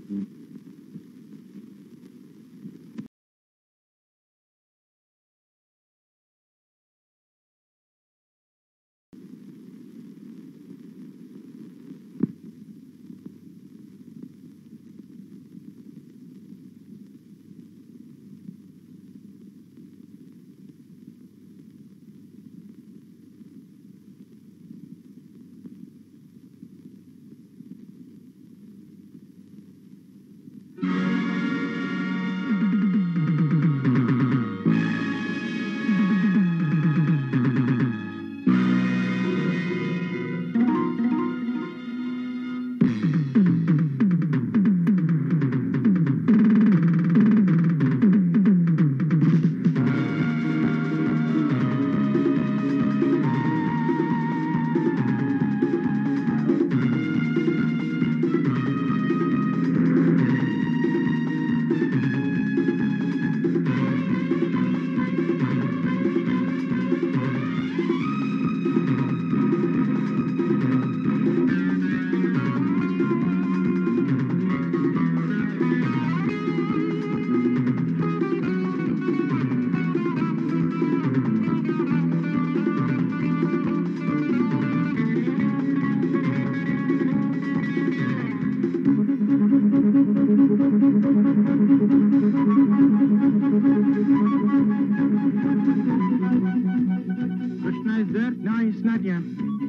Krishna is there? No, he's not here.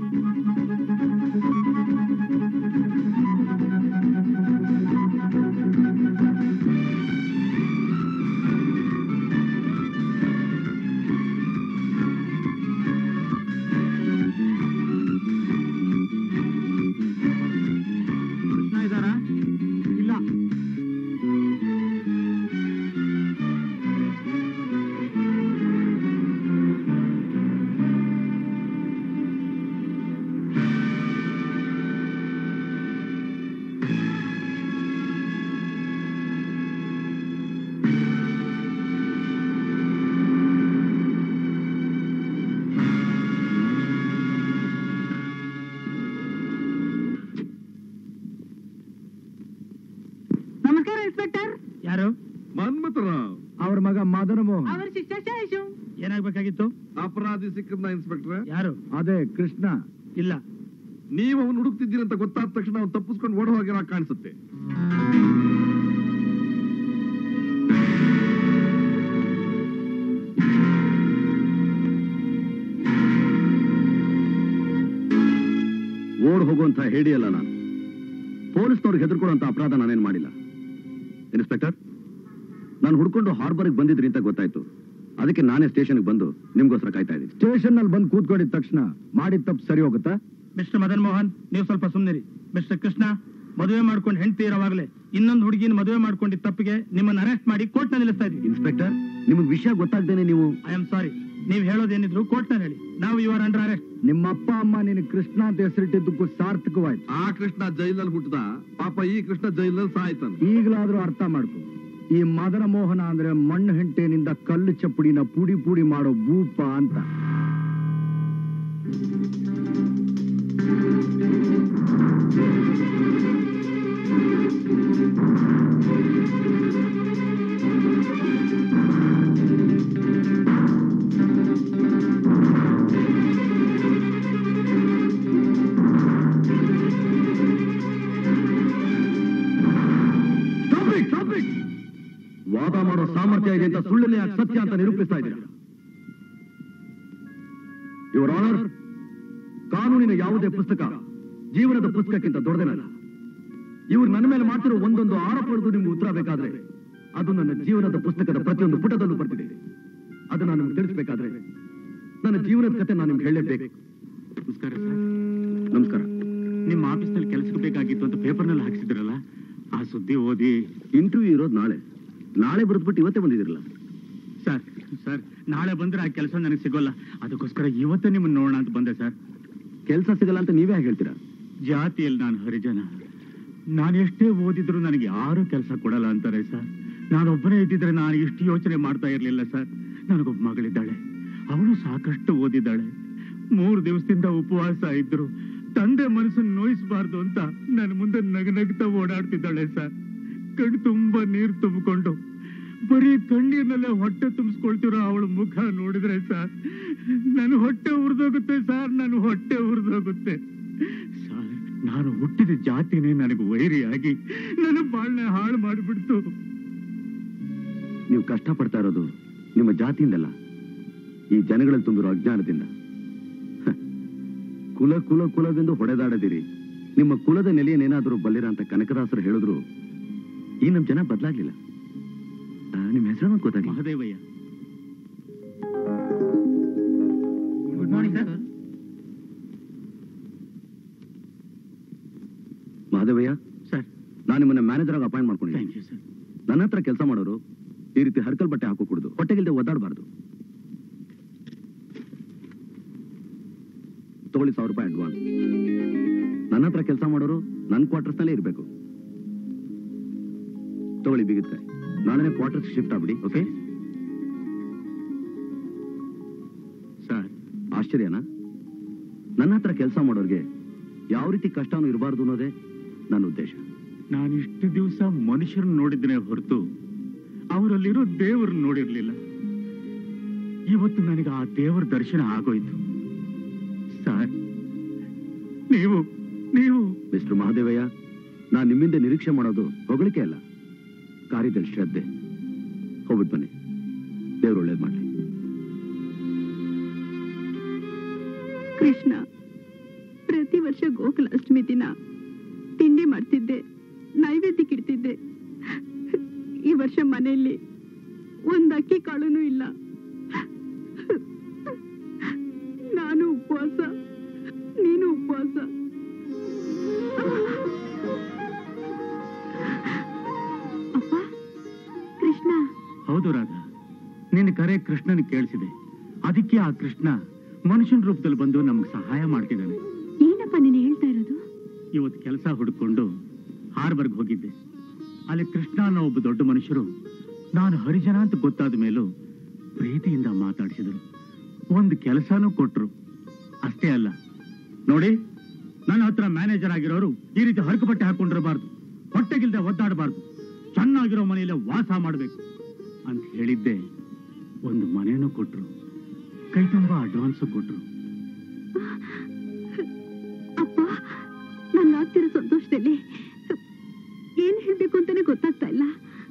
Krishna ಇದ್ದಾರಾ ಇಲ್ಲ ನಮಸ್ಕಾರ ಇನ್ಸ್ಪೆಕ್ಟರ್ ಯಾರು ಮನ್ಮಥರಾವ್ ಅವ್ರ ಮಗ ಮದನ ಮೋಹನ್ ಅವರ ಶಿಷ್ಯ ಶೇಷು ಏನಾಗ್ಬೇಕಾಗಿತ್ತು ಅಪರಾಧಿ ಸಿಕ್ಕದ್ನ ಇನ್ಸ್ಪೆಕ್ಟ್ರೆ ಯಾರು ಅದೇ ಕೃಷ್ಣ ಇಲ್ಲ ನೀವು ಅವನು ಹುಡುಕ್ತಿದ್ದೀರಿ ಅಂತ ಗೊತ್ತಾದ ತಕ್ಷಣ ಅವ್ನು ತಪ್ಪಿಸ್ಕೊಂಡು ಓಡ ಹೋಗಿರೋ ಕಾಣಿಸುತ್ತೆ ಓಡ್ ಹೋಗುವಂತ ಹೇಳಿಯಲ್ಲ ನಾನು ಪೊಲೀಸ್ನವ್ರಿಗೆ ಹೆದರ್ಕೊಳ್ಳುವಂತ ಅಪರಾಧ ನಾನೇನ್ ಮಾಡಿಲ್ಲ ಇನ್ಸ್ಪೆಕ್ಟರ್ ನಾನು ಹುಡ್ಕೊಂಡು ಹಾರ್ಬರ್ಗೆ ಬಂದಿದ್ರಿ ಅಂತ ಗೊತ್ತಾಯ್ತು ಅದಕ್ಕೆ ನಾನೇ ಸ್ಟೇಷನ್ಗೆ ಬಂದು ನಿಮ್ಗೋಸ್ಕರ ಕಾಯ್ತಾ ಇದ್ದೀನಿ ಸ್ಟೇಷನ್ ನಲ್ಲಿ ಬಂದು ಕೂತ್ಕೊಂಡಿದ ತಕ್ಷಣ ಮಾಡಿದ ತಪ್ಪು ಸರಿ ಹೋಗುತ್ತಾ ಮಿಸ್ಟರ್ ಮದನ್ ಮೋಹನ್ ನೀವು ಸ್ವಲ್ಪ ಸುಮ್ಮನಿರಿ ಮಿಸ್ಟರ್ ಕೃಷ್ಣ ಮದುವೆ ಮಾಡ್ಕೊಂಡು ಹೆಂಡತಿ ಇರೋವಾಗಲೇ ಇನ್ನೊಂದು ಹುಡುಗಿನ ಮದುವೆ ಮಾಡ್ಕೊಂಡಿದ್ದ ತಪ್ಪಿಗೆ ನಿಮ್ಮನ್ನ ಅರೆಸ್ಟ್ ಮಾಡಿ ಕೋರ್ಟ್ ನಲ್ಲಿ ನಿಲ್ಲಿಸ್ತಾ ಇದ್ದೀವಿ ಇನ್ಸ್ಪೆಕ್ಟರ್ ನಿಮಗೆ ವಿಷಯ ಗೊತ್ತಾಗ್ದೇನೆ ನೀವು ಐ ಆಮ್ ಸಾರಿ ನೀವು ಹೇಳೋದೇನಿದ್ರು ಕೋರ್ಟ್ ನಲ್ಲಿ ಹೇಳಿ ನಾವು ಯು ಆರ್ ಅಂಡರ್ ಅರೆಸ್ಟ್ ನಿಮ್ಮ ಅಪ್ಪ ಅಮ್ಮ ನಿನ್ ಕೃಷ್ಣ ಅಂತ ಹೆಸರಿಟ್ಟಿದ್ದಕ್ಕೂ ಸಾರ್ಥಕವಾಯ್ತು ಆ ಕೃಷ್ಣ ಜೈಲಲ್ಲಿ ಹುಟ್ಟದ ಪಾಪ ಈ ಕೃಷ್ಣ ಜೈಲಲ್ಲಿ ಸಾಯ್ತಾನೆ ಈಗಲಾದ್ರೂ ಅರ್ಥ ಮಾಡ್ಕೊ ಈ ಮದನ ಮೋಹನ ಅಂದ್ರೆ ಮಣ್ಣು ಹೆಂಟೆನಿಂದ ಕಲ್ಲು ಚಪ್ಪಡಿನ ಪುಡಿ ಪುಡಿ ಮಾಡೋ ಭೂಪ ಅಂತ Stop it, stop it. ವಾದ ಮಾಡೋ ಸಾಮರ್ಥ್ಯ ಇದೆ ಅಂತ ಸುಳ್ಳನ್ನೇ ಯಾಕೆ ಸತ್ಯ ಅಂತ ನಿರೂಪಿಸ್ತಾ ಇದ್ದೀರಾ ಯುವರ್ ಆನರ್ ಕಾನೂನಿನ ಯಾವುದೇ ಪುಸ್ತಕ ಜೀವನದ ಪುಸ್ತಕಕ್ಕಿಂತ ದೊಡ್ಡದೇನಲ್ಲ ಇವ್ರು ನನ್ನ ಮೇಲೆ ಮಾಡ್ತಿರೋ ಒಂದೊಂದು ಆರೋಪಗಳಿಗೂ ನಿಮ್ಗೆ ಉತ್ತರ ಬೇಕಾದ್ರೆ ಅದು ನನ್ನ ಜೀವನದ ಪುಸ್ತಕದ ಪ್ರತಿಯೊಂದು ಪುಟದಲ್ಲೂ ಬರ್ತಿದೆ ಅದು ನಾನು ನಿಮ್ಗೆ ತಿಳಿಸ್ಬೇಕಾದ್ರೆ ನನ್ನ ಜೀವನದ ಕತೆ ನಾನು ನಿಮ್ಗೆ ಹೇಳಲೇಬೇಕು ನಮಸ್ಕಾರ ಸರ್ ನಮಸ್ಕಾರ ನಿಮ್ಮ ಆಫೀಸ್ನಲ್ಲಿ ಕೆಲಸಕ್ಕೆ ಬೇಕಾಗಿತ್ತು ಅಂತ ಪೇಪರ್ನಲ್ಲಿ ಹಾಕ್ಸಿದ್ರಲ್ಲ ಆ ಸುದ್ದಿ ಓದಿ ಇಂಟರ್ವ್ಯೂ ಇರೋದು ನಾಳೆ ನಾಳೆ ಬರೆದ್ಬಿಟ್ಟು ಇವತ್ತೇ ಬಂದಿದಿರಲ್ಲ ಸರ್ ಸರ್ ನಾಳೆ ಬಂದ್ರೆ ಆ ಕೆಲಸ ನನಗೆ ಸಿಗೋಲ್ಲ ಅದಕ್ಕೋಸ್ಕರ ಇವತ್ತೇ ನಿಮ್ಮನ್ನ ನೋಡೋಣ ಅಂತ ಬಂದೆ ಸರ್ ಕೆಲಸ ಸಿಗಲ್ಲ ಅಂತ ನೀವೇ ಹೇಗೆ ಹೇಳ್ತೀರಾ ಜಾತಿಯಲ್ಲಿ ನಾನು ಹರಿಜನ ನಾನು ಎಷ್ಟೇ ಓದಿದ್ರು ನನಗೆ ಯಾರು ಕೆಲಸ ಕೊಡಲ್ಲ ಅಂತಾರೆ ಸರ್ ನಾನೊಬ್ಬನೇ ಇದ್ದಿದ್ರೆ ನಾನು ಇಷ್ಟು ಯೋಚನೆ ಮಾಡ್ತಾ ಇರಲಿಲ್ಲ ಸರ್ ನನಗೊಬ್ಬ ಮಗಳಿದ್ದಾಳೆ ಅವಳು ಸಾಕಷ್ಟು ಓದಿದ್ದಾಳೆ ಮೂರು ದಿವಸದಿಂದ ಉಪವಾಸ ಇದ್ರು ತಂದೆ ಮನಸ್ಸನ್ನು ನೋಯಿಸಬಾರ್ದು ಅಂತ ನನ್ನ ಮುಂದೆ ನಗ ನಗ್ತಾ ಓಡಾಡ್ತಿದ್ದಾಳೆ ಸರ್ ಕಣ್ಣು ತುಂಬಾ ನೀರು ತುಂಬಿಕೊಂಡು ಬರೀ ಕಣ್ಣೀರ್ನಲ್ಲೇ ಹೊಟ್ಟೆ ತುಂಬಿಸ್ಕೊಳ್ತಿರೋ ಅವಳ ಮುಖ ನೋಡಿದ್ರೆ ಸರ್ ನನ್ನ ಹೊಟ್ಟೆ ಉರಿದೋಗುತ್ತೆ ಸರ್ ನನ್ನ ಹೊಟ್ಟೆ ಉರಿದೋಗುತ್ತೆ ಸರ್ ನಾನು ಹುಟ್ಟಿದ ಜಾತಿನೇ ನನಗೆ ವೈರಿಯಾಗಿ ನನ್ನ ಬಾಳ್ನೆ ಹಾಳು ಮಾಡಿಬಿಡ್ತು ನೀವು ಕಷ್ಟಪಡ್ತಾ ಇರೋದು ನಿಮ್ಮ ಜಾತಿಯಿಂದಲ್ಲ ಈ ಜನಗಳಲ್ಲಿ ತುಂಬಿರೋ ಅಜ್ಞಾನದಿಂದ ಹ. ಕುಲ ಕುಲ ಕುಲವೆಂದು ಹೊಡೆದಾಡದಿರಿ ನಿಮ್ಮ ಕುಲದ ನೆಲೆಯನ್ನೇನಾದರೂ ಬಲ್ಲಿರ ಅಂತ ಕನಕದಾಸರು ಹೇಳಿದ್ರು ಈ ನಮ್ಮ ಜನ ಬದಲಾಗ್ಲಿಲ್ಲ ನಿಮ್ಮ ಹೆಸರು ಗೊತ್ತಾಗ್ಲಿ Mahadevaiah good morning sir Mahadevaiah sir ನಾನು ನಿಮ್ಮನ್ನ ಮ್ಯಾನೇಜರ್ ಆಗಿ ಅಪಾಯಿಂಟ್ ಮಾಡ್ಕೊಂಡಿದ್ದೀನಿ ಥ್ಯಾಂಕ್ ಯು ಸರ್ ನನ್ನ ಹತ್ರ ಕೆಲಸ ಮಾಡೋರು ಈ ರೀತಿ ಹರ್ಕಲ್ ಬಟ್ಟೆ ಹಾಕೋ ಕುಡ್ದು ಹೊಟ್ಟೆಗಿಲ್ದೆ ಒದ್ದಾಡಬಾರ್ದು ತಗೊಳ್ಳಿ ಸಾವಿರ ರೂಪಾಯಿ ಅಡ್ವಾನ್ಸ್ ನನ್ನ ಹತ್ರ ಕೆಲಸ ಮಾಡೋರು ನನ್ನ ಕ್ವಾರ್ಟರ್ಸ್ ನಲ್ಲೇ ಇರಬೇಕು ತಗೊಳ್ಳಿ ಬಿಗುತ್ತೆ ನಾಳೆ ಕ್ವಾರ್ಟರ್ಸ್ ಶಿಫ್ಟ್ ಆಗ್ಬಿಡಿ ಓಕೆ ಸರ್ ಆಶ್ಚರ್ಯನಾ ನನ್ನ ಹತ್ರ ಕೆಲಸ ಮಾಡೋರಿಗೆ ಯಾವ ರೀತಿ ಕಷ್ಟನೂ ಇರಬಾರ್ದು ಅನ್ನೋದೇ ನನ್ನ ಉದ್ದೇಶ ನಾನು ಇಷ್ಟು ದಿವಸ ಮನುಷ್ಯರನ್ನ ನೋಡಿದ್ರೆ ಹೊರತು ಅವರಲ್ಲಿರೋ ದೇವರನ್ನ ನೋಡಿರ್ಲಿಲ್ಲ ಇವತ್ತು ನನಗೆ ಆ ದೇವರ ದರ್ಶನ ಆಗೋಯ್ತು ಸರ್ ನೀವು ನೀವು ಮಿಸ್ಟರ್ ಮಹಾದೇವಯ್ಯ ನಾನು ನಿಮ್ಮಿಂದ ನಿರೀಕ್ಷೆ ಮಾಡೋದು ಹೊಗಳಿಕೆ ಅಲ್ಲ ಕಾರ್ಯದಲ್ಲಿ ಶ್ರದ್ಧೆ ಹೋಗ್ಬಿಟ್ಟು ಬನ್ನಿ ದೇವ್ರು ಒಳ್ಳೇದು ಮಾಡಲಿ ಕೃಷ್ಣ ಪ್ರತಿ ವರ್ಷ ಗೋಕುಲಾಷ್ಟಮಿ ದಿನ ತಿಂಡಿ ಮಾಡ್ತಿದ್ದೆ ನೈವೇದ್ಯಕ್ಕೆ ಇಡ್ತಿದ್ದೆ ಈ ವರ್ಷ ಮನೆಯಲ್ಲಿ ಒಂದ್ ಅಕ್ಕಿ ಕಾಳುನೂ ಇಲ್ಲ ನಾನು ಉಪವಾಸ ನೀನು ಉಪವಾಸ ಅಪ್ಪ ಕೃಷ್ಣ ಹೌದು ರಾಧಾ ನಿನ್ನ ಕರೆ ಕೃಷ್ಣನ ಕೇಳಿಸಿದೆ ಅದಕ್ಕೆ ಆ ಕೃಷ್ಣ ಮನುಷ್ಯನ ರೂಪದಲ್ಲಿ ಬಂದು ನಮ್ಗೆ ಸಹಾಯ ಮಾಡ್ತಿದ್ದಾನೆ ಏನಪ್ಪ ನೀನು ಹೇಳ್ತಾ ಇರೋದು ಇವತ್ತು ಕೆಲಸ ಹುಡುಕೊಂಡು ಹಾರ್ಬರ್ಗ್ ಹೋಗಿದ್ದೆ ಅಲ್ಲಿ ಕೃಷ್ಣ ಅನ್ನೋ ಒಬ್ಬ ದೊಡ್ಡ ಮನುಷ್ಯರು ನಾನು ಹರಿಜನ ಅಂತ ಗೊತ್ತಾದ ಮೇಲೂ ಪ್ರೀತಿಯಿಂದ ಮಾತಾಡಿಸಿದರು ಒಂದು ಕೆಲಸನೂ ಕೊಟ್ರು ಅಷ್ಟೇ ಅಲ್ಲ ನೋಡಿ ನನ್ನ ಹತ್ರ ಮ್ಯಾನೇಜರ್ ಆಗಿರೋರು ಈ ರೀತಿ ಹರಕು ಬಟ್ಟೆ ಹಾಕೊಂಡಿರಬಾರ್ದು ಹೊಟ್ಟೆಗಿಲ್ದೆ ಒದ್ದಾಡಬಾರ್ದು ಚೆನ್ನಾಗಿರೋ ಮನೆಯಲ್ಲೇ ವಾಸ ಮಾಡಬೇಕು ಅಂತ ಹೇಳಿದ್ದೆ ಒಂದು ಮನೆನೂ ಕೊಟ್ರು ಕೈ ತುಂಬಾ ಅಡ್ವಾನ್ಸ್ ಕೊಟ್ರು ಅಪ್ಪ ನನ್ಗಾಗ್ತಿರೋ ಸಂತೋಷದಲ್ಲಿ ಏನ್ ಹೇಳ್ಬೇಕು ಅಂತಾನೆ ಗೊತ್ತಾಗ್ತಾ ಇಲ್ಲ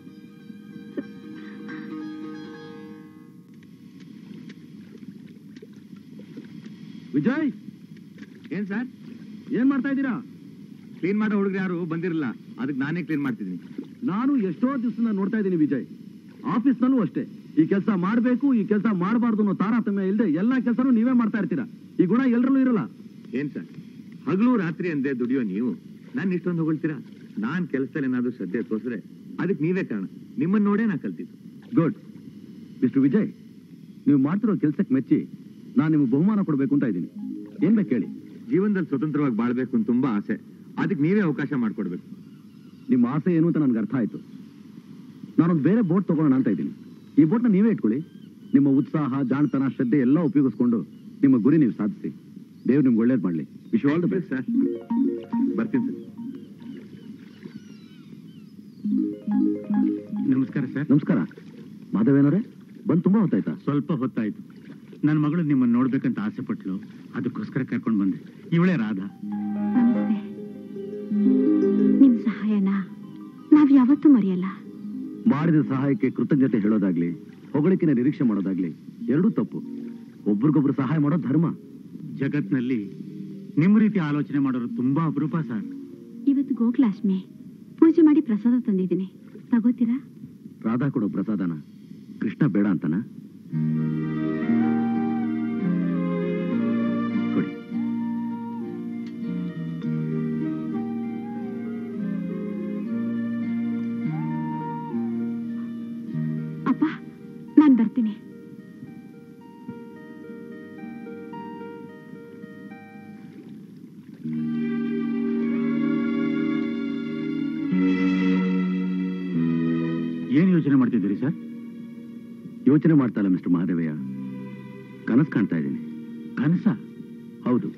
ವಿಜಯ್ ಏನ್ ಸರ್ ಏನ್ ಮಾಡ್ತಾ ಇದ್ದೀರಾ ಕ್ಲೀನ್ ಮಾಡೋ ಹುಡುಗರು ಯಾರು ಬಂದಿರಲ್ಲ ಅದಕ್ಕೆ ನಾನೇ ಕ್ಲೀನ್ ಮಾಡ್ತಿದ್ದೀನಿ ನಾನು ಎಷ್ಟೋ ದಿವಸದಿಂದ ನೋಡ್ತಾ ಇದ್ದೀನಿ ವಿಜಯ್ ಆಫೀಸ್ನಲ್ಲೂ ಅಷ್ಟೇ ಈ ಕೆಲಸ ಮಾಡಬೇಕು ಈ ಕೆಲಸ ಮಾಡಬಾರ್ದು ಅನ್ನೋ ತಾರತಮ್ಯ ಇಲ್ಲದೆ ಎಲ್ಲಾ ಕೆಲಸನೂ ನೀವೇ ಮಾಡ್ತಾ ಇರ್ತೀರಾ ಈ ಗುಣ ಎಲ್ಲರಲ್ಲೂ ಇರಲ್ಲ ಏನ್ ಸರ್ ಹಗಲು ರಾತ್ರಿ ಅಂದೆ ದುಡಿಯೋ ನೀವು ನಾನು ಇಷ್ಟೊಂದು ಹೊಗಳ್ತೀರಾ ನಾನ್ ಕೆಲಸದಲ್ಲಿ ಏನಾದ್ರು ಶ್ರದ್ಧೆ ತೋರಿಸಿದ್ರೆ ಅದಕ್ಕೆ ನೀವೇ ಕಾರಣ ನಿಮ್ಮನ್ನ ನೋಡೇ ನಾ ಕಲ್ತಿದ್ದು ಗುಡ್ ಮಿಸ್ಟರ್ ವಿಜಯ್ ನೀವು ಮಾಡ್ತಿರೋ ಕೆಲಸಕ್ಕೆ ಮೆಚ್ಚಿ ನಾನು ನಿಮ್ಗೆ ಬಹುಮಾನ ಕೊಡಬೇಕು ಅಂತ ಇದ್ದೀನಿ ಏನ್ ಬೇಕು ಹೇಳಿ ಜೀವನದಲ್ಲಿ ಸ್ವತಂತ್ರವಾಗಿ ಬಾಳ್ಬೇಕು ಅಂತ ತುಂಬಾ ಆಸೆ ಅದಕ್ಕೆ ನೀವೇ ಅವಕಾಶ ಮಾಡ್ಕೊಡ್ಬೇಕು ನಿಮ್ಮ ಆಸೆ ಏನು ಅಂತ ನನ್ಗೆ ಅರ್ಥ ಆಯ್ತು ನಾನೊಂದು ಬೇರೆ ಬೋಟ್ ತಗೊಳ್ಳೋಣ ಅಂತ ಇದ್ದೀನಿ ಈ ಬೋಟ್ನ ನೀವೇ ಇಟ್ಕೊಳ್ಳಿ ನಿಮ್ಮ ಉತ್ಸಾಹ ಜಾಣತನ ಶ್ರದ್ಧೆ ಎಲ್ಲ ಉಪಯೋಗಿಸ್ಕೊಂಡು ನಿಮ್ಮ ಗುರಿ ನೀವು ಸಾಧಿಸಿ ದೇವ್ರು ನಿಮ್ಗೆ ಒಳ್ಳೇದು ಮಾಡಲಿ wish all the best sir ಬರ್ತೀನಿ ಸರ್ ನಮಸ್ಕಾರ ಸರ್ ನಮಸ್ಕಾರ ಮಾಧವೇನವರೇ ಬಂದು ತುಂಬಾ ಹೊತ್ತಾಯ್ತಾ ಸ್ವಲ್ಪ ಹೊತ್ತಾಯ್ತು ನನ್ನ ಮಗಳು ನಿಮ್ಮನ್ನ ನೋಡ್ಬೇಕಂತ ಆಸೆ ಪಟ್ಲು ಅದಕ್ಕೋಸ್ಕರ ಕರ್ಕೊಂಡು ಬಂದೆ ಇವಳೇ ರಾಧಾ ನಮಸ್ತೆ ನಿಮ್ ಸಹಾಯನ ನಾವ್ ಯಾವತ್ತೂ ಮರೆಯಲ್ಲ ಮಾಡಿದ ಸಹಾಯಕ್ಕೆ ಕೃತಜ್ಞತೆ ಹೇಳೋದಾಗ್ಲಿ ಹೊಗಳಿಕೆನ ನಿರೀಕ್ಷೆ ಮಾಡೋದಾಗ್ಲಿ ಎರಡೂ ತಪ್ಪು ಒಬ್ರಿಗೊಬ್ರು ಸಹಾಯ ಮಾಡೋ ಧರ್ಮ ಜಗತ್ನಲ್ಲಿ ನಿಮ್ಮ ರೀತಿ ಆಲೋಚನೆ ಮಾಡೋರು ತುಂಬಾ ಅಪರೂಪ ಸರ್ ಇವತ್ತು ಗೋಕುಲಾಷ್ಟಮಿ ಪೂಜೆ ಮಾಡಿ ಪ್ರಸಾದ ತಂದಿದ್ದೀನಿ ತಗೋತೀರಾ ರಾಧಾ ಕೊಡೋ ಪ್ರಸಾದನ ಕೃಷ್ಣ ಬೇಡ ಅಂತನ ಕೊಡಿ ಅಪ್ಪ ನಾನ್ ಬರ್ತೀನಿ ಏನ್ ಯೋಚನೆ ಮಾಡ್ತಿದ್ದೀರಿ ಸರ್ ಯೋಚನೆ ಮಾಡ್ತಾಯಿಲ್ಲ ಮಿಸ್ಟರ್ ಮಹಾದೇವಯ್ಯ ಕನಸು ಕಾಣ್ತಾ ಇದ್ದೀನಿ ಕನಸ ಹೌದು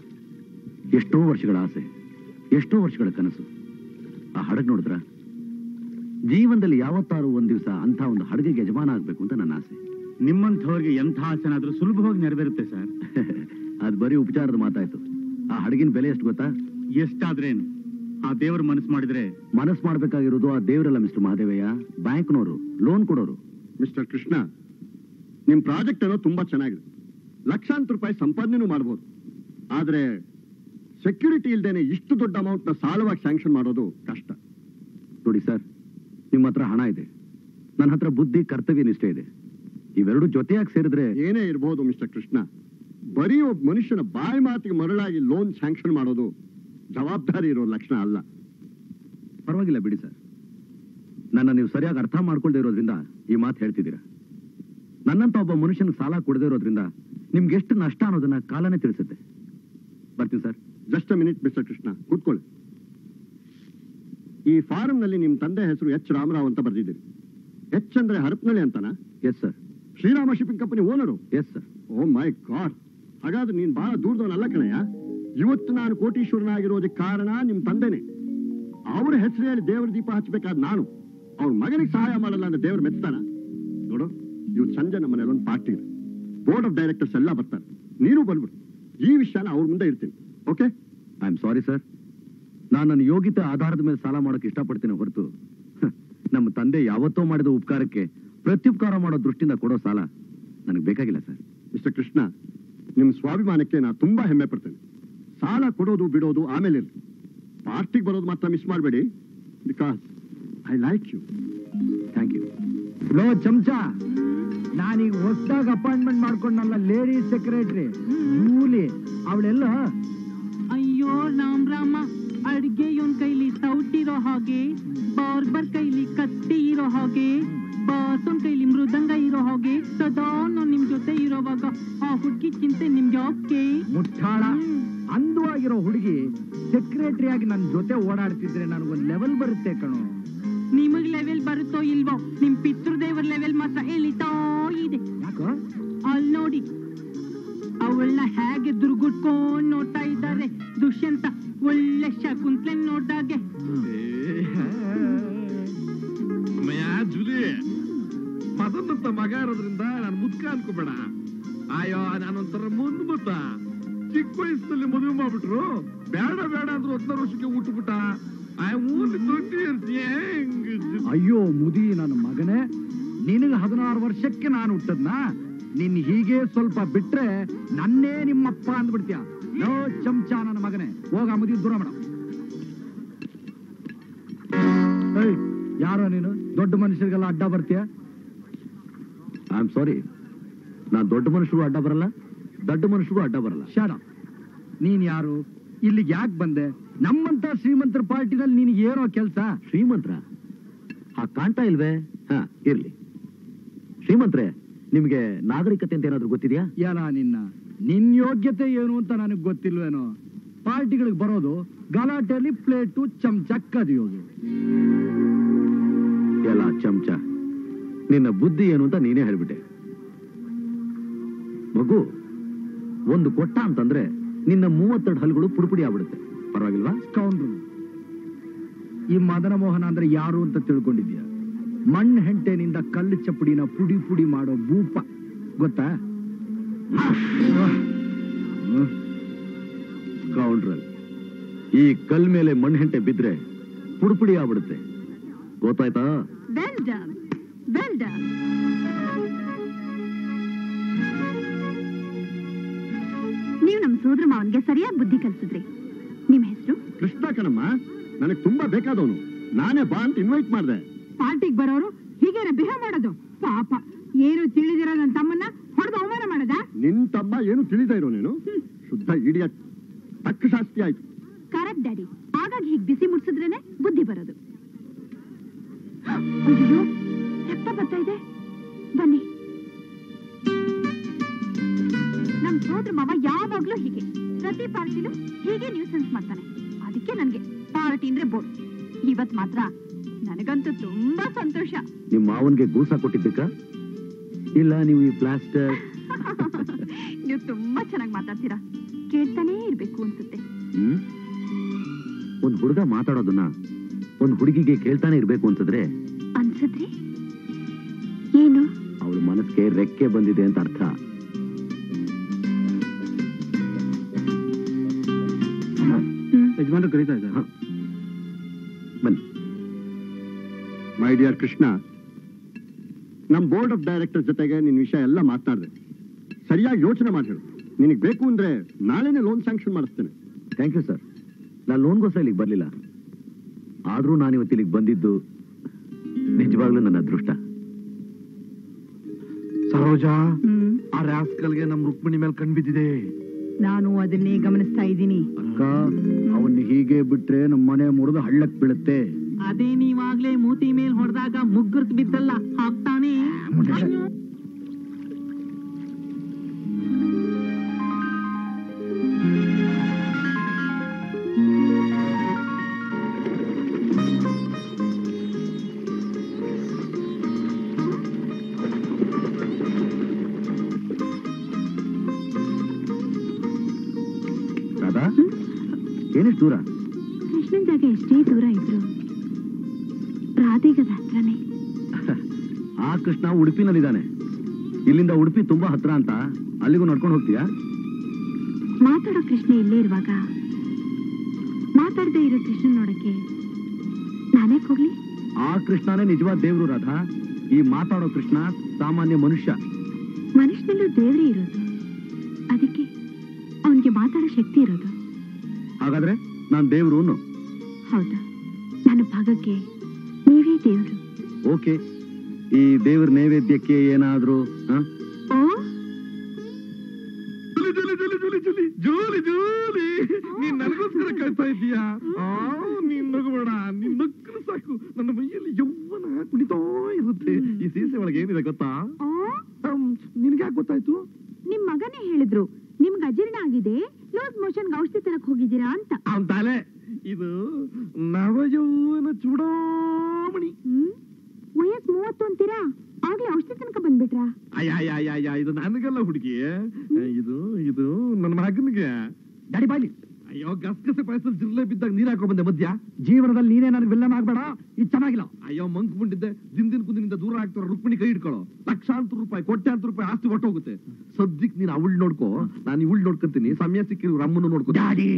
ಎಷ್ಟೋ ವರ್ಷಗಳ ಆಸೆ ಎಷ್ಟೋ ವರ್ಷಗಳ ಕನಸು ಆ ಹಡಗ್ ನೋಡಿದ್ರ ಜೀವನದಲ್ಲಿ ಯಾವತ್ತಾರು ಒಂದ್ ದಿವಸ ಅಂತ ಒಂದು ಹಡಗಿಗೆ ಯಜಮಾನ ಆಗ್ಬೇಕು ಅಂತ ನನ್ನ ಆಸೆ ನಿಮ್ಮಂಥವ್ರಿಗೆ ಎಂಥ ಆಸೆನಾದ್ರೂ ಸುಲಭವಾಗಿ ನೆರವೇರುತ್ತೆ ಸರ್ ಅದ್ ಬರೀ ಉಪಚಾರದ ಮಾತಾಯ್ತು ಆ ಹಡಗಿನ ಬೆಲೆ ಎಷ್ಟು ಗೊತ್ತಾ ಎಷ್ಟಾದ್ರೇನು ಆ ದೇವ್ರ ಮನಸ್ಸು ಮಾಡಿದ್ರೆ ಮನಸ್ಸು ಮಾಡ್ಬೇಕಾಗಿರೋದು ಆ ದೇವರಲ್ಲ ಮಿಸ್ಟರ್ ಮಹಾದೇವಯ್ಯ ಬ್ಯಾಂಕ್ನವರು ಲೋನ್ ಕೊಡೋರು ಮಿಸ್ಟರ್ ಕೃಷ್ಣ ನಿಮ್ ಪ್ರಾಜೆಕ್ಟ್ ಏನೋ ತುಂಬಾ ಚೆನ್ನಾಗಿದೆ ಲಕ್ಷಾಂತರ ರೂಪಾಯಿ ಸಂಪಾದನೆನೂ ಮಾಡ್ಬೋದು ಆದ್ರೆ ಸೆಕ್ಯೂರಿಟಿ ಇಲ್ದೇನೆ ಇಷ್ಟು ದೊಡ್ಡ ಅಮೌಂಟ್ ನ ಸಾಲವಾಗಿ ಸ್ಯಾಂಕ್ಷನ್ ಮಾಡೋದು ಕಷ್ಟ ನೋಡಿ ಸರ್ ನಿಮ್ಮ ಹತ್ರ ಹಣ ಇದೆ ನನ್ನ ಹತ್ರ ಬುದ್ಧಿ ಕರ್ತವ್ಯ ನಿಷ್ಠೆ ಇದೆ ಇವೆರಡು ಜೊತೆಯಾಗಿ ಸೇರಿದ್ರೆ ಏನೇ ಇರಬಹುದು ಮಿಸ್ಟರ್ ಕೃಷ್ಣ ಬರೀ ಒಬ್ಬ ಮನುಷ್ಯನ ಬಾಯಿ ಮಾತಿಗೆ ಮರಳಾಗಿ ಲೋನ್ ಸ್ಯಾಂಕ್ಷನ್ ಮಾಡೋದು ಜವಾಬ್ದಾರಿ ಇರೋ ಲಕ್ಷಣ ಅಲ್ಲ ಪರವಾಗಿಲ್ಲ ಬಿಡಿ ಸರ್ ನನ್ನ ನೀವು ಸರಿಯಾಗಿ ಅರ್ಥ ಮಾಡ್ಕೊಳ್ದೇ ಇರೋದ್ರಿಂದ ಈ ಮಾತು ಹೇಳ್ತಿದ್ದೀರಾ ನನ್ನಂತ ಒಬ್ಬ ಮನುಷ್ಯನ ಸಾಲ ಕೊಡದೇ ಇರೋದ್ರಿಂದ ನಿಮ್ಗೆ ಎಷ್ಟು ನಷ್ಟ ಅನ್ನೋದನ್ನ ಕಾಲನೇ ತಿಳಿಸುತ್ತೆ ಬರ್ತೀನಿ sir just minute mister Krishna ಕೂತ್ಕೊಳ್ಳಿ ಈ ಫಾರಂ ನಲ್ಲಿ ನಿಮ್ ತಂದೆ ಹೆಸರು ಎಚ್ ರಾಮರಾವ್ ಅಂತ ಬರ್ದಿದ್ದೀರಿ ಎಚ್ ಅಂದ್ರೆ ಹರಪನಹಳ್ಳಿ ಅಂತನಾ yes sir Sriram shipping company owner yes sir oh my God ಹಾಗಾದ್ರೆ ನೀನ್ ಬಹಳ ದೂರದವನಲ್ಲ ಕಣಯ್ಯ ಇವತ್ತು ನಾನು ಕೋಟೀಶ್ವರನಾಗಿರೋದಕ್ಕೆ ಕಾರಣ ನಿಮ್ ತಂದೆನೆ ಅವ್ರ ಹೆಸರು ಹೇಳಿ ದೇವರ ದೀಪ ಹಚ್ಚಬೇಕಾದ ನಾನು ಅವ್ರ ಮಗನಿಗೆ ಸಹಾಯ ಮಾಡಲ್ಲ ಅಂದ್ರೆ ದೇವ್ರ ಮೆಚ್ತಾನ ನೋಡು ಇವತ್ತು ಸಂಜೆ ನಮ್ಮ ಮನೇಲಿ ಒಂದು ಪಾರ್ಟಿ ಇದೆ ಬೋರ್ಡ್ ಆಫ್ ಡೈರೆಕ್ಟರ್ಸ್ ಎಲ್ಲ ಬರ್ತಾರೆ ನೀನು ಬಂದ್ಬಿಡು ಈ ವಿಷಯನ ಅವ್ರ ಮುಂದೆ ಇರ್ತೀನಿ okay I am sorry sir ನಾನು ನನ್ನ ಯೋಗ್ಯತೆ ಆಧಾರದ ಮೇಲೆ ಸಾಲ ಮಾಡೋಕೆ ಇಷ್ಟಪಡ್ತೀನಿ ಹೊರತು ಹ, ನಮ್ಮ ತಂದೆ ಯಾವತ್ತೋ ಮಾಡಿದ ಉಪಕಾರಕ್ಕೆ ಪ್ರತ್ಯುಪಕಾರ ಮಾಡೋ ದೃಷ್ಟಿಯಿಂದ ಕೊಡೋ ಸಾಲ ನನಗೆ ಬೇಕಾಗಿಲ್ಲ ಸರ್ ಮಿಸ್ಟರ್ ಕೃಷ್ಣ ನಿಮ್ ಸ್ವಾಭಿಮಾನಕ್ಕೆ ನಾನು ತುಂಬಾ ಹೆಮ್ಮೆ ಪಡ್ತೇನೆ ಸಾಲ ಕೊಡೋದು ಬಿಡೋದು ಆಮೇಲೆ ಇರ್ಲಿ ಪಾರ್ಟಿಗೆ ಬರೋದು ಮಾತ್ರ ಮಿಸ್ ಮಾಡಬೇಡಿ because I like you thank you ಲೋ ಚಮಚ ನಾನೀಗ ಹೊಸದಾಗ ಅಪಾಯಿಂಟ್ಮೆಂಟ್ ಮಾಡ್ಕೊಂಡಲ್ಲ ಲೇಡಿ ಸೆಕ್ರೆಟರಿ ಜೂಲಿ ಅವಳೆಲ್ಲ ಅಯ್ಯೋ ರಾಮ್ ರಾಮ ಅಡ್ಗೆ ಇವನ್ ಕೈಲಿ ಸೌಟಿರೋ ಹಾಗೆ ಬಾರ್ಬರ್ ಕೈಲಿ ಕತ್ತಿ ಇರೋ ಹಾಗೆ ಬಾಸನ್ ಕೈಲಿ ಮೃದಂಗ ಇರೋ ಹಾಗೆ ಸದಾ ನಾನ್ ನಿಮ್ ಜೊತೆ ಇರೋವಾಗ ಆ ಹುಡ್ಗಿ ಚಿಂತೆ ನಿಮ್ಗೆ ಯಾಕೆ ಮುಟ್ಟಾಳ ಅಂದವಾಗಿರೋ ಹುಡುಗಿ ಸೆಕ್ರೆಟರಿ ಆಗಿ ನನ್ನ ಜೊತೆ ಓಡಾಡ್ತಿದ್ರೆ ನನಗೊಂದು ಲೆವೆಲ್ ಬರುತ್ತೆ ಕಣೋ ನಿಮಗ್ ಲೆವೆಲ್ ಬರುತ್ತೋ ಇಲ್ವೋ ನಿಮ್ ಪಿತೃದೇವರ ಲೆವೆಲ್ ಮಾತ್ರ ಎಳಿತಾ ಇದೆ ಯಾಕೋ ಅಲ್ಲಿ ನೋಡಿ ಅವಳನ್ನ ಹೇಗೆ ದುರ್ಗುಟ್ಕೊಂಡ್ ನೋಡ್ತಾ ಇದ್ದಾರೆ ದುಷ್ಯಂತ ಒಳ್ಳೆ ಶಕುಂತ್ಲೆ ನೋಡ್ದಾಗೆ ಅಮ್ಮಯ್ಯ ಜುಲಿ ಮದನಂತ ಮಗ ಇರೋದ್ರಿಂದ ನಾನು ಮುದ್ಕ ಅನ್ಕೋಬೇಡ ಅಯ್ಯೋ ನಾನೊಂಥರ ಮುಂದ್ ಮತ್ತ ಚಿಕ್ಕ ವಯಸ್ಸಿನಲ್ಲಿ ಮದುವೆ ಮಾಡ್ಬಿಟ್ರು ಬೇಡ ಬೇಡ ಅಂದ್ರು ಹದಿನಾರು ವರ್ಷಕ್ಕೆ ಊಟ್ಬಿಟ್ಟ ಐ ಓನ್ಲಿ ಟ್ವೆಂಟಿ ಇಯರ್ಸ್ ಹೆಂಗ್ ಅಯ್ಯೋ ಮುದಿ ನನ್ನ ಮಗನೇ ನಿನಗೆ ಹದಿನಾರು ವರ್ಷಕ್ಕೆ ನಾನು ಹುಟ್ಟದ್ನ ನಿನ್ ಹೀಗೆ ಸ್ವಲ್ಪ ಬಿಟ್ರೆ ನನ್ನೇ ನಿಮ್ಮಪ್ಪ ಅಂದ್ಬಿಡ್ತೀಯ ನೋ ಚಮಚ ನನ್ನ ಮಗನೇ ಹೋಗ ಆ ಮುದಿ ದೂರ ಮಾಡ ಏಯ್ ಯಾರೋ ನೀನು ದೊಡ್ಡ ಮನುಷ್ಯರಿಗೆಲ್ಲ ಅಡ್ಡ ಬರ್ತೀಯ ಐ ಆಮ್ ಸಾರಿ ನಾನು ದೊಡ್ಡ ಮನುಷ್ಯರು ಅಡ್ಡ ಬರಲ್ಲ ದೊಡ್ಡ ಮನುಷ್ಯರು ಅಡ್ಡ ಬರಲ್ಲ ಶಾಡ ನೀನ್ ಯಾರು ಇಲ್ಲಿಗೆ ಯಾಕೆ ಬಂದೆ ನಮ್ಮಂತ ಶ್ರೀಮಂತರ ಪಾರ್ಟಿನಲ್ಲಿ ನಿನಗೆ ಏನೋ ಕೆಲಸ ಶ್ರೀಮಂತ್ರ ಹಾ ಕಾಣ್ತಾ ಇಲ್ವೇ ಹಾ ಇರ್ಲಿ ಶ್ರೀಮಂತ್ರೆ ನಿಮ್ಗೆ ನಾಗರಿಕತೆ ಅಂತ ಏನಾದ್ರು ಗೊತ್ತಿದ್ಯಾ ಎಲ್ಲ ನಿನ್ನ ನಿನ್ ಯೋಗ್ಯತೆ ಏನು ಅಂತ ನನಗೆ ಗೊತ್ತಿಲ್ವೇನೋ ಪಾರ್ಟಿಗಳಿಗೆ ಬರೋದು ಗಲಾಟೆಯಲ್ಲಿ ಪ್ಲೇಟು ಚಮಚ ಕದಿಯೋದು ಎಲ್ಲ ಚಮಚ ನಿನ್ನ ಬುದ್ಧಿ ಏನು ಅಂತ ನೀನೇ ಹೇಳ್ಬಿಟ್ಟೆ ಮಗು ಒಂದು ಕೊಟ್ಟ ಅಂತಂದ್ರೆ ನಿನ್ನ ಮೂವತ್ತೆರಡು ಹಲ್ಗಳು ಪುಡಿಪುಡಿ ಆಗ್ಬಿಡುತ್ತೆ ಪರವಾಗಿಲ್ವಾ ಸ್ಕೌಂಡ್ರು ಈ ಮದನ ಮೋಹನ ಅಂದ್ರೆ ಯಾರು ಅಂತ ತಿಳ್ಕೊಂಡಿದ್ಯಾ ಮಣ್ಣು ಹೆಂಟೆನಿಂದ ಕಲ್ಲು ಚಪ್ಪಡಿನ ಪುಡಿ ಪುಡಿ ಮಾಡೋ ಭೂಪ ಗೊತ್ತಾ ಕೌಂಡ್ರಲ್ ಈ ಕಲ್ ಮೇಲೆ ಮಣ್ಣೆಂಟೆ ಬಿದ್ರೆ ಪುಡಿಪುಡಿ ಆಗ್ಬಿಡುತ್ತೆ ಗೊತ್ತಾಯ್ತಾ ವೆಲ್ ಡನ್ ವೆಲ್ ಡನ್ ನೀವು ನಮ್ಮ ಸೋದರ ಮಾವನ್ಗೆ ಸರಿಯಾಗಿ ಬುದ್ಧಿ ಕಲಿಸಿದ್ರಿ ನಿಮ್ ಹೆಸರು ಕೃಷ್ಣ ಕಣಮ್ಮ ನನಗೆ ತುಂಬಾ ಬೇಕಾದವನು ನಾನೇ ಬಾ ಅಂತ ಇನ್ವೈಟ್ ಮಾಡಿದೆ ಪಾರ್ಟಿಗೆ ಬರೋರು ಹೀಗೇನ ಬಿಹೇವ್ ಮಾಡೋದು ಪಾಪ ಏನು ತಿಳಿದಿರೋ ನನ್ನ ತಮ್ಮನ್ನ ಹೊಡೆದು ಅವಮಾನ ಮಾಡದ ನಿನ್ ತಮ್ಮ ಏನು ತಿಳಿದ ಇರೋ ನೀನು ಶುದ್ಧ ಇಡಿಯ ತಕ್ಕ ಶಾಸ್ತಿ ಆಯ್ತು ಕರೆಕ್ಟ್ ಡ್ಯಾಡಿ ಹಾಗಾಗಿ ಹೀಗೆ ಬಿಸಿ ಮುಟ್ಸಿದ್ರೇನೆ ಬುದ್ಧಿ ಬರೋದು ಅಯ್ಯೋ ರಕ್ತ ಬರ್ತಾ ಇದೆ ಬನ್ನಿ ನಮ್ ಸೋದ್ರ ಮಾವ ಯಾವಾಗ್ಲೂ ಹೀಗೆ ಪ್ರತಿ ಪಾರ್ಟಿಲೂ ಹೀಗೆ ನ್ಯೂಸೆನ್ಸ್ ಮಾಡ್ತಾನೆ ಅದಕ್ಕೆ ನನ್ಗೆ ಪಾರ್ಟಿ ಅಂದ್ರೆ ಬೋರ್ ಇವತ್ ಮಾತ್ರ ನನಗಂತೂ ತುಂಬಾ ಸಂತೋಷ ನಿಮ್ಮ ಮಾವನ್ಗೆ ಗೂಸ ಕೊಟ್ಟಿದ್ದಕ್ಕ ಇಲ್ಲ ನೀವು ಈ ಪ್ಲಾಸ್ಟರ್ ನೀವು ತುಂಬಾ ಚೆನ್ನಾಗಿ ಮಾತಾಡ್ತೀರಾ ಕೇಳ್ತಾನೇ ಇರ್ಬೇಕು ಅನ್ಸುತ್ತೆ ಹ್ಮ್ ಒಂದ್ ಹುಡುಗ ಮಾತಾಡೋದನ್ನ ಒಂದು ಹುಡುಗಿಗೆ ಕೇಳ್ತಾನೆ ಇರ್ಬೇಕು ಅಂತಂದ್ರೆ ಅನ್ಸದ್ರಿ ಏನು ಅವಳ ಮನಸ್ಸಿಗೆ ರೆಕ್ಕೆ ಬಂದಿದೆ ಅಂತ ಅರ್ಥ ಯಜಮಾನ್ರು ಕರೀತಾ ಇದ್ದಾರೆ ಹ. ಬನ್ನಿ ಮೈ ಡಿಯರ್ ಕೃಷ್ಣ ನಮ್ಮ ಬೋರ್ಡ್ ಆಫ್ ಡೈರೆಕ್ಟರ್ ಜೊತೆಗೆ ನಿನ್ನ ವಿಷಯ ಎಲ್ಲ ಮಾತನಾಡಿದೆ ಸರಿಯಾಗಿ ಯೋಚನೆ ಮಾಡಿ ಹೇಳು ನಿನಗೆ ಬೇಕು ಅಂದ್ರೆ ನಾಳೆನೇ ಲೋನ್ ಸ್ಯಾಂಕ್ಷನ್ ಮಾಡಿಸ್ತೇನೆ ಥ್ಯಾಂಕ್ ಯು ಸರ್ ನಾನು ಲೋನ್ಗೋಸ್ಕರ ಇಲ್ಲಿಗೆ ಬರಲಿಲ್ಲ ಆದರೂ ನಾನು ಇವತ್ತು ಇಲ್ಲಿಗೆ ಬಂದಿದ್ದು ನಿಜವಾಗ್ಲೂ ನನ್ನ ಅದೃಷ್ಟ ಸರೋಜಾ ಆ ರಾಸ್ಕಲ್ಗೆ ನಮ್ ರುಕ್ಮಿಣಿ ಮೇಲೆ ಕಣ್ಬಿದ್ದಿದೆ ನಾನು ಅದನ್ನೇ ಗಮನಿಸ್ತಾ ಇದ್ದೀನಿ ಅಕ್ಕ ಅವನ್ನ ಹೀಗೆ ಬಿಟ್ರೆ ನಮ್ಮ ಮನೆ ಮುರಿದು ಹಳ್ಳಕ್ ಬೀಳುತ್ತೆ ಅದೇ ನೀವಾಗ್ಲೇ ಮೂತಿ ಮೇಲ್ ಹೊಡೆದಾಗ ಮುಗ್ಗರ್ತ್ ಬಿದ್ದಲ್ಲ ಹಾಕ್ತಾನೆ ಅಯ್ಯೋ. ರಾಧಾ ಏನಿಷ್ಟು ದೂರ ಕೃಷ್ಣನ್ ಜಾಗ ಎಷ್ಟೇ ದೂರ ಇದ್ರು ರಾಧೆಗದ ಹತ್ರನೇ ಆ ಕೃಷ್ಣ ಉಡುಪಿನಲ್ಲಿದ್ದಾನೆ ಇಲ್ಲಿಂದ ಉಡುಪಿ ತುಂಬಾ ಹತ್ರ ಅಂತ ಅಲ್ಲಿಗೂ ನಡ್ಕೊಂಡು ಹೋಗ್ತೀಯಾ ಮಾತಾಡೋ ಕೃಷ್ಣ ಇಲ್ಲೇ ಇರುವಾಗ ಮಾತಾಡದೆ ಇರೋ ಕೃಷ್ಣನ್ ನೋಡಕ್ಕೆ ನಾನೇ ಹೋಗ್ಲಿ ಆ ಕೃಷ್ಣನೇ ನಿಜವಾದ ದೇವ್ರು ರಾಧಾ ಈ ಮಾತಾಡೋ ಕೃಷ್ಣ ಸಾಮಾನ್ಯ ಮನುಷ್ಯ ಮನುಷ್ಯನಲ್ಲೂ ದೇವರೇ ಇರೋದು ಅದಕ್ಕೆ ಅವನಿಗೆ ಮಾತಾಡೋ ಶಕ್ತಿ ಇರೋದು ಹಾಗಾದ್ರೆ ನಾನ್ ದೇವ್ರು ಅನ್ನು. ಹೌದು ನನ್ನ ಭಾಗಕ್ಕೆ ನೀವೇ ದೇವರು ಓಕೆ ಈ ದೇವ್ರ ನೈವೇದ್ಯಕ್ಕೆ ಏನಾದ್ರೂ ಹ? Oh Julie Julie Julie Julie Julie Julie ನೀನ್ ನನಗೋಸ್ಕರ ಕಾಯ್ತಾ ಇದೀಯಾ ಆ, ನೀನ್ ನಗಬೇಡ ನೀನ್ ನಕ್ಕಲು ಸಾಕು ನನ್ನ ಮೈಯಲ್ಲಿ ಯೌವನ ಕುಣಿತಾ ಇರುತ್ತೆ ಈ ಸೀಸೆ ಒಳಗೆ ಏನಿದೆ ಗೊತ್ತಾ ನಿನ್ಗೆ ಯಾಕೆ ಗೊತ್ತಾಯ್ತು ನಿಮ್ ಮಗನೇ ಹೇಳಿದ್ರು ನಿಮ್ಗೆ ಅಜೀರ್ಣ ಆಗಿದೆ ಲೂಸ್ ಮೋಷನ್ ಔಷಧಿ ತರಕ್ ಹೋಗಿದ್ದೀರಾ ಅಂತ ಅವನ್ ತಲೆ ಇದು ನವ ಯೌವನ ಚೂಡಾಮಣಿ ಹ್ಮ್ ವಯಸ್ ಮೂವತ್ತು ಅಂತೀರಾ ಆಗ್ಲೇ ಔಷಧಿ ತನಕ ಬಂದ್ಬಿಟ್ರಾ ಅಯ್ಯ ಅಯ್ಯ ಅಯ್ಯ ಅಯ್ಯ ಇದು ನನಗೆಲ್ಲ ಹುಡುಗಿ ಇದು ಇದು ನನ್ನ ಮಗನಿಗೆ ಡ್ಯಾಡಿ ಬಾಯ್ಲಿ ಅಯ್ಯೋ ಗಸಗಸೆ ಪಾಯಸದಲ್ಲಿ ಜಿರ್ಲೆ ಬಿದ್ದಾಗ ನೀರ್ ಹಾಕೋ ಬಂದೆ ಮಧ್ಯ ಜೀವನದಲ್ಲಿ ನೀನೇ ನನಗೆ ವಿಲ್ಲನ್ ಆಗ್ಬೇಡ ಇದು ಚೆನ್ನಾಗಿಲ್ಲ ಅಯ್ಯೋ ಮಂಕ್ ಮುಂಡಿದ್ದೆ ದಿನ ಕುಂದಿನಿಂದ ದೂರ ಆಗ್ತಾರ ರುಕ್ಮಿಣಿ ಕೈ ಇಟ್ಕೊಳ್ಳೋ ಲಕ್ಷಾಂತರ ರೂಪಾಯಿ ಕೋಟ್ಯಾಂತರ ರೂಪಾಯಿ ಆಸ್ತಿ ಹೊಟ್ಟೋಗುತ್ತೆ ಸದ್ಯಕ್ ನೀನ್ ಅವಳ್ ನೋಡ್ಕೋ ನಾನು ಇವಳ್ ನೋಡ್ಕೊಂತೀನಿ ಸಮಯ ಸಿಕ್ಕಿರೋ ರಮ್ಮನ್ನು ನೋಡ್ಕೋ daddy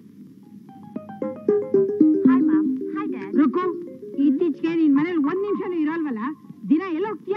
hi ma'am hi dad Ruku ಇತ್ತೀಚೆಗೆ ನಿನ್ ಮನೇಲಿ ಒಂದ್ ನಿಮಿಷನೂ ಇರಲ್ವಲ್ಲ ದಿನ ಎಲ್ಲ ಹೋಗ್ತೀಯಾ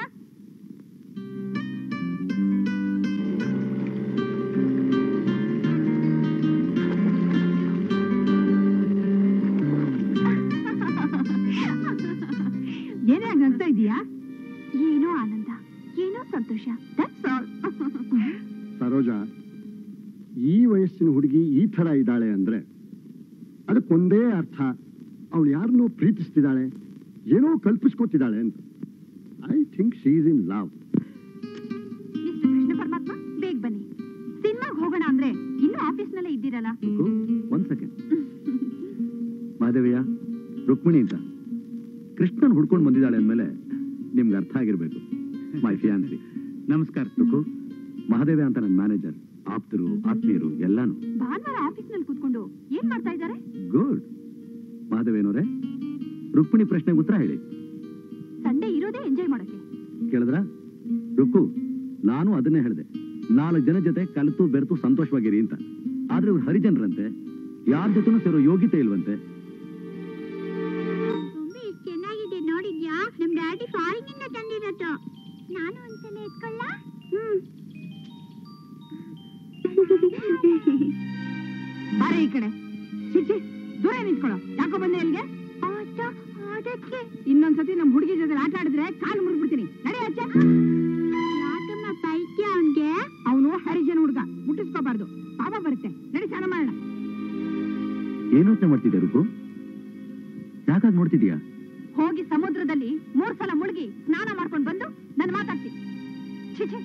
ಏನೇ ನಗ್ತಾ ಇದೀಯಾ ಏನೋ ಆನಂದ ಏನೋ ಸಂತೋಷ ದಟ್ಸ್ ಆಲ್ ಸರೋಜಾ ಈ ವಯಸ್ಸಿನ ಹುಡುಗಿ ಈ ತರ ಇದ್ದಾಳೆ ಅಂದ್ರೆ ಅದಕ್ಕೊಂದೇ ಅರ್ಥ ಅವಳು ಯಾರನ್ನೋ ಪ್ರೀತಿಸ್ತಿದ್ದಾಳೆ ಏನೋ ಕಲ್ಪಿಸ್ಕೊತಿದ್ದಾಳೆ ಅಂತ I think she is in love mister Krishna Paramatma ಬೇಗ ಬನ್ನಿ ಸಿನಿಮಾಗ್ ಹೋಗೋಣ ಅಂದ್ರೆ ಇನ್ನೂ ಆಫೀಸ್ನಲ್ಲೇ ಇದ್ದೀರಲ್ಲ ಒಂದ್ ಸೆಕೆಂಡ್ ಮಹಾದೇವಯ್ಯ ರುಕ್ಮಿಣಿ ಅಂತ ಕೃಷ್ಣನ್ ಹುಡ್ಕೊಂಡು ಬಂದಿದ್ದಾಳೆ ಅಂದ್ಮೇಲೆ ನಿಮ್ಗೆ ಅರ್ಥ ಆಗಿರ್ಬೇಕು ಮೈ ಫಿಯಾನ್ಸಿ ನಮಸ್ಕಾರ ರುಕು ಮಹಾದೇವ ಅಂತ ನನ್ನ ಮ್ಯಾನೇಜರ್ ಆಪ್ತರು ಆತ್ಮೀಯರು ಎಲ್ಲಾನು ಭಾನುವಾರ ಆಫೀಸ್ನಲ್ಲಿ ಕೂತ್ಕೊಂಡು ಏನ್ ಮಾಡ್ತಾ ಇದ್ದಾರೆ ಗುಡ್ ಮಹಾದೇವೇನವ್ರೆ ರುಕ್ಮಿಣಿ ಪ್ರಶ್ನೆಗೆ ಉತ್ತರ ಹೇಳಿ ಸಂಡೇ ಇರೋದೇ ಎಂಜಾಯ್ ಮಾಡೋಕೆ ಕೇಳಿದ್ರ ರುಕ್ಕು ನಾನು ಅದನ್ನೇ ಹೇಳಿದೆ ನಾಲ್ಕು ಜನ ಜೊತೆ ಕಲಿತು ಬೆರೆತು ಸಂತೋಷವಾಗಿರಿ ಅಂತ ಆದ್ರೆ ಇವ್ರು ಹರಿಜನರಂತೆ ಯಾರ ಜೊತೆನೂ ಸೇರೋ ಯೋಗ್ಯತೆ ಇಲ್ವಂತೆ ಚೆನ್ನಾಗಿದೆ ನೋಡಿದ್ಯಾ ನಮ್ ಡ್ಯಾಡಿ ಫಾರಿನ್ ಇಂದ ತಂದಿರತ್ತು ನಾನು ಒಂದ್ಸಲ ಎತ್ಕೊಳ್ಳ ಬಾರೆ ಈ ಕಡೆ ಚಿಚ್ಚಿ ದೂರ ನಿಂತ್ಕೊಳ್ಳೋ ಯಾಕೋ ಬಂದೆ ಇಲ್ಲಿಗೆ ಆಟ ಆಡಕ್ಕೆ ಇನ್ನೊಂದ್ಸತಿ ನಮ್ ಹುಡುಗಿ ಜೊತೆ ಆಟ ಆಡಿದ್ರೆ ಕಾಲು ಮುರಿದ್ಬಿಡ್ತೀನಿ ನಡಿ ಅಜ್ಜ ಯಾಕಮ್ಮ ಪೈತ್ಯ ಅವನ್ಗೆ ಅವನು ಹರಿಜನ ಹುಡುಗ ಮುಟ್ಟಿಸ್ಕೋಬಾರ್ದು ಪಾಪ ಬರುತ್ತೆ ನಡಿ ಸ್ನಾನ ಮಾಡೋಣ ಏನ್ ಯೋಚನೆ ಮಾಡ್ತಿದ್ದೆ ರುಕು ಯಾಕಾಗ್ ನೋಡ್ತಿದ್ಯಾ ಹೋಗಿ ಸಮುದ್ರದಲ್ಲಿ ಮೂರ್ ಸಲ ಮುಳುಗಿ ಸ್ನಾನ ಮಾಡ್ಕೊಂಡು ಬಂದು ನನ್ ಮಾತಾಡ್ತಿ ಛೀ ಛೀ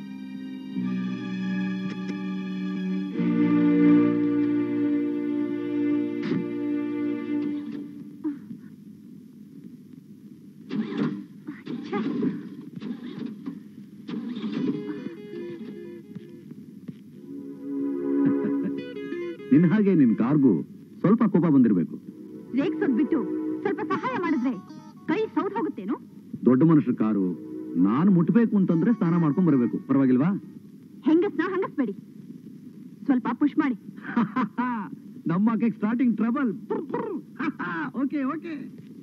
ನಿನ್ ಹಾಗೆ ನಿನ್ ಕಾರ್ಗೂ ಸ್ವಲ್ಪ ಕೋಪ ಬಂದಿರ್ಬೇಕು ರೇಗ್ಸೋದ್ ಬಿಟ್ಟು ಸ್ವಲ್ಪ ಸಹಾಯ ಮಾಡಿದ್ರೆ ಕೈ ಸೌದ್ ಹೋಗುತ್ತೇನು ದೊಡ್ಡ ಮನುಷ್ಯರ ಕಾರು ನಾನು ಮುಟ್ಬೇಕು ಅಂತಂದ್ರೆ ಸ್ನಾನ ಮಾಡ್ಕೊಂಡ್ ಬರಬೇಕು ಪರವಾಗಿಲ್ವಾ ಹೆಂಗಸ್ನ ಹಂಗಸ್ಬೇಡಿ ಸ್ವಲ್ಪ ಪುಷ್ ಮಾಡಿ ನಮ್ಮ ಸ್ಟಾರ್ಟಿಂಗ್ ಟ್ರಬಲ್ ಓಕೆ ಓಕೆ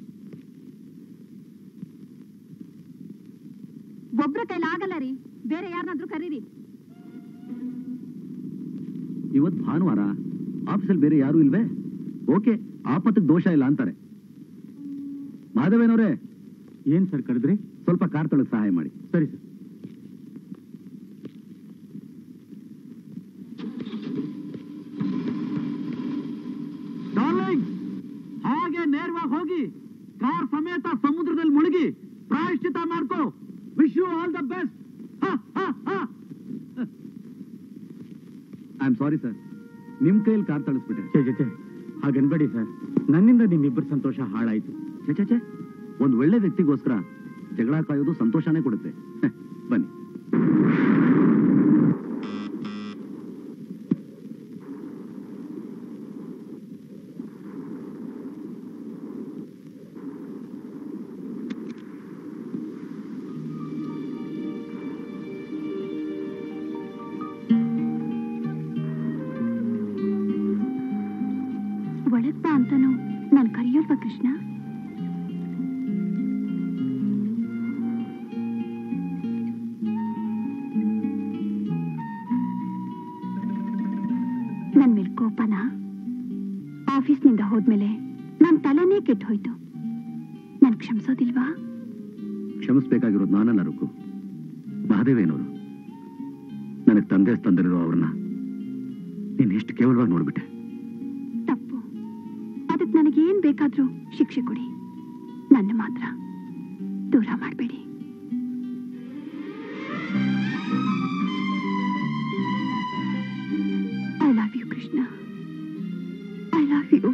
ಒಬ್ರ ಕೈಲಿ ಆಗಲ್ಲ ರೀ ಬೇರೆ ಯಾರನ್ನಾದ್ರೂ ಕರೀರಿ ಇವತ್ ಭಾನುವಾರ ಆಫೀಸಲ್ಲಿ ಬೇರೆ ಯಾರು ಇಲ್ವೇ ಓಕೆ ಆಪತ್ತಿಗೆ ದೋಷ ಇಲ್ಲ ಅಂತಾರೆ ಮಾಧವೇನವ್ರೆ ಏನ್ ಸರ್ ಕರೆದ್ರಿ ಸ್ವಲ್ಪ ಕಾರ್ ತೊಳಕ್ ಸಹಾಯ ಮಾಡಿ ಸರಿ ಸರ್ ಡಾರ್ಲಿಂಗ್ ಹಾಗೆ ನೇರವಾಗಿ ಹೋಗಿ ಕಾರ್ ಸಮೇತ ಸಮುದ್ರದಲ್ಲಿ ಮುಳುಗಿ ಪ್ರಾಯಶ್ಚಿತ ಮಾಡ್ಕೋ wish you all the best I am sorry sir ನಿಮ್ ಕೈಯಲ್ಲಿ ಕಾರ್ ತಳಿಸ್ಬಿಟ್ಟೆ ಛೇ ಛೇ ಛೇ ಹಾಗನ್ಬೇಡಿ ಸರ್ ನನ್ನಿಂದ ನಿಮ್ಮಿಬ್ಬರ ಸಂತೋಷ ಹಾಳಾಯ್ತು ಛೆ ಛೆ ಛೆ ಒಂದ್ ಒಳ್ಳೆ ವ್ಯಕ್ತಿಗೋಸ್ಕರ ಜಗಳ ಕಾಯೋದು ಸಂತೋಷನೇ ಕೊಡುತ್ತೆ ಹೆ, ಬನ್ನಿ ಒಳಗ್ ಬಾ ಅಂತಾನು ನಾನ್ ಕರೆಯೋಲ್ವಾ ಕೃಷ್ಣ ನನ್ ಮೇಲ್ ಕೋಪನ ಆಫೀಸ್ನಿಂದ ಹೋದ್ಮೇಲೆ ನನ್ ತಲೆನೇ ಕೆಟ್ಟು ಹೋಯ್ತು ನನ್ ಕ್ಷಮಿಸೋದಿಲ್ವಾ ಕ್ಷಮಿಸ್ಬೇಕಾಗಿರೋದು ನಾನಲ್ಲ ರುಕು ಮಹಾದೇವೇನವರು ನನಗ್ ತಂದೆ ತಂದರಿರೋ ಅವ್ರನ್ನ ನೀನ್ ಎಷ್ಟು ಕೇವಲವಾಗಿ ನೋಡ್ಬಿಟ್ಟೆ ತಪ್ಪು ಅದಕ್ಕೆ ನನಗೇನ್ ಬೇಕಾದ್ರೂ ಶಿಕ್ಷೆ ಕೊಡಿ ನನ್ನ ಮಾತ್ರ ದೂರ ಮಾಡಬೇಡಿ I love you Krishna I love you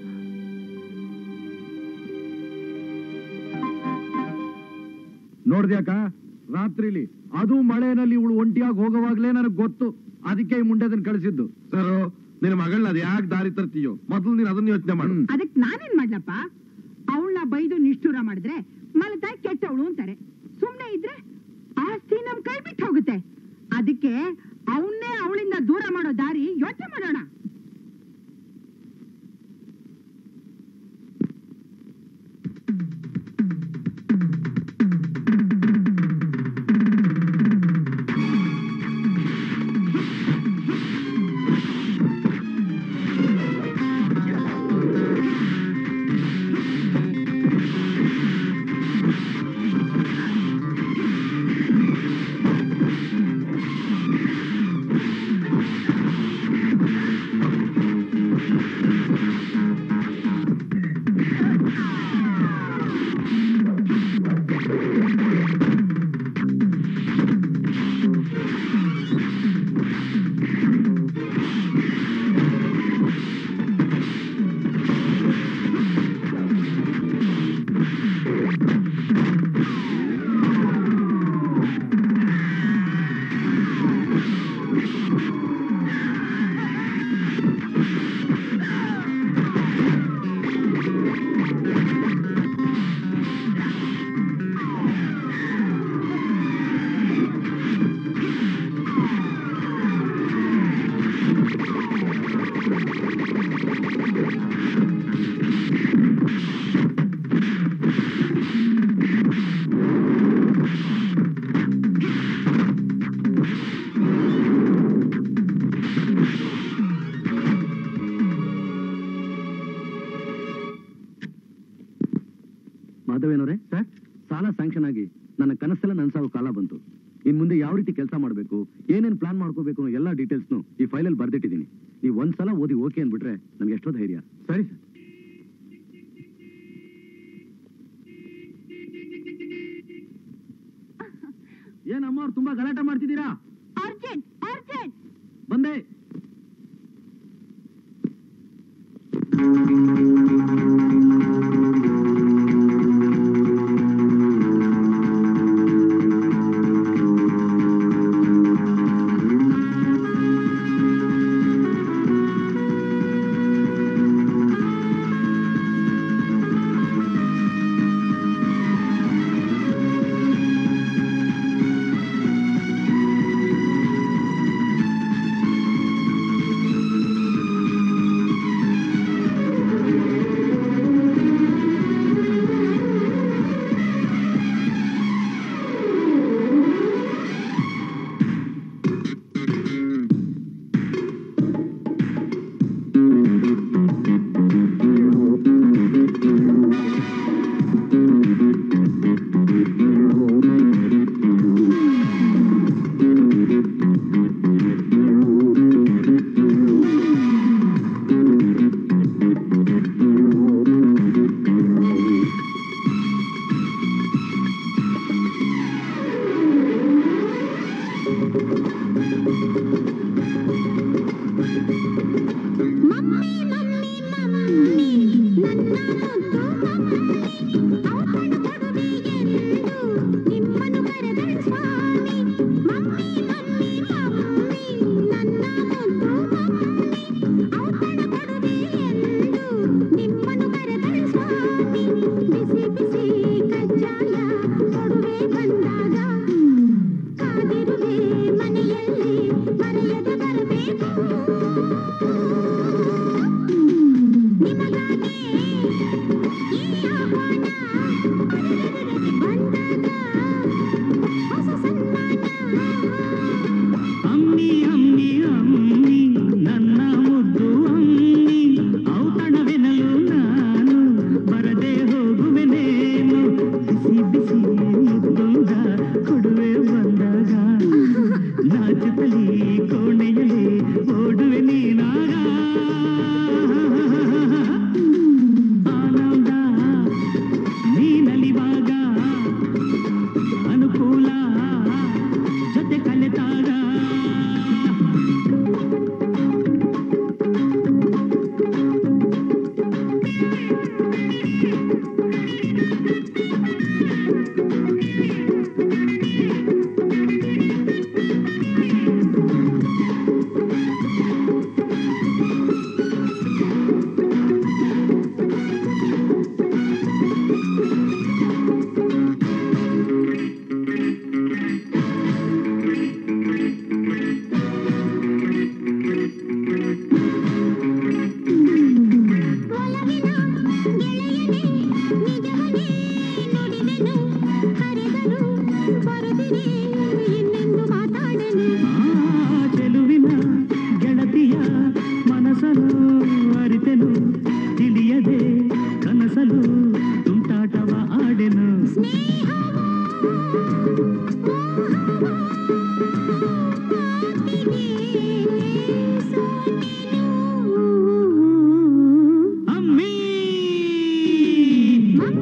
ನೋಡ್ದ್ಯಾಕ ರಾತ್ರಿಲಿ ಅದು ಮಳೆನಲ್ಲಿ ಇವಳು ಒಂಟಿಯಾಗಿ ಹೋಗುವಾಗ್ಲೇ ನನಗೆ ಗೊತ್ತು ಅದಕ್ಕೆ ಈ ಮುಂಡೆದನ್ ಕಳಿಸಿದ್ದು ಸರ್ ನಿನ್ನ ಮಗಳನ್ನ ಅದು ಯಾಕೆ ದಾರಿ ತರ್ತೀಯೋ ಮೊದಲು ನೀನು ಅದನ್ನ ಯೋಚನೆ ಮಾಡು ಹ್ಮ್. ಅದಕ್ ನಾನೇನ್ ಮಾಡ್ಲಪ್ಪ ಅವಳನ್ನ ಬೈದು ನಿಷ್ಠೂರ ಮಾಡಿದ್ರೆ ಮಲತಾಯಿ ಕೆಟ್ಟವಳು ಅಂತಾರೆ ಸುಮ್ನೆ ಇದ್ರೆ ಆಸ್ತಿ ನಮ್ ಕೈ ಬಿಟ್ಟು ಹೋಗುತ್ತೆ ಅದಕ್ಕೆ ಅವನ್ನೇ ಅವಳಿಂದ ದೂರ ಮಾಡೋ ದಾರಿ ಯೋಚನೆ ಮಾಡೋಣ ಮಾಧವೇನವ್ರೆ ಸರ್ ಸಾಲ ಸ್ಯಾಂಕ್ಷನ್ ಆಗಿ ನನ್ನ ಕನಸೆಲ್ಲ ನನ್ಸಾಗೋ ಕಾಲ ಬಂತು ಇನ್ ಮುಂದೆ ಯಾವ ರೀತಿ ಕೆಲಸ ಮಾಡಬೇಕು ಏನೇನ್ ಪ್ಲಾನ್ ಮಾಡ್ಕೋಬೇಕು ಅನ್ನೋ ಎಲ್ಲ ಡೀಟೇಲ್ಸ್ನು ಈ ಫೈಲಲ್ಲಿ ಬರ್ದಿಟ್ಟಿದ್ದೀನಿ ನೀವು ಒಂದ್ಸಲ ಓದಿ ಓಕೆ ಅಂದ್ಬಿಟ್ರೆ ನನ್ಗೆ ಎಷ್ಟೋ ಧೈರ್ಯ ಸರಿ ಸರ್ ಏನ್ ಅಮ್ಮ ಅವ್ರು ತುಂಬಾ ಗಲಾಟೆ ಮಾಡ್ತಿದ್ದೀರಾ ಅರ್ಜೆಂಟ್ ಅರ್ಜೆಂಟ್ ಬಂದೆ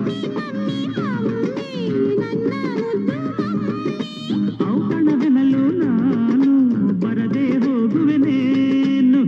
ಔತಣವೆನಲು ನಾನು ಬರದೆ ಹೋಗುವೆನೇನು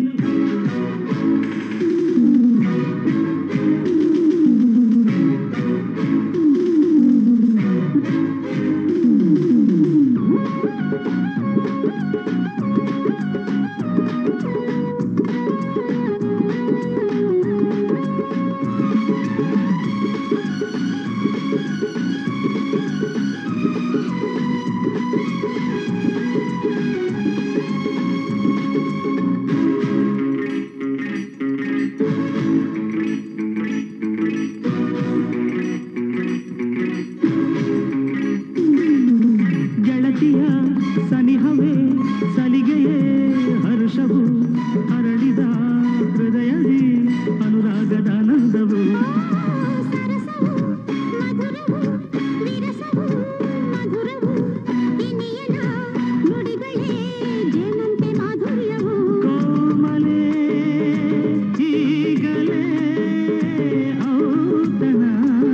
ಗೆಳತಿಯ ಸನಿಹವೇ ಸಲಿಗೆಯೇ ಹರ್ಷವು ಹರಡಿದ ಹೃದಯದಿ ಅನುರಾಗದ ನಂದವು ಕೋಮಲೆ ಈಗಲೇ ಔತಣ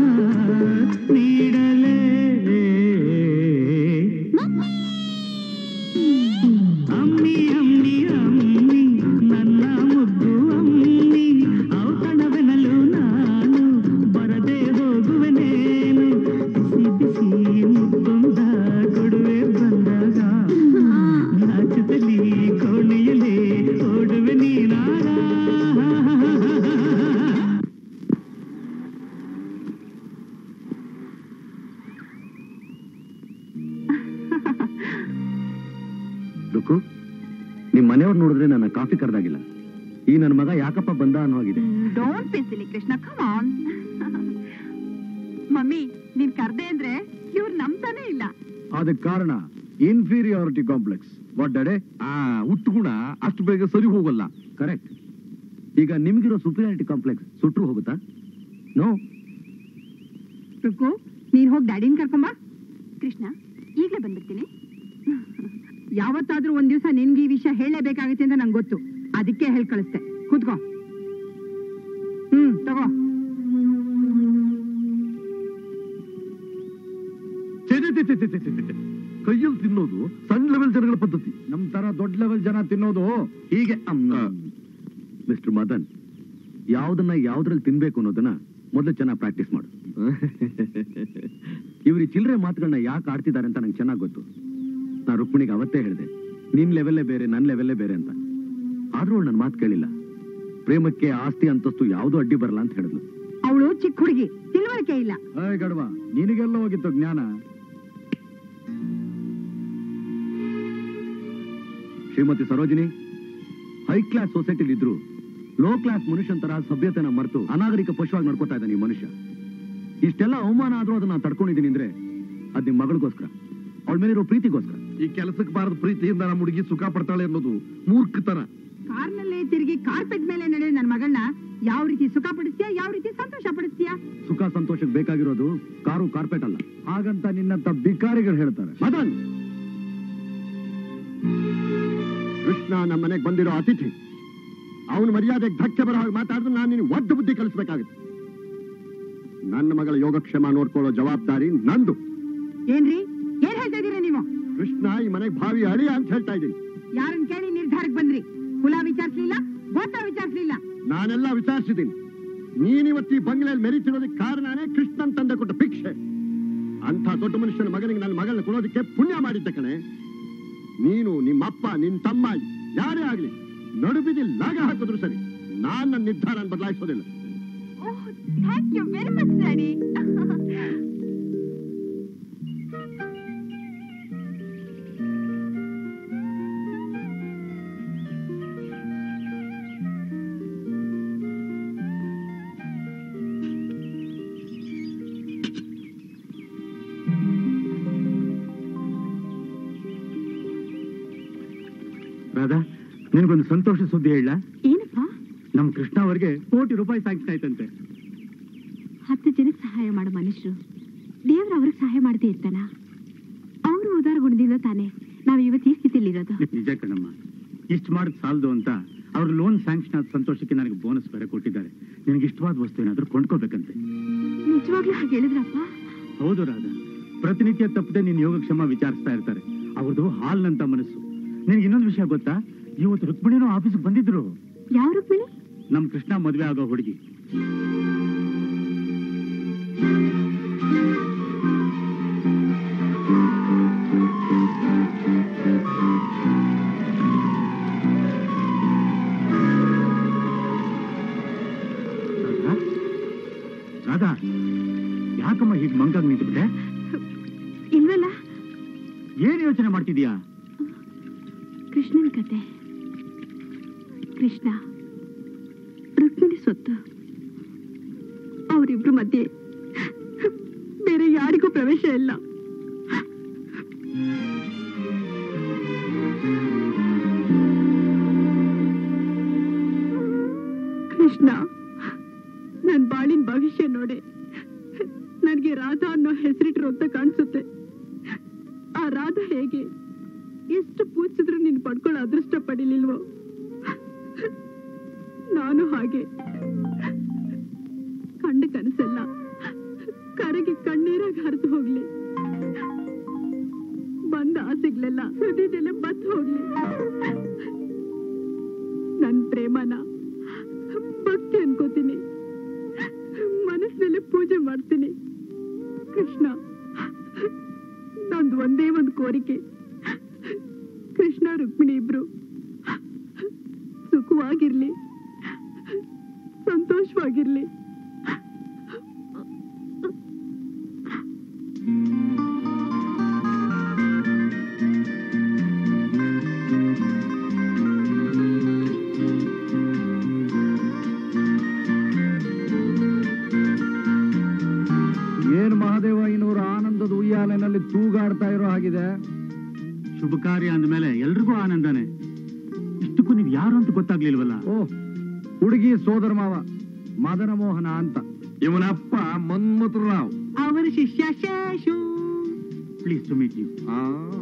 ನೀಡಲೇ ಅಮ್ಮಿ ಅಮ್ಮಿ ಅಮ್ಮಿ ನನ್ನ ಮುದ್ದು ಅಮ್ಮಿ ಔತಣವೆನಲು ನಾನು ಬರದೆ ಹೋಗುವೆನೇನು ಬಿಸಿ ಬಿಸಿ ಮುತ್ತೊಂದ ಕೊಡುವೆ ಬಂದಾಗ ನಾಚದಲ್ಲಿ ಕೋಣೆಯಲ್ಲಿ ಓಡುವೆ ನೀನಾಗ ರುಕು ನಿಮ್ ಮನೆಯವ್ರು ನೋಡಿದ್ರೆ ನನ್ನ ಕಾಫಿ ಕರೆದಾಗಿಲ್ಲ ಈ ನನ್ನ ಮಗ ಯಾಕಪ್ಪ ಬಂದ ಅನ್ನೋ ಹಾಗಿದೆ don't be silly Krishna come on mummy ನೀನ್ ಕರ್ದೆ ಅಂದ್ರೆ ಇವ್ರು ನಂಬ್ತಾನೆ ಇಲ್ಲ ಅದಕ್ಕೆ ಕಾರಣ ಇನ್ಫೀರಿಯಾರಿಟಿ ಕಾಂಪ್ಲೆಕ್ಸ್ ವಾಟ್ ಡಡೆ ಆ ಹುಟ್ಟು ಗುಣ ಅಷ್ಟು ಬೇಗ ಸರಿ ಹೋಗಲ್ಲ ಕರೆಕ್ಟ್ ಈಗ ನಿಮ್ಗಿರೋ ಸುಪೀರಿಯಾರಿಟಿ ಕಾಂಪ್ಲೆಕ್ಸ್ ಸುಟ್ರು ಹೋಗುತ್ತಾ ನೋ ರುಕು ನೀನ್ ಹೋಗಿ ಡ್ಯಾಡಿನ ಕರ್ಕೊಂಬಾ ಕೃಷ್ಣ ಈಗ್ಲೇ ಬಂದ್ಬಿಡ್ತೀನಿ ಯಾವತ್ತಾದ್ರೂ ಒಂದ್ ದಿವಸ ನಿನ್ಗೆ ಈ ವಿಷಯ ಹೇಳಲೇಬೇಕಾಗುತ್ತೆ ಅಂತ ನಂಗೆ ಗೊತ್ತು ಅದಕ್ಕೆ ಹೇಳ್ ಕಳಿಸ್ತೆ ಕೂತ್ಕೋ ಹ್ಮ್ ತಗೋ ಛೆ, ಛೆ, ಛೆ, ಛೆ, ಛೆ, ಛೆ, ಛೆ, ಛೆ. ಕೈಯಲ್ಲಿ ತಿನ್ನೋದು ಸಣ್ಣ ಲೆವೆಲ್ ಜನಗಳ ಪದ್ಧತಿ ನಮ್ ತರ ದೊಡ್ಡ ಲೆವೆಲ್ ಜನ ತಿನ್ನೋದು ಹೀಗೆ ಮಿಸ್ಟರ್ ಮದನ್ ಯಾವ್ದನ್ನ ಯಾವ್ದ್ರಲ್ಲಿ ತಿನ್ಬೇಕು ಅನ್ನೋದನ್ನ ಮೊದಲು ಚೆನ್ನಾಗಿ ಪ್ರಾಕ್ಟೀಸ್ ಮಾಡು ಇವ್ರ ಈ ಚಿಲ್ಲರೆ ಮಾತುಗಳನ್ನ ಯಾಕೆ ಆಡ್ತಿದ್ದಾರೆ ಅಂತ ನಂಗೆ ಚೆನ್ನಾಗಿ ಗೊತ್ತು ನಾ ರುಕ್ಮಿಣಿಗೆ ಅವತ್ತೇ ಹೇಳಿದೆ ನಿನ್ ಲೆವೆಲ್ಲೇ ಬೇರೆ ನನ್ನ ಲೆವೆಲ್ಲೇ ಬೇರೆ ಅಂತ ಆದ್ರೂ ಅವಳು ನನ್ನ ಮಾತು ಕೇಳಿಲ್ಲ ಪ್ರೇಮಕ್ಕೆ ಆಸ್ತಿ ಅಂತಸ್ತು ಯಾವುದೂ ಅಡ್ಡಿ ಬರಲ್ಲ ಅಂತ ಹೇಳಿದ್ಲು ಅವಳು ಚಿಕ್ಕ ಹುಡುಗಿ ತಿಳುವಳಿಕೆ ಇಲ್ಲ ಏಯ್ ಗಡ್ವ ನಿನಗೆಲ್ಲ ಹೋಗಿತ್ತು ಜ್ಞಾನ ಶ್ರೀಮತಿ ಸರೋಜಿನಿ ಹೈ ಕ್ಲಾಸ್ ಸೊಸೈಟಿಲಿ ಇದ್ರು ಲೋ ಕ್ಲಾಸ್ ಮನುಷ್ಯನ್ ತರ ಸಭ್ಯತೆನ ಮರೆತು ಅನಾಗರಿಕ ಪಶುವಾಗಿ ನಡ್ಕೋತಾ ಇದ್ದಾನೆ ಈ ಮನುಷ್ಯ ಇಷ್ಟೆಲ್ಲ ಅವಮಾನ ಆದ್ರೂ ಅದನ್ನ ನಾನ್ ತಡ್ಕೊಂಡಿದ್ದೀನಿ ಅಂದ್ರೆ ಅದ್ ನಿಮ್ ಮಗಳಿಗೋಸ್ಕರ ಅವಳ ಮೇಲಿರೋ ಪ್ರೀತಿಗೋಸ್ಕರ ಈ ಕೆಲಸಕ್ಕೆ ಬಾರದ ಪ್ರೀತಿಯಿಂದ ನಮ್ಮ ಹುಡುಗಿ ಸುಖ ಪಡ್ತಾಳೆ ಅನ್ನೋದು ಮೂರ್ಖತನ ಕಾರ್ನಲ್ಲೇ ತಿರುಗಿ ಕಾರ್ಪೆಟ್ ಮೇಲೆ ನಡೆಯೋ ನನ್ನ ಮಗಳನ್ನ ಯಾವ ರೀತಿ ಸುಖ ಪಡಿಸ್ತೀಯಾ ಯಾವ ರೀತಿ ಸಂತೋಷ ಪಡಿಸ್ತೀಯಾ ಸುಖ ಸಂತೋಷಕ್ಕೆ ಬೇಕಾಗಿರೋದು ಕಾರು ಕಾರ್ಪೆಟ್ ಅಲ್ಲ ಹಾಗಂತ ನಿನ್ನಂತ ಬಿಕಾರಿಗಳು ಹೇಳ್ತಾರೆ ಮದನ್ ಕೃಷ್ಣ ನಮ್ಮ ಮನೆಗೆ ಬಂದಿರೋ ಅತಿಥಿ ಅವನ ಮರ್ಯಾದೆಗೆ ಧಕ್ಕೆ ಬರೋ ಹಾಗೆ ಮಾತಾಡಿದ್ರೆ ನಾನು ನಿನಗೆ ಒದ್ದು ಬುದ್ಧಿ ಕಲಿಸ್ಬೇಕಾಗುತ್ತೆ ನನ್ನ ಮಗಳ ಯೋಗಕ್ಷೇಮ ನೋಡ್ಕೊಳ್ಳೋ ಜವಾಬ್ದಾರಿ ನಂದು ಏನ್ರಿ ಏನ್ ಹೇಳ್ತಾ ಇದೀರಿ ನೀವು ಕೃಷ್ಣ ಈ ಮನೆಗೆ ಭಾವಿ ಅಳಿಯ ಅಂತ ಹೇಳ್ತಾ ಇದ್ದೀನಿ ಯಾರನ್ನ ಕೇಳಿ ನಿರ್ಧಾರಕ್ಕೆ ಬಂದ್ರಿ ಕುಲ ವಿಚಾರಿಸ್ಲಿಲ್ಲ ಗೋತ್ರ ವಿಚಾರಿಸ್ಲಿಲ್ಲ ನಾನೆಲ್ಲ ವಿಚಾರಿಸಿದ್ದೀನಿ ನೀನಿವತ್ತು ಈ ಬಂಗ್ಲೆಯಲ್ಲಿ ಮೆರೀತಿರೋದಕ್ಕೆ ಕಾರಣನೇ ಕೃಷ್ಣನ್ ತಂದೆ ಕೊಟ್ಟ ಭಿಕ್ಷೆ ಅಂಥ ದೊಡ್ಡ ಮನುಷ್ಯನ ಮಗನಿಗೆ ನನ್ನ ಮಗಳನ್ನ ಕೊಡೋದಕ್ಕೆ ಪುಣ್ಯ ಮಾಡಿದ್ದೆ ಕಣೆ ನೀನು ನಿಮ್ಮಪ್ಪ ನಿನ್ ತಮ್ಮ ಯಾರೇ ಆಗ್ಲಿ ನಡುಬಿದಿ ಲಾಗ ಹಾಕಿದ್ರು ಸರಿ ನಾನ್ ನನ್ನ ನಿರ್ಧಾರ ಬದಲಾಯಿಸೋದಿಲ್ಲ thank you very much daddy Radha ನಿನಗೊಂದು ಸಂತೋಷ ಸುದ್ದಿ ಹೇಳ ಏನಪ್ಪ ನಮ್ ಕೃಷ್ಣ ಅವರಿಗೆ ಕೋಟಿ ರೂಪಾಯಿ ಸ್ಯಾಂಕ್ಷನ್ ಆಯ್ತಂತೆ ಹತ್ತು ಜನಕ್ಕೆ ಸಹಾಯ ಮಾಡೋ ಮನುಷ್ಯರು ದೇವ್ರ ಅವ್ರಿಗೆ ಸಹಾಯ ಮಾಡದೇ ಇರ್ತಾನ ಅವರು ಉದಾರ ಗುಣದಿಂದ ತಾನೆ ನಾವ್ ಇವತ್ತು ಈ ಸ್ಥಿತಿಲಿರೋದು ನಿಜ ಕಣಮ್ಮ ಇಷ್ಟು ಮಾಡಿದ್ ಸಾಲದು ಅಂತ ಅವ್ರ ಲೋನ್ ಸ್ಯಾಂಕ್ಷನ್ ಆದ ಸಂತೋಷಕ್ಕೆ ನನಗೆ ಬೋನಸ್ ಬೇರೆ ಕೊಟ್ಟಿದ್ದಾರೆ ನಿನಗೆ ಇಷ್ಟವಾದ ವಸ್ತು ಏನಾದ್ರೂ ಕೊಂಡ್ಕೋಬೇಕಂತೆ ನಿಜವಾಗ್ಲೂ ಹಾಗೆ ಹೇಳಿದ್ರಪ್ಪ ಹೌದು ರಾಧ ಪ್ರತಿನಿತ್ಯ ತಪ್ಪದೆ ನಿನ್ ಯೋಗಕ್ಷೇಮ ವಿಚಾರಿಸ್ತಾ ಇರ್ತಾರೆ ಅವ್ರದ್ದು ಹಾಲ್ನಂತ ಮನಸ್ಸು ನಿನ್ಗೆ ಇನ್ನೊಂದು ವಿಷಯ ಗೊತ್ತಾ ಇವತ್ತು ರುಕ್ಮಿಣಿನೂ ಆಫೀಸ್ಗೆ ಬಂದಿದ್ರು ಯಾವ ರುಕ್ಮಿಣಿ ನಮ್ ಕೃಷ್ಣ ಮದ್ವೆ ಆಗೋ ಹುಡುಗಿ ರಾಧಾ? ರಾಧಾ ಯಾಕಮ್ಮ ಹೀಗೆ ಮಂಕಾಗ್ ನಿಂತ್ಬಿಟ್ಟೆ ಇಲ್ವಲ್ಲ ಏನ್ ಯೋಚನೆ ಮಾಡ್ತಿದ್ಯಾ ಕೃಷ್ಣನ್ ಕತೆ ಕೃಷ್ಣ ರುಕ್ಮಿಣಿ ಸೊತ್ತು ಅವರಿಬ್ರು ಮಧ್ಯೆ ಬೇರೆ ಯಾರಿಗೂ ಪ್ರವೇಶ ಇಲ್ಲ ಕೃಷ್ಣ ನನ್ ಬಾಳಿನ ಭವಿಷ್ಯ ನೋಡಿ ನನಗೆ ರಾಧಾ ಅನ್ನೋ ಹೆಸರಿಟ್ರು ಅಂತ ಕಾಣಿಸುತ್ತೆ ಆ ರಾಧಾ ಹೇಗೆ ಎಷ್ಟು ಪೂಜಿಸಿದ್ರು ನೀನು ಪಡ್ಕೊಳ್ಳೋ ಅದೃಷ್ಟ ಪಡಿಲಿಲ್ವೋ ನಾನು ಹಾಗೆ ಕಂಡ ಕನಸೆಲ್ಲ ಕರೆಗೆ ಕಣ್ಣೀರಾಗಿ ಹರಿದು ಹೋಗ್ಲಿ ಬಂದ ಆಸೆಗಳೆಲ್ಲ ಹೃದಯದಲ್ಲೇ ಬತ್ತು ಹೋಗ್ಲಿ ನನ್ ಪ್ರೇಮನ ಭಕ್ತಿ ಅನ್ಕೋತೀನಿ ಮನಸ್ಸಿನಲ್ಲಿ ಪೂಜೆ ಮಾಡ್ತೀನಿ ಕೃಷ್ಣ ನಂದು ಒಂದೇ ಒಂದು ಕೋರಿಕೆ ಕೃಷ್ಣ ರುಕ್ಮಿಣಿ ಇಬ್ರು ಸುಖವಾಗಿರ್ಲಿ ಸಂತೋಷವಾಗಿರ್ಲಿ ಏನ್ ಮಹಾದೇವ ಇನ್ನೂರು ಆನಂದದ ಉಯ್ಯಾಲೆನಲ್ಲಿ ತೂಗಾಡ್ತಾ ಇರೋ ಹಾಗಿದೆ ಶುಭ ಕಾರ್ಯ ಅಂದ್ಮೇಲೆ ಎಲ್ರಿಗೂ ಆನಂದನೆ ಇಷ್ಟಕ್ಕೂ ನೀವ್ ಯಾರು ಅಂತ ಗೊತ್ತಾಗ್ಲಿಲ್ವಲ್ಲ ಓ ಹುಡುಗಿ ಸೋದರ ಮಾವ ಮದನ ಮೋಹನ ಅಂತ ಇವನಪ್ಪ ಮನ್ಮಥರಾವ್ ಅವರ ಶಿಷ್ಯ Seshu please to meet you ಆ.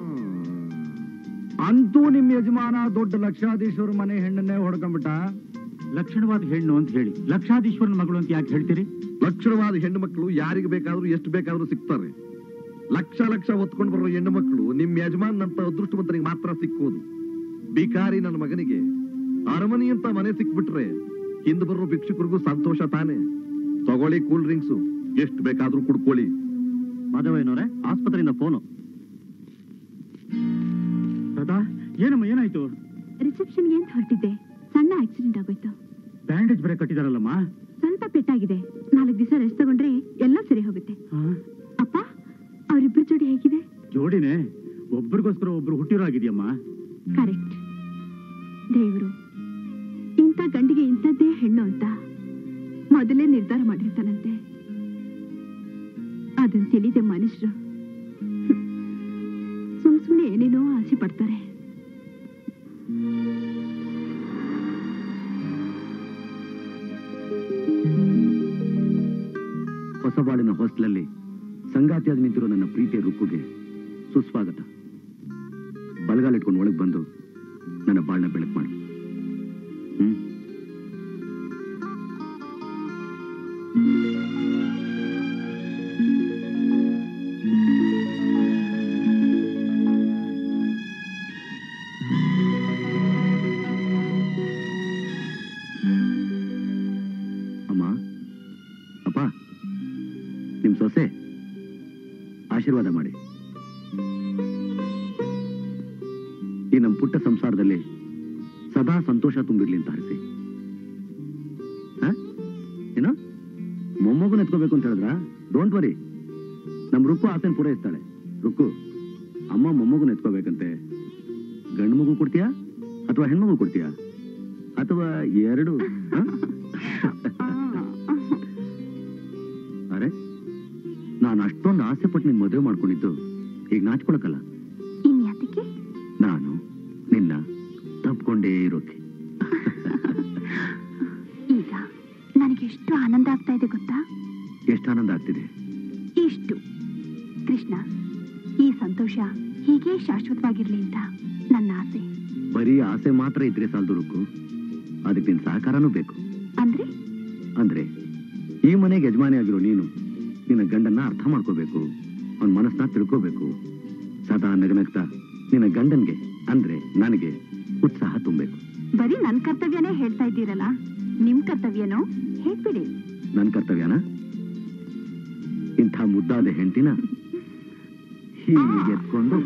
ಅಂತೂ ನಿಮ್ ಯಜಮಾನ ದೊಡ್ಡ ಲಕ್ಷಾಧೀಶ್ವರ ಮನೆ ಹೆಣ್ಣನ್ನೇ ಹೊಡ್ಕೊಂಬಿಟ್ಟ ಲಕ್ಷಣವಾದ ಹೆಣ್ಣು ಅಂತ ಹೇಳಿ ಲಕ್ಷಾಧೀಶ್ವರನ ಮಗಳು ಅಂತ ಯಾಕೆ ಹೇಳ್ತೀರಿ ಲಕ್ಷಣವಾದ ಹೆಣ್ಣು ಮಕ್ಕಳು ಯಾರಿಗೆ ಬೇಕಾದ್ರೂ ಎಷ್ಟು ಬೇಕಾದ್ರೂ ಸಿಗ್ತಾರೆ ಲಕ್ಷ ಲಕ್ಷ ಹೊತ್ಕೊಂಡು ಬರೋ ಹೆಣ್ಣು ಮಕ್ಕಳು ನಿಮ್ ಯಜಮಾನಂತ ಅದೃಷ್ಟವಂತನಿಗೆ ಮಾತ್ರ ಸಿಕ್ಕುವುದು ಬಿಕಾರಿ ನನ್ನ ಮಗನಿಗೆ ಅರಮನೆ ಅಂತ ಮನೆ ಸಿಕ್ಬಿಟ್ರೆ ಹಿಂದ್ ಬರೋ ಭಿಕ್ಷುಕರಿಗೂ ಸಂತೋಷ ತಾನೆ ತಗೊಳ್ಳಿ ಕೂಲ್ ಡ್ರಿಂಕ್ಸು ಎಷ್ಟು ಬೇಕಾದ್ರೂ ಕುಡ್ಕೊಳ್ಳಿ ಮಾಧವಯ್ಯನವರೇ ಆಸ್ಪತ್ರೆಯಿಂದ ಫೋನು ರಾಧಾ ಏನಮ್ಮ ಏನಾಯ್ತು ರಿಸೆಪ್ಷನ್ಗೆ ಅಂತ ಹೊರಟಿದ್ದೆ ಸಣ್ಣ ಆಕ್ಸಿಡೆಂಟ್ ಆಗೋಯ್ತು ಬ್ಯಾಂಡೇಜ್ ಬೇರೆ ಕಟ್ಟಿದಾರಲ್ಲಮ್ಮ ಸ್ವಲ್ಪ ಪೆಟ್ಟಾಗಿದೆ ನಾಲ್ಕು ದಿವಸ ರೆಸ್ಟ್ ತಗೊಂಡ್ರೆ ಎಲ್ಲ ಸರಿ ಹೋಗುತ್ತೆ ಹಾ? ಅಪ್ಪ ಅವರಿಬ್ಬರ ಜೋಡಿ ಹೇಗಿದೆ ಜೋಡಿನೇ ಒಬ್ರಿಗೋಸ್ಕರ ಒಬ್ರು ಹುಟ್ಟಿರೋ ಆಗಿದೆಯಮ್ಮ ಕರೆಕ್ಟ್ ದೇವರು ಇಂಥ ಗಂಡಿಗೆ ಇಂಥದ್ದೇ ಹೆಣ್ಣು ಅಂತ ಮೊದಲೇ ನಿರ್ಧಾರ ಮಾಡಿರ್ತಾನಂತೆ ಅದನ್ನ ತಿಳಿದೆ ಮನುಷ್ಯರು ಸುಮ್ ಸುಮ್ಮನೆ ಏನೇನೋ ಆಸೆ ಪಡ್ತಾರೆ ಹೊಸಬಾಳಿನ ಹಾಸ್ಟೆಲಲ್ಲಿ ಸಂಗಾತಿಯಾಗಿ ನಿಂತಿರೋ ನನ್ನ ಪ್ರೀತಿಯ ರುಕ್ಕುಗೆ ಸುಸ್ವಾಗತ ಬಲಗಾಲಿಟ್ಕೊಂಡು ಒಳಗೆ ಬಂದು ನನ್ನ ಬಾಳ್ನ ಬೆಳಕು ಮಾಡು ಹ್ಮ್ ಅಮ್ಮ ಅಪ್ಪ ನಿಮ್ ಸೊಸೆ ಆಶೀರ್ವಾದ ಮಾಡಿ ಈ ನಮ್ಮ ಪುಟ್ಟ ಸಂಸಾರದಲ್ಲಿ ಸದಾ ಸಂತೋಷ ತುಂಬಿರ್ಲಿ ಅಂತ ಹರಿಸಿ ಏನು ಮೊಮ್ಮಗನ ಎತ್ಕೋಬೇಕು ಅಂತ ಹೇಳಿದ್ರ ಡೋಂಟ್ ವರಿ ನಮ್ ರುಕ್ಕು ಆಸೆನ ಪೂರೈಸ್ತಾಳೆ ರುಕ್ಕು ಅಮ್ಮ ಮೊಮ್ಮಗನ ಎತ್ಕೋಬೇಕಂತೆ ಗಂಡು ಮಗು ಕೊಡ್ತೀಯಾ ಅಥವಾ ಹೆಣ್ಮಗು ಕೊಡ್ತೀಯಾ ಅಥವಾ ಎರಡು ಹ? ಅರೆ ನಾನು ಅಷ್ಟೊಂದು ಆಸೆ ಪಟ್ಟು ನಿನ್ ಮದುವೆ ಮಾಡ್ಕೊಂಡಿದ್ದು ಈಗ ನಾಚ್ಕೊಳಕಲ್ಲ ಇನ್ಯಾತಕ್ಕೆ ನಾನು ನಿನ್ನ ತಪ್ಕೊಂಡೇ ಇರೋಕೆ ಈಗ ನನಗೆ ಎಷ್ಟು ಆನಂದ ಆಗ್ತಾ ಇದೆ ಗೊತ್ತಾ ಎಷ್ಟು ಆನಂದ ಆಗ್ತಿದೆ ಇಷ್ಟು ಕೃಷ್ಣ ಈ ಸಂತೋಷ ಹೀಗೆ ಶಾಶ್ವತವಾಗಿರ್ಲಿ ಅಂತ ನನ್ನ ಆಸೆ ಬರೀ ಆಸೆ ಮಾತ್ರ ಇದ್ರೆ ಸಾಲದು ರುಕ್ಕು ಅದಕ್ಕೆ ನಿನ್ ಸಹಕಾರನೂ ಬೇಕು ಅಂದ್ರೆ ಅಂದ್ರೆ ಈ ಮನೆಗೆ ಯಜಮಾನಿ ಆಗಿರೋ ನೀನು ನಿನ್ನ ಗಂಡನ್ನ ಅರ್ಥ ಮಾಡ್ಕೋಬೇಕು ಅವನ ಮನಸ್ಸನ್ನ ತಿಳ್ಕೋಬೇಕು ಸದಾ ನಗನಗ್ತಾ ನಿನ್ನ ಗಂಡನ್ಗೆ ಅಂದ್ರೆ ನನಗೆ ಉತ್ಸಾಹ ತುಂಬಬೇಕು ಬರೀ ನನ್ ಕರ್ತವ್ಯನೇ ಹೇಳ್ತಾ ಇದ್ದೀರಲ್ಲ ನಿಮ್ ಕರ್ತವ್ಯನೋ ಹೇಳ್ಬಿಡಿ ನನ್ನ ಕರ್ತವ್ಯನ ಇಂಥ ಮುದ್ದಾದ ಹೆಂಡತಿನ ಹೀಗೆ ಎತ್ಕೊಂಡು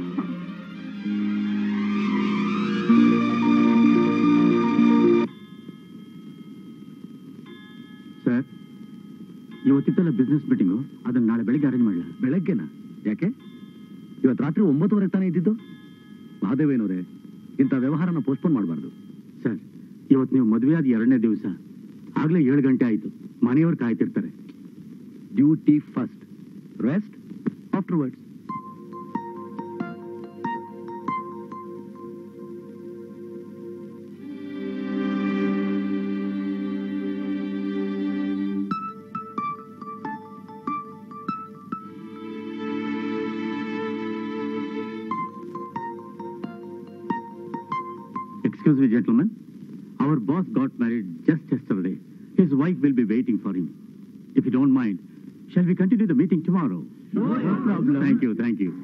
ಸರ್ ಇವತ್ತಿತ್ತಲ್ಲ ಬಿಸ್ನೆಸ್ ಮೀಟಿಂಗು ಅದನ್ನ ನಾಳೆ ಬೆಳಿಗ್ಗೆ ಅರೇಂಜ್ ಮಾಡಲ ಬೆಳಗ್ಗೆನ ಯಾಕೆ ಇವತ್ತು ರಾತ್ರಿ ಒಂಬತ್ತುವರೆಗೆ ತಾನೇ ಇದ್ದಿದ್ದು ಮಹಾದೇವೇನವ್ರೆ ಇಂಥ ವ್ಯವಹಾರನ ಪೋಸ್ಟ್ಪೋನ್ ಮಾಡಬಾರ್ದು ಸರ್ ಇವತ್ತು ನೀವು ಮದುವೆಯಾದ ಎರಡನೇ ದಿವಸ ಆಗ್ಲೇ ಏಳು ಗಂಟೆ ಆಯ್ತು ಮನೆಯವ್ರು ಕಾಯ್ತಿರ್ತಾರೆ duty first rest afterwards Excuse me, gentlemen. Our boss got married just yesterday. His wife will be waiting for him. If you don't mind, shall we continue the meeting tomorrow? No, problem. Thank you, thank you.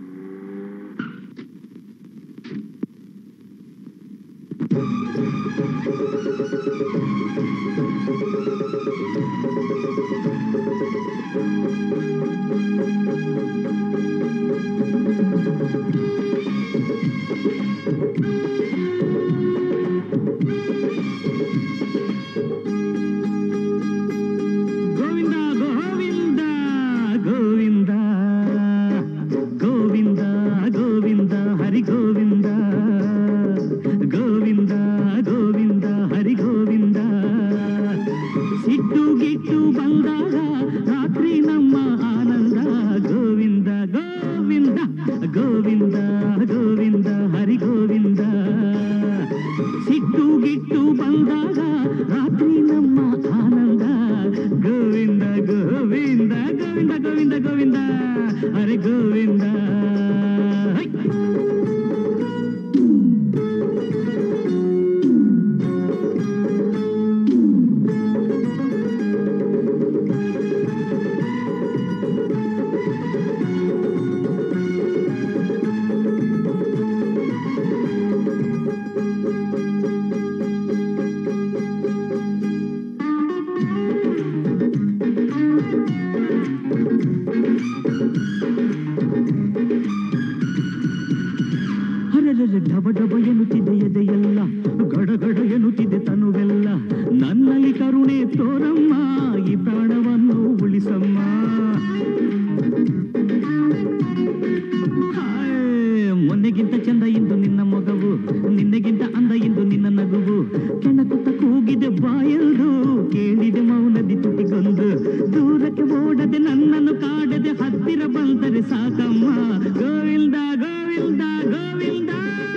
Govinda Govinda Govinda Govinda Govinda Hari Govinda Govinda Govinda Hari Govinda ಸಿಟ್ಟು ಗಿಟ್ಟು ಬಂದಾಗ ರಾತ್ರಿ ನಮ್ಮ ಆನಂದ ಗೋವಿಂದ ಗೋವಿಂದ ಗೋವಿಂದ ಗೋವಿಂದ ಹರಿ ಗೋವಿಂದ ಸಿಟ್ಟು ಗಿಟ್ಟು ಬಂದಾಗ ರಾತ್ರಿ ನಮ್ಮ ಆನಂದ ಗೋವಿಂದ ಗೋವಿಂದ ಗೋವಿಂದ ಗೋವಿಂದ ಗೋವಿಂದ ಹರಿ ಗೋವಿಂದ ಹೈ! ಅರೆರೆರೆ ಡಬ ಡಬ ಎನ್ನುತ್ತಿದೆ ಎದೆಯೆಲ್ಲ ಗಡ ಗಡ ಎನ್ನುತ್ತಿದೆ ತನುವೆಲ್ಲ ನನ್ನಲ್ಲಿ ಕರುಣೆ ತೋರಮ್ಮ ಈ ಪ್ರಾಣವನ್ನು ಉಳಿಸಮ್ಮ ಹಾಯ್, ಮೊನ್ನೆಗಿಂತ ಚಂದ ಇಂದು ನಿನ್ನ ಮೊಗವು ನಿನ್ನೆಗಿಂತ ಅಂದ ಇಂದು ನಿನ್ನ ನಗುವು ಕೆಣಕುತ್ತ ಕೂಗಿದೆ ಬಾಯಲ್ದು ಕೇಳಿದೆ ಮೌನದಿ ತುಟಿಗೊಂದು ದೂರಕ್ಕೆ ಓಡದೆ ನನ್ನನ್ನು ಕಾಡದೆ ಹತ್ತಿರ ಬಂದರೆ ಸಾಕಮ್ಮ ಗೋವಿಂದ ಗೋವಿಂದ ಗೋವಿಂದ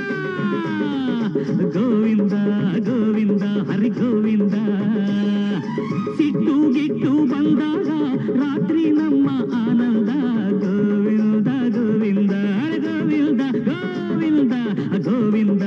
ಗೋವಿಂದ ಗೋವಿಂದ ಹರಿ ಗೋವಿಂದ ಸಿಟ್ಟು ಗಿಟ್ಟು ಬಂದಾಗ ರಾತ್ರಿ ನಮ್ಮ ಆನಂದ ಗೋವಿಂದ ಗೋವಿಂದ ಗೋವಿಂದ ಗೋವಿಂದ ಗೋವಿಂದ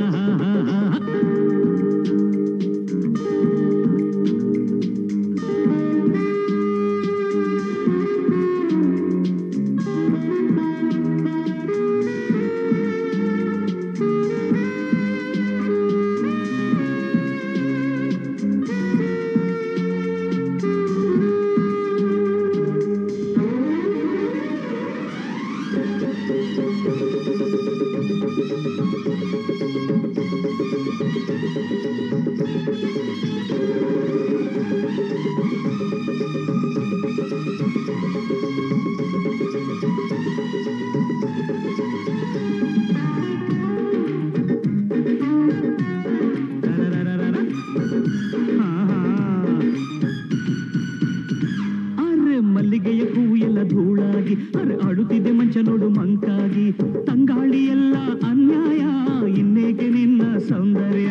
ಅರೆ ಮಲ್ಲಿಗೆಯ ಹೂವು ಎಲ್ಲ ಧೂಳಾಗಿ ಅರೆ ಅಳುತ್ತಿದೆ ಮಂಚ ನೋಡು ಮಂಕಾಗಿ ತಂಗಾಳಿ ಎಲ್ಲ ಅನ್ಯಾಯ ಇನ್ನೇಕೆ ನಿನ್ನ ಸೌಂದರ್ಯ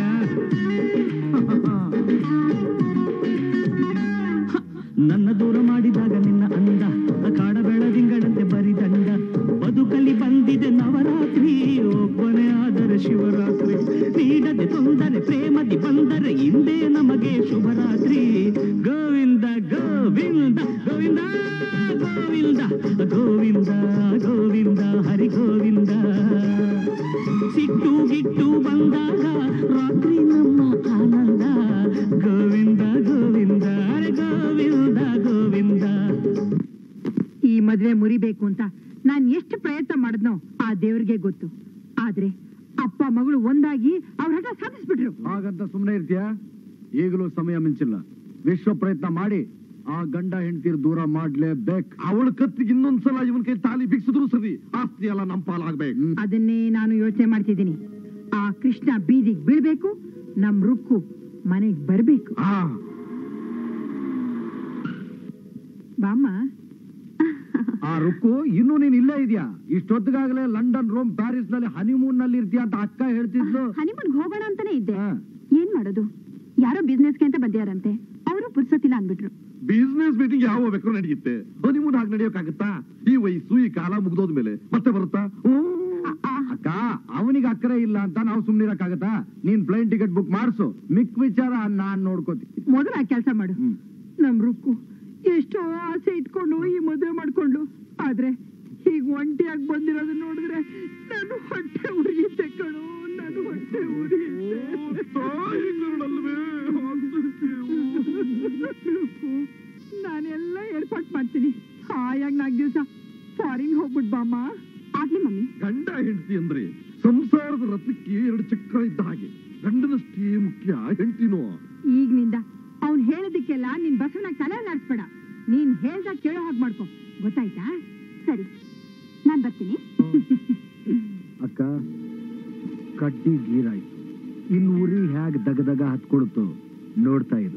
ನನ್ನ ದೂರ ಮಾಡಿದಾಗ ನಿನ್ನ ಅಂದ ಕಾಡ ಬೆಳದಿಂಗಳಂತೆ ಬರಿದಂಡ ಬದುಕಲಿ ಬಂದಿದೆ ನವರಾತ್ರಿ ಒಬ್ಬನೇ ಆದರೆ ಶಿವರಾತ್ರಿ ನೀಡದೆ ತೊಂದರೆ ಪ್ರೇಮದಿ ಬಂದರೆ ಹಿಂದೆ ನಮಗೆ ಶುಭರಾತ್ರಿ ಗೋವಿಂದ ಗೋವಿಂದ ಗೋವಿಂದ ಗೋವಿಂದ ಬೇಕು ಅಂತ ನಾನ್ ಎಷ್ಟು ಪ್ರಯತ್ನ ಮಾಡಿದ್ನೋ ಆ ದೇವ್ರಿಗೆ ಗೊತ್ತು ಆದ್ರೆ ಅಪ್ಪ ಮಗಳು ಒಂದಾಗಿ ಅವ್ರ ಹಠ ಸಾಧಿಸ್ಬಿಟ್ರು ಹಾಗಂತ ಸುಮ್ಮನೆ ಇರ್ತೀಯ ಈಗಲೂ ಸಮಯ ಮಿಂಚಿಲ್ಲ ವಿಶ್ವ ಪ್ರಯತ್ನ ಮಾಡಿ ಆ ಗಂಡ ಹೆಂಡತಿರ್ ದೂರ ಮಾಡ್ಲೇಬೇಕು ಅವಳ ಕತ್ತಿಗೆ ಇನ್ನೊಂದ್ಸಲ ಇವನ್ ಕೈ ತಾಲಿ ಬಿಕ್ಸಿದ್ರು ಸರಿ ಆಸ್ತಿ ಎಲ್ಲ ನಮ್ ಪಾಲಾಗ್ಬೇಕು ಅದನ್ನೇ ನಾನು ಯೋಚನೆ ಮಾಡ್ತಿದ್ದೀನಿ ಆ ಕೃಷ್ಣ ಬೀದಿಗೆ ಬೀಳ್ಬೇಕು ನಮ್ ರುಕ್ಕು ಮನೆಗ್ ಬರ್ಬೇಕು ಆ ಬಾಮ್ಮ ಆ ರುಕ್ಕು ಇನ್ನೂ ನೀನ್ ಇಲ್ಲೇ ಇದೆಯಾ ಇಷ್ಟೊತ್ತಿಗಾಗಲೇ ಲಂಡನ್ ರೋಮ್ ಪ್ಯಾರಿಸ್ ನಲ್ಲಿ ಹನಿಮೂನ್ ನಲ್ಲಿ ಇರ್ತೀಯ ಅಂತ ಅಕ್ಕ ಹೇಳ್ತಿದ್ಲು ಹನಿಮೂನ್ಗೆ ಹೋಗೋಣ ಅಂತಾನೆ ಇದ್ದೆ ಹಾ. ಏನ್ ಮಾಡೋದು ಯಾರೋ ಬಿಸ್ನೆಸ್ಗೆ ಅಂತ ಬಂದ್ಯಾರಂತೆ ಅವರು ಪುರ್ಸತ್ತಿಲ್ಲ ಅಂದ್ಬಿಟ್ರು ಬಿಸ್ನೆಸ್ ಮೀಟಿಂಗ್ ಯಾವ ಬೇಕಾದ್ರೂ ನಡೆಯುತ್ತೆ ಹನಿಮೂನ್ ಹಾಗೆ ನಡೆಯೋಕ್ಕಾಗತ್ತಾ ಈ ವಯಸ್ಸು ಈ ಕಾಲ ಮುಗ್ದೋದ್ಮೇಲೆ ಮತ್ತೆ ಬರುತ್ತಾ ಹ್ಮ್. ಅಕ್ಕ ಅವನಿಗೆ ಅಕ್ಕರೆ ಇಲ್ಲ ಅಂತ ನಾವು ಸುಮ್ನಿರಕ್ಕಾಗತ್ತಾ ನೀನ್ ಪ್ಲೇನ್ ಟಿಕೆಟ್ ಬುಕ್ ಮಾಡಿಸು ಮಿಕ್ ವಿಚಾರ ನಾನ್ ನೋಡ್ಕೋತೀನಿ ಮೊದಲು ಆ ಕೆಲಸ ಮಾಡು ಹ್ಮ್. ನಮ್ ರುಕ್ಕು ಎಷ್ಟೋ ಆಸೆ ಇಟ್ಕೊಂಡು ಈ ಮದುವೆ ಮಾಡ್ಕೊಂಡು ಆದ್ರೆ ಹೀಗ್ ಒಂಟಿಯಾಗಿ ಬಂದಿರೋದನ್ನ ನೋಡಿದ್ರೆ ನಾನು ಹೊಟ್ಟೆ ಉರಿಯುತ್ತೆ ಕಣೋ ನಾನು ಹೊಟ್ಟೆ ಉರಿಯುತ್ತೆ ತಾಯಿಗಳಲ್ವೇ ರುಕ್ಕು, ನಾನೆಲ್ಲ ಏರ್ಪಾಟ್ ಮಾಡ್ತೀನಿ ಹಾಯಾಗಿ ನಾಲ್ಕು ದಿವಸ ಫಾರಿನ್ ಹೋಗ್ಬಿಟ್ ಬಾಮ್ಮ ಆಗ್ಲಿ ಮಮ್ಮಿ ಗಂಡ ಹೆಂಡತಿ ಅಂದ್ರೆ ಸಂಸಾರದ ರಥಕ್ಕೆ ಎರಡು ಚಕ್ರ ಇದ್ದ ಹಾಗೆ ಗಂಡನಷ್ಟೇ ಮುಖ್ಯ ಹೆಂಡತಿನೋ ಈಗಿನಿಂದ ಅವ್ನ್ ಹೇಳೋದಕ್ಕೆಲ್ಲ ನಿನ್ ಬಸವನಾಗ ತಲೆ ನಾಡ್ಸ್ಬೇಡ ನೀನ್ ಹೇಳ್ದಾಗ ಕೇಳೋ ಹಾಗೆ ಮಾಡ್ಕೊ ಗೊತ್ತಾಯ್ತಾ ಸರಿ ನಾನ್ ಬರ್ತೀನಿ ಅಕ್ಕ ಕಡ್ಡಿ ಗೀರಾಯ್ತು ಇನ್ ಉರಿ ಹೇಗ್ ದಗದಗ ಹತ್ಕೊಳುತ್ತೋ ನೋಡ್ತಾ ಇರು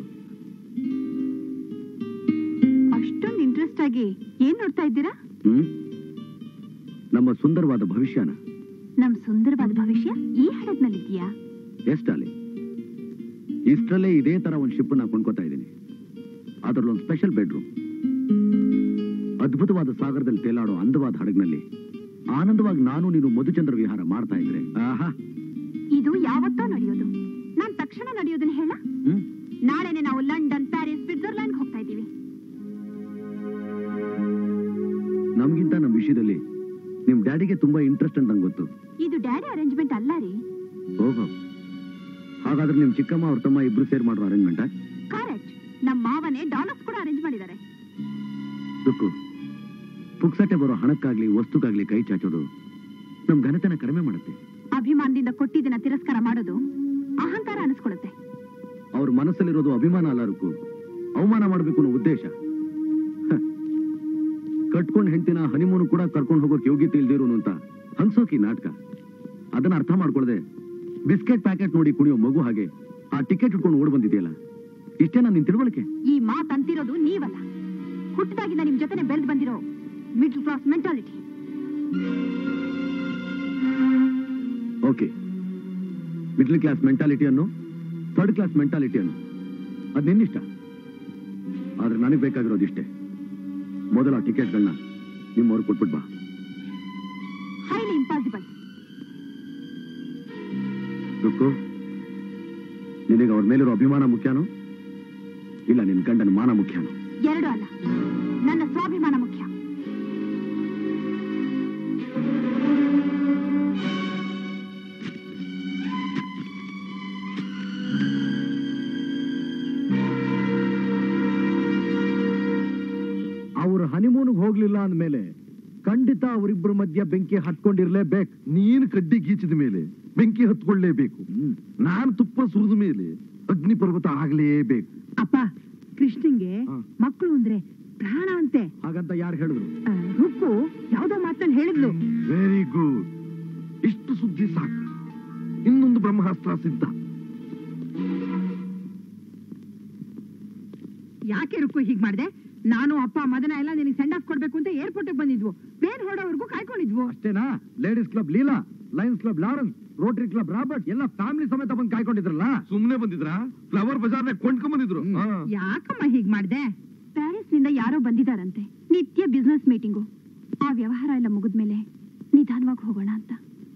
ಅಷ್ಟೊಂದು ಇಂಟ್ರೆಸ್ಟ್ ಆಗಿ ಏನ್ ನೋಡ್ತಾ ಇದ್ದೀರಾ ಹ್ಮ್ ನಮ್ಮ ಸುಂದರವಾದ ಭವಿಷ್ಯನ ನಮ್ ಸುಂದರವಾದ ಭವಿಷ್ಯ ಈ ಹಡಗ್ನಲ್ಲಿದ್ಯಾ ಎಷ್ಟಾಲಿ ಇಷ್ಟರಲ್ಲೇ ಇದೇ ತರ ಒಂದು ಶಿಪ್ ನಾ ಕೊಂಡ್ಕೋತಾ ಇದ್ದೀನಿ ಅದರಲ್ಲಿ ಒಂದು ಸ್ಪೆಷಲ್ ಬೆಡ್ರೂಮ್ ಅದ್ಭುತವಾದ ಸಾಗರದಲ್ಲಿ ತೇಲಾಡೋ ಅಂದವಾದ ಹಡಗ್ನಲ್ಲಿ ಆನಂದವಾಗಿ ನಾನು ನೀನು ಮಧುಚಂದ್ರ ವಿಹಾರ ಮಾಡ್ತಾ ಇದ್ರೆ ಆಹಾ ಇದು ಯಾವತ್ತೋ ನಡೆಯೋದು ನಾನ್ ತಕ್ಷಣ ನಡೆಯೋದನ್ನ ಹೇಳ ಹ್ಮ್ ನಾಳೆನೆ ನಾವು ಲಂಡನ್ ಪ್ಯಾರಿಸ್ ಸ್ವಿಟ್ಜರ್ಲ್ಯಾಂಡ್ ಹೋಗ್ತಾ ಇದೀವಿ ನಮ್ಗಿಂತ ನಮ್ಮ ವಿಷಯದಲ್ಲಿ ನಿಮ್ ಡ್ಯಾಡಿಗೆ ತುಂಬಾ ಇಂಟ್ರೆಸ್ಟ್ ಅಂತ ನಂಗೆ ಗೊತ್ತು ಇದು ಡ್ಯಾಡಿ ಅರೇಂಜ್ಮೆಂಟ್ ಅಲ್ಲ ರೀ ಓಹೋ ಹಾಗಾದ್ರೆ ನಿಮ್ ಚಿಕ್ಕಮ್ಮ ಅವ್ರ ತಮ್ಮ ಇಬ್ರು ಸೇರ್ ಮಾಡೋ ಅರೇಂಜ್ಮೆಂಟಾ ಕರೆಕ್ಟ್ ನಮ್ ಮಾವನೇ ಡಾಲರ್ಸ್ ಕೂಡ ಅರೇಂಜ್ ಮಾಡಿದ್ದಾರೆ ದುಕ್ಕು ಪುಕ್ಸಟ್ಟೆ ಬರೋ ಹಣಕ್ಕಾಗ್ಲಿ ವಸ್ತುಕ್ಕಾಗ್ಲಿ ಕೈ ಚಾಚೋದು ನಮ್ ಘನತೆನ ಕಡಿಮೆ ಮಾಡುತ್ತೆ ಅಭಿಮಾನದಿಂದ ಕೊಟ್ಟಿದ್ದನ್ನ ತಿರಸ್ಕಾರ ಮಾಡೋದು ಅಹಂಕಾರ ಅನಿಸ್ಕೊಳ್ಳುತ್ತೆ ಅವ್ರ ಮನಸ್ಸಲ್ಲಿರೋದು ಅಭಿಮಾನ ಅಲ್ಲ ರುಕ್ಕು ಅವಮಾನ ಮಾಡಬೇಕು ಅನ್ನೋ ಉದ್ದೇಶ ಹ. ಕಟ್ಕೊಂಡ್ ಹೆಂಡತಿನ ಹನಿಮೂನು ಕೂಡ ಕರ್ಕೊಂಡು ಹೋಗೋಕ್ ಯೋಗ್ಯತೆ ಇಲ್ದಿರೋನು ಅಂತ ಹಂಸೋಕಿ ನಾಟಕ ಅದನ್ನ ಅರ್ಥ ಮಾಡ್ಕೊಳ್ದೆ ಬಿಸ್ಕೆಟ್ ಪ್ಯಾಕೆಟ್ ನೋಡಿ ಕುಣಿಯೋ ಮಗು ಹಾಗೆ ಆ ಟಿಕೆಟ್ ಇಟ್ಕೊಂಡು ಓಡ್ ಬಂದಿದೆಯಲ್ಲ ಇಷ್ಟೇನಾ ನಿನ್ ತಿಳುವಳಿಕೆ ಈ ಮಾತ್ ಅಂತಿರೋದು ನೀವಲ್ಲ ಹುಟ್ಟಿದಾಗಿಂದ ನಿಮ್ ಜೊತೆನೆ ಬೆಳೆದು ಬಂದಿರೋ middle class mentality okay middle class mentality ಅನ್ನು ಥರ್ಡ್ ಕ್ಲಾಸ್ ಮೆಂಟಾಲಿಟಿ ಅನ್ನು ಅದ್ ನಿನ್ನಿಷ್ಟ ಆದ್ರೆ ನನಗೆ ಬೇಕಾಗಿರೋದು ಇಷ್ಟೇ ಮೊದಲ ಟಿಕೆಟ್ಗಳನ್ನ ನಿಮ್ಮವ್ರು ಕೊಟ್ಬಿಟ್ ಬಾ ಹೈಲಿ ಇಂಪಾಸಿಬಲ್ ರುಕ್ಕು ನಿನಗೆ ಅವ್ರ ಮೇಲಿರೋ ಅಭಿಮಾನ ಮುಖ್ಯನೋ ಇಲ್ಲ ನಿನ್ ಗಂಡನ ಮಾನ ಮುಖ್ಯನೋ ಎರಡು ಅಲ್ಲ ನನ್ನ ಸ್ವಾಭಿಮಾನ ಮುಖ್ಯ ಅವ್ರ ಹನಿಮೂನ್ಗೆ ಹೋಗ್ಲಿಲ್ಲ ಅಂದ್ಮೇಲೆ ಖಂಡಿತ ಅವರಿಬ್ಬರ ಮಧ್ಯ ಬೆಂಕಿ ಹತ್ಕೊಂಡಿರ್ಲೇಬೇಕು ನೀನು ಕಡ್ಡಿ ಗೀಚಿದ ಮೇಲೆ ಬೆಂಕಿ ಹತ್ಕೊಳ್ಳೇಬೇಕು ಹ್ಮ್ ನಾನು ತುಪ್ಪ ಸುರಿದ ಮೇಲೆ ಅಗ್ನಿ ಪರ್ವತ ಆಗ್ಲೇಬೇಕು ಅಪ್ಪ ಕೃಷ್ಣಂಗೆ ಹಾ. ಮಕ್ಕಳು ಅಂದ್ರೆ ಪ್ರಾಣ ಅಂತೆ ಹಾಗಂತ ಯಾರು ಹೇಳಿದ್ರು ಆ, ರುಕ್ಕು ಯಾವ್ದೋ ಮಾತನ್ನ ಹೇಳಿದ್ಲು ವೆರಿ ಗುಡ್ ಇಷ್ಟು ಸುದ್ದಿ ಸಾಕು ಇನ್ನೊಂದು ಬ್ರಹ್ಮಾಸ್ತ್ರ ಸಿದ್ಧ ಯಾಕೆ ರುಕ್ಕು ಹೀಗ್ ಮಾಡ್ದೆ ನಾನು ಅಪ್ಪ ಮದನ ಎಲ್ಲ ನಿನಗೆ ಸೆಂಡ್ ಆಫ್ ಕೊಡ್ಬೇಕು ಅಂತ ಏರ್ಪೋರ್ಟ್ ಬಂದಿದ್ವು ಪ್ಲೇನ್ ಹೊರಡೋವರೆಗೂ ಕಾಯ್ಕೊಂಡಿದ್ವು ಅಷ್ಟೇನಾ ladies club Leela lions club Lawrence rotary club Robert ಎಲ್ಲ ಫ್ಯಾಮಿಲಿ ಸಮೇತ ಬಂದು ಕಾಯ್ಕೊಂಡಿದ್ರಲ್ಲ ಸುಮ್ನೆ ಬಂದಿದ್ರ ಫ್ಲವರ್ ಬಜಾರ್ನಾಗ ಕೊಂಡ್ಕೊಂಡ್ ಬಂದಿದ್ರು ಹ್ಮ್. ಹಾ. ಯಾಕಮ್ಮ ಹೀಗ್ ಮಾಡ್ದೆ ಪ್ಯಾರಿಸ್ ನಿಂದ ಯಾರೋ ಬಂದಿದಾರಂತೆ ನಿತ್ಯ ಬಿಸ್ನೆಸ್ ಮೀಟಿಂಗು ಆ ವ್ಯವಹಾರ ಎಲ್ಲ ಮುಗಿದ್ಮೇಲೆ ನಿಧಾನವಾಗಿ ಹೋಗೋಣ ಅಂತ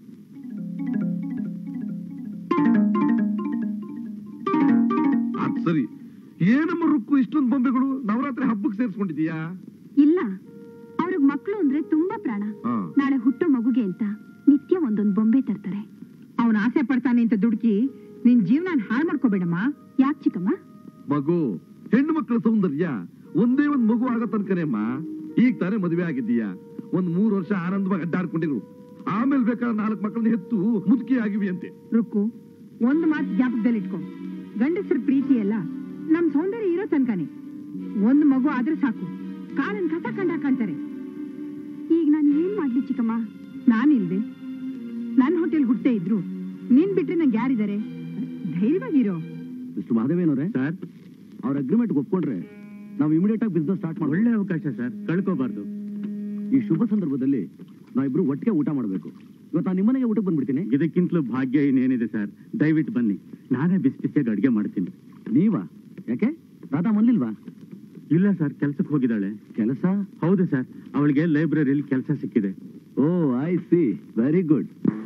ಅದ್ ಸರಿ ಏನಮ್ಮ ರುಕ್ಕು ಇಷ್ಟೊಂದು ಬೊಂಬೆಗಳು ನವರಾತ್ರಿ ಹಬ್ಬಕ್ಕೆ ಸೇರಿಸ್ಕೊಂಡಿದೀಯಾ ಇಲ್ಲ ಅವ್ರಿಗೆ ಮಕ್ಕಳು ಅಂದ್ರೆ ತುಂಬಾ ಪ್ರಾಣ ಹಾ. ನಾಳೆ ಹುಟ್ಟೋ ಮಗುಗೆ ಅಂತ ನಿತ್ಯ ಒಂದೊಂದು ಬೊಂಬೆ ತರ್ತಾರೆ ಅವನ್ ಆಸೆ ಪಡ್ತಾನೆ ಅಂತ ದುಡುಕಿ ನಿನ್ ಜೀವನ ಹಾಳು ಮಾಡ್ಕೋಬೇಡಮ್ಮ ಯಾಕೆ ಚಿಕ್ಕಮ್ಮ ಮಗು ಹೆಣ್ಣು ಮಕ್ಕಳ ಸೌಂದರ್ಯ ಒಂದೇ ಒಂದ್ ಮಗು ಆಗೋ ತನಕನೇ ಅಮ್ಮ ಈಗ ತಾನೇ ಮದುವೆ ಆಗಿದ್ದೀಯಾ ಒಂದ್ ಮೂರು ವರ್ಷ ಆನಂದವಾಗಿ ಅಡ್ಡಾಡ್ಕೊಂಡಿರು ಆಮೇಲೆ ಬೇಕಾದ್ರೆ ನಾಲ್ಕು ಮಕ್ಕಳನ್ನ ಹೆತ್ತು ಮುದುಕಿ ಆಗಿವಿ ಅಂತೆ ರುಕ್ಕು ಒಂದು ಮಾತು ಜ್ಞಾಪಕದಲ್ಲಿ ಇಟ್ಕೊ ಗಂಡಸರ ಪ್ರೀತಿ ಎಲ್ಲ ನಮ್ ಸೌಂದರ್ಯ ಇರೋ ತನಕನೇ ಒಂದು ಮಗು ಆದ್ರೆ ಸಾಕು ಕಾಲನ್ ಕಸ ಕಂಡಾಕಂತಾರೆ ಈಗ ನಾನು ಏನ್ ಮಾಡ್ಲಿ ಚಿಕ್ಕಮ್ಮ ನಾನಿಲ್ದೆ ನನ್ನ ಹೋಟೆಲ್ ಹುಟ್ಟೆ ಇದ್ರು ನಿನ್ ಬಿಟ್ರೆ ನಂಗೆ ಯಾರಿದ್ದಾರೆ ಧೈರ್ಯವಾಗಿರೋ ಮಿಸ್ಟರ್ ಮಹಾದೇವೇನವ್ರೆ ಸರ್ ಅವ್ರ ಅಗ್ರಿಮೆಂಟ್ ಒಪ್ಕೊಂಡ್ರೆ ನಾವು ಇಮಿಡಿಯೇಟ್ ಆಗಿ ಬಿಸ್ನೆಸ್ ಸ್ಟಾರ್ಟ್ ಮಾಡೋಣ ಒಳ್ಳೆ ಅವಕಾಶ ಸರ್ ಕಳ್ಕೋಬಾರ್ದು ಈ ಶುಭ ಸಂದರ್ಭದಲ್ಲಿ ನಾವಿಬ್ರು ಒಟ್ಟಿಗೆ ಊಟ ಮಾಡಬೇಕು ಇವತ್ತು ನಾನು ನಿಮ್ಮನೆಗೆ ಊಟಕ್ಕೆ ಬಂದ್ಬಿಡ್ತೀನಿ ಇದಕ್ಕಿಂತಲೂ ಭಾಗ್ಯ ಇನ್ನೇನಿದೆ ಸರ್ ದಯವಿಟ್ಟು ಬನ್ನಿ ನಾನೇ ಬಿಸಿ ಬಿಸಿಯಾಗಿ ಅಡುಗೆ ಮಾಡ್ತೀನಿ ನೀವಾ ಯಾಕೆ ರಾಧಾ ಮನ್ಲಿಲ್ವಾ ಇಲ್ಲ ಸರ್ ಕೆಲ್ಸಕ್ಕೆ ಹೋಗಿದ್ದಾಳೆ ಕೆಲಸ ಹೌದು ಸರ್ ಅವಳಿಗೆ ಲೈಬ್ರರಿಯಲ್ಲಿ ಕೆಲಸ ಸಿಕ್ಕಿದೆ oh I see very good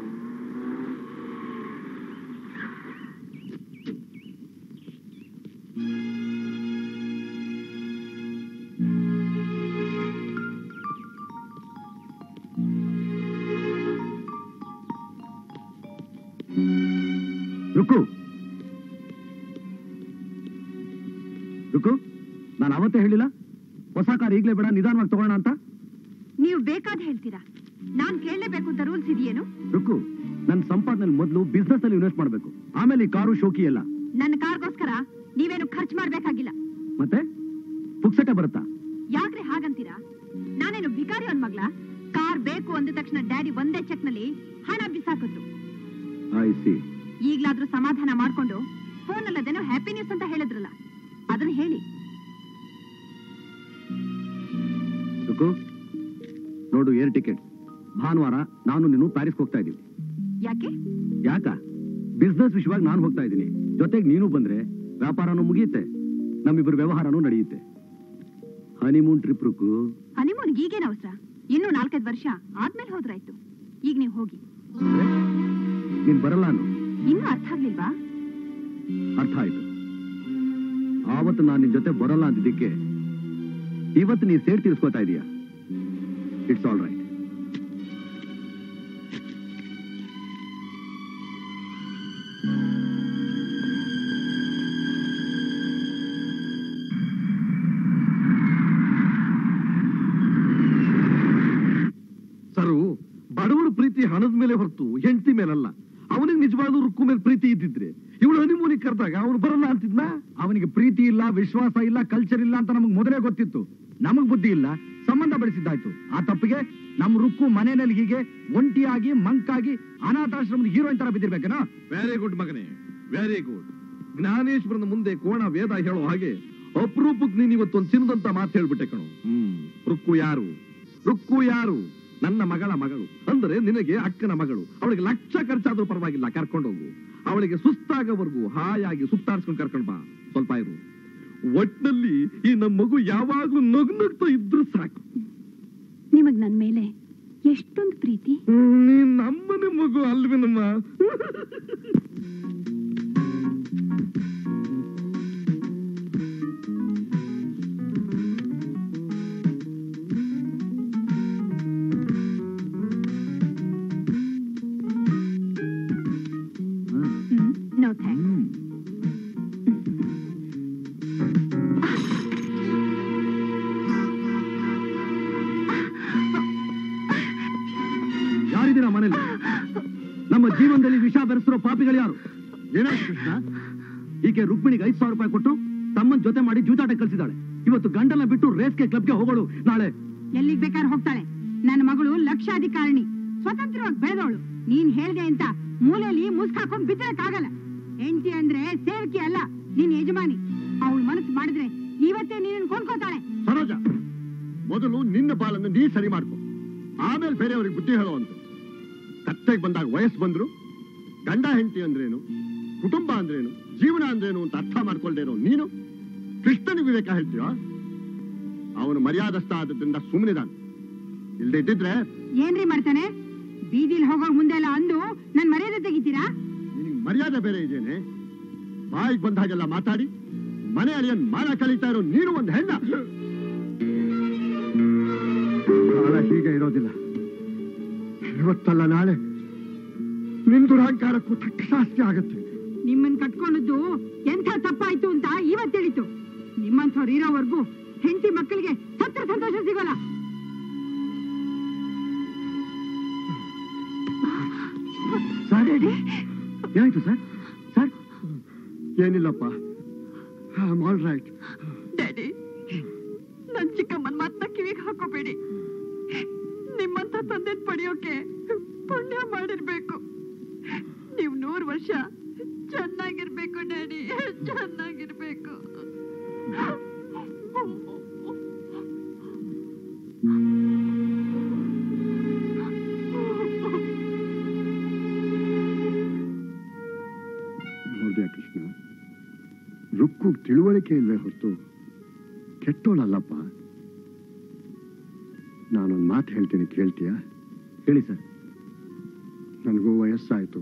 Ruku Ruku ನಾನು ಅವತ್ತೇ ಹೇಳಿಲ್ಲ ಹೊಸ ಕಾರ್ ಈಗಲೇ ಬೇಡ ನಿಧಾನವಾಗಿ ತಗೊಳ್ಳೋಣ ಅಂತ ನೀವು ಬೇಕಾದ ಹೇಳ್ತೀರಾ ನಾನ್ ಕೇಳಲೇಬೇಕು ಅಂತ ರೂಲ್ಸ್ ಇದೆಯೇನು ರುಕು ನನ್ನ ಸಂಪಾದನೆ ಮೊದಲು ಬಿಸ್ನೆಸ್ ಅಲ್ಲಿ ಇನ್ವೆಸ್ಟ್ ಮಾಡಬೇಕು ಆಮೇಲೆ ಈ ಕಾರು ಶೋಕಿ ಎಲ್ಲ ನನ್ನ ಕಾರ್ಗೋಸ್ಕರ ನೀವೇನು ಖರ್ಚು ಮಾಡ್ಬೇಕಾಗಿಲ್ಲ ಮತ್ತೆ ಪುಕ್ಸಟೆ ಬರುತ್ತಾ ಯಾಕ್ರೆ ಹಾಗಂತೀರಾ ನಾನೇನು ಭಿಕಾರಿ ಒಂದ್ ಮಗ್ಲ ಕಾರ್ ಬೇಕು ಅಂದ ತಕ್ಷಣ ಡ್ಯಾಡಿ ಒಂದೇ ಚೆಕ್ ನಲ್ಲಿ ಹಣ ಬಿಸಾಕಿದ್ರು ಐ ಸಿ ಈಗ್ಲಾದ್ರೂ ಸಮಾಧಾನ ಮಾಡ್ಕೊಂಡು ಫೋನ್ ಅಲ್ಲದೇನೋ ಹ್ಯಾಪಿ ನ್ಯೂಸ್ ಅಂತ ಹೇಳಿದ್ರಲ್ಲ ಅದನ್ನ ಹೇಳಿ ರುಕು ನೋಡು ಏರ್ ಟಿಕೆಟ್ ಭಾನುವಾರ ನಾನು ನೀನು ಪ್ಯಾರಿಸ್ಗೆ ಹೋಗ್ತಾ ಇದೀವಿ ಯಾಕೆ ಯಾಕ ಬಿಸ್ನೆಸ್ ವಿಷಯವಾಗಿ ನಾನು ಹೋಗ್ತಾ ಇದ್ದೀನಿ ಜೊತೆಗೆ ನೀನು ಬಂದ್ರೆ ವ್ಯಾಪಾರನೂ ಮುಗಿಯುತ್ತೆ ನಮ್ಮಿಬ್ಬರ ವ್ಯವಹಾರನೂ ನಡೆಯುತ್ತೆ ಹನಿಮೂನ್ ಟ್ರಿಪ್ ರುಕು ಹನಿಮೂನ್ ಈಗೇನ್ ಅವಸರ ಇನ್ನೂ ನಾಲ್ಕೈದು ವರ್ಷ ಆದ್ಮೇಲೆ ಹೋದ್ರಾಯ್ತು ಈಗ ನೀವು ಹೋಗಿ ನೀನ್ ಬರಲ್ಲ ಅನ್ನು ಇನ್ನೂ ಅರ್ಥ ಆಗ್ಲಿಲ್ವಾ ಅರ್ಥ ಆಯ್ತು ಆವತ್ತು ನಾನು ನಿನ್ ಜೊತೆ ಬರಲ್ಲ ಅಂದಿದ್ದಕ್ಕೆ ಇವತ್ತು ನೀ ಸೇರ್ ತೀರ್ಸ್ಕೊತಾ ಇದೀಯ ಇಟ್ಸ್ ಆಲ್ ರೈಟ್ ಸರು ಬಡವರ ಪ್ರೀತಿ ಹಣದ ಮೇಲೆ ಹೊರತು ಹೆಂಡತಿ ಮೇಲಲ್ಲ ಅವನಿಗೆ ನಿಜವಾದ ರುಕ್ಕು ಮೇಲೆ ಪ್ರೀತಿ ಇದ್ದಿದ್ರೆ ಇವಳು ಹನಿಮೂನಿಗೆ ಕರೆದಾಗ ಅವನು ಬರಲ್ಲ ಅಂತಿದ್ನ ಅವನಿಗೆ ಪ್ರೀತಿ ಇಲ್ಲ ವಿಶ್ವಾಸ ಇಲ್ಲ ಕಲ್ಚರ್ ಇಲ್ಲ ಅಂತ ನಮಗ್ ಮೊದಲೇ ಗೊತ್ತಿತ್ತು ನಮಗ್ ಬುದ್ಧಿ ಇಲ್ಲ ಸಂಬಂಧ ಬೆಳೆಸಿದ್ದಾಯ್ತು ಆ ತಪ್ಪಿಗೆ ನಮ್ ರುಕ್ಕು ಮನೆಯಲ್ಲಿ ಹೀಗೆ ಒಂಟಿಯಾಗಿ ಮಂಕಾಗಿ ಅನಾಥಾಶ್ರಮದ ಹೀರೋಯಿನ್ ತರ ಬಿದ್ದಿರ್ಬೇಕೇನೋ ವೆರಿ ಗುಡ್ ಮಗನೇ ವೆರಿ ಗುಡ್ ಜ್ಞಾನೇಶ್ವರನ ಮುಂದೆ ಕೋಣ ವೇದ ಹೇಳೋ ಹಾಗೆ ಅಪರೂಪಕ್ಕೆ ನೀನ್ ಇವತ್ತೊಂದು ಚಿನ್ನದಂತ ಮಾತು ಹೇಳ್ಬಿಟ್ಟೆ ಕಣು ಹ್ಮ್ ರುಕ್ಕು ಯಾರು ರುಕ್ಕು ಯಾರು ನನ್ನ ಮಗಳ ಮಗಳು ಅಂದ್ರೆ ನಿನಗೆ ಅಕ್ಕನ ಮಗಳು ಅವಳಿಗೆ ಲಕ್ಷ ಖರ್ಚಾದ್ರೂ ಪರವಾಗಿಲ್ಲ ಕರ್ಕೊಂಡೋಗು ಅವಳಿಗೆ ಸುಸ್ತಾಗೋವರೆಗೂ ಹಾಯಾಗಿ ಸುತ್ತಾಡ್ಸ್ಕೊಂಡು ಕರ್ಕೊಂಡ್ ಬಾ ಸ್ವಲ್ಪ ಇರು ಒಟ್ನಲ್ಲಿ ಈ ನಮ್ಮ ಮಗು ಯಾವಾಗ್ಲೂ ನಗು ನಗ್ತಾ ಇದ್ರು ಸಾಕು ನಿಮಗ್ ನನ್ ಮೇಲೆ ಎಷ್ಟೊಂದು ಪ್ರೀತಿ ನೀನ್ ನಮ್ಮನೆ ಮಗು ಅಲ್ವೇನಮ್ಮ ನೋ ಥ್ಯಾಂಕ್ಸ್ ಯಾರಿದ್ದೀರಾ ಮನೇಲಿ ನಮ್ಮ ಜೀವನದಲ್ಲಿ ವಿಷ ಬೆರೆಸಿರೋ ಪಾಪಿಗಳು ಯಾರು ಏನಾಯ್ತು ಕೃಷ್ಣ ಈಕೆ ರುಕ್ಮಿಣಿಗೆ ಐದು ಸಾವಿರ ರೂಪಾಯಿ ಕೊಟ್ಟು ತಮ್ಮನ್ ಜೊತೆ ಮಾಡಿ ಜೂಜಾಟ ಕಳಿಸಿದಾಳೆ ಇವತ್ತು ಗಂಡನ ಬಿಟ್ಟು ರೇಸ್ಗೆ ಕ್ಲಬ್ಗೆ ಹೋಗೋಳು ನಾಳೆ ಎಲ್ಲಿಗ್ ಬೇಕಾದ್ರೆ ಹೋಗ್ತಾಳೆ ನನ್ನ ಮಗಳು ಲಕ್ಷಾಧಿಕಾರಿಣಿ ಸ್ವತಂತ್ರವಾಗಿ ಬೆಳೆದವಳು ನೀನ್ ಹೇಳ್ದೆ ಅಂತ ಮೂಲೆಯಲ್ಲಿ ಮುಸ್ಕಾಕೊಂಡ್ ಬಿದ್ದಕ್ಕಾಗಲ್ಲ ಹೆಂಡತಿ ಅಂದ್ರೆ ಸೇವಕಿ ಅಲ್ಲ ನಿನ್ ಯಜಮಾನಿ ಅವಳು ಮನಸ್ಸು ಮಾಡಿದ್ರೆ ಇವತ್ತೇ ನೀನನ್ನು ಕೊಂಡ್ಕೋತಾಳೆ ಸರೋಜ ಮೊದಲು ನಿನ್ನ ಬಾಳನ್ನು ನೀ ಸರಿ ಮಾಡ್ಕೊ ಆಮೇಲೆ ಬೇರೆಯವ್ರಿಗೆ ಬುದ್ಧಿ ಹೇಳುವಂತ ಕತ್ತೆಗೆ ಬಂದಾಗ ವಯಸ್ಸು ಬಂದ್ರು ಗಂಡ ಹೆಂಡತಿ ಅಂದ್ರೇನು ಕುಟುಂಬ ಅಂದ್ರೇನು ಜೀವನ ಅಂದ್ರೇನು ಅಂತ ಅರ್ಥ ಮಾಡ್ಕೊಳ್ದೇ ಇರೋ ನೀನು ಕೃಷ್ಣನ ವಿವೇಕ ಹೇಳ್ತೀಯ ಅವನು ಮರ್ಯಾದಸ್ಥ ಆದದ್ರಿಂದ ಸುಮ್ಮನಿದಾನ ಇಲ್ದೇ ಇದ್ದಿದ್ರೆ ಏನ್ರಿ ಮಾಡ್ತಾನೆ ಬೀದಿಲ್ ಹೋಗೋ ಮುಂದೆಲ್ಲ ಅಂದು ನನ್ ಮರ್ಯಾದೆ ತೆಗಿತೀರಾ ನಿನಗೆ ಮರ್ಯಾದೆ ಬೇರೆ ಇದೇನೆ ಬಾಯಿಗೆ ಬಂದ ಹಾಗೆಲ್ಲ ಮಾತಾಡಿ ಮನೆ ಅಳಿಯನ್ ಮಾನ ಕಳೀತಾ ಇರೋ ನೀನು ಒಂದು ಹೆಣ್ಣ ಕಾಲ ಹೀಗೆ ಇರೋದಿಲ್ಲ ಇವತ್ತಲ್ಲ ನಾಳೆ ನಿನ್ ದುರಹಂಕಾರಕ್ಕೂ ತಕ್ಕ ಶಾಸ್ತಿ ಆಗತ್ತೆ ನಿಮ್ಮನ್ ಕಟ್ಕೊಂಡದ್ದು ಎಂಥ ತಪ್ಪಾಯ್ತು ಅಂತ ಇವತ್ ತಿಳಿತು ನಿಮ್ಮಂಥವ್ರು ಇರೋವರೆಗೂ ಹೆಂಡತಿ ಮಕ್ಕಳಿಗೆ ಸತ್ರ ಸಂತೋಷ ಸಿಗೋಲ್ಲ ಏನಾಯ್ತು ಸರ್ ಸರ್ ಏನಿಲ್ಲಪ್ಪ ಆಲ್ ರೈಟ್ ಡ್ಯಾಡಿ ನನ್ ಚಿಕ್ಕಮ್ಮನ್ ಮಾತನ್ನ ಕಿವಿಗೆ ಹಾಕೋಬೇಡಿ ನಿಮ್ಮಂತ ತಂದೆ ಪಡೆಯೋಕೆ ಪುಣ್ಯ ಮಾಡಿರ್ಬೇಕು ನೀವು ನೂರು ವರ್ಷ ಚೆನ್ನಾಗಿರ್ಬೇಕು ಡ್ಯಾಡಿ ಚೆನ್ನಾಗಿರ್ಬೇಕು ನೋಡ್ದ್ಯಾ ಕೃಷ್ಣ ರುಕ್ಕು ತಿಳುವಳಿಕೆ ಇಲ್ವೇ ಹೊರತು ಕೆಟ್ಟೋಳಲ್ಲಪ್ಪ ನಾನೊಂದು ಮಾತು ಹೇಳ್ತೀನಿ ಕೇಳ್ತೀಯಾ ಹೇಳಿ ಸರ್ ನನಗೂ ವಯಸ್ಸಾಯಿತು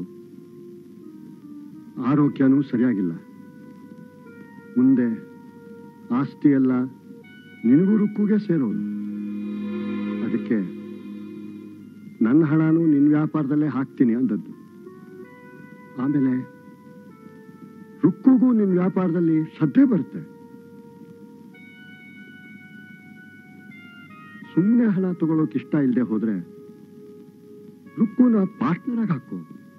ಆರೋಗ್ಯನೂ ಸರಿಯಾಗಿಲ್ಲ ಮುಂದೆ ಆಸ್ತಿ ಎಲ್ಲ ನಿನಗೂ ರುಕ್ಕುಗೆ ಸೇರೋದು ಅದಕ್ಕೆ ನನ್ನ ಹಣನೂ ನಿನ್ನ ವ್ಯಾಪಾರದಲ್ಲೇ ಹಾಕ್ತೀನಿ ಅಂದದ್ದು ಆಮೇಲೆ ರುಕ್ಕುಗೂ ನಿನ್ನ ವ್ಯಾಪಾರದಲ್ಲಿ ಶ್ರದ್ಧೆ ಬರುತ್ತೆ ಸುಮ್ಮನೆ ಹಣ ತಗೊಳ್ಳೋಕೆ ಇಷ್ಟ ಇಲ್ಲದೆ ಹೋದ್ರೆ ರುಕ್ಕುನ ಪಾರ್ಟ್ನರ್ ಆಗಿ ಹಾಕು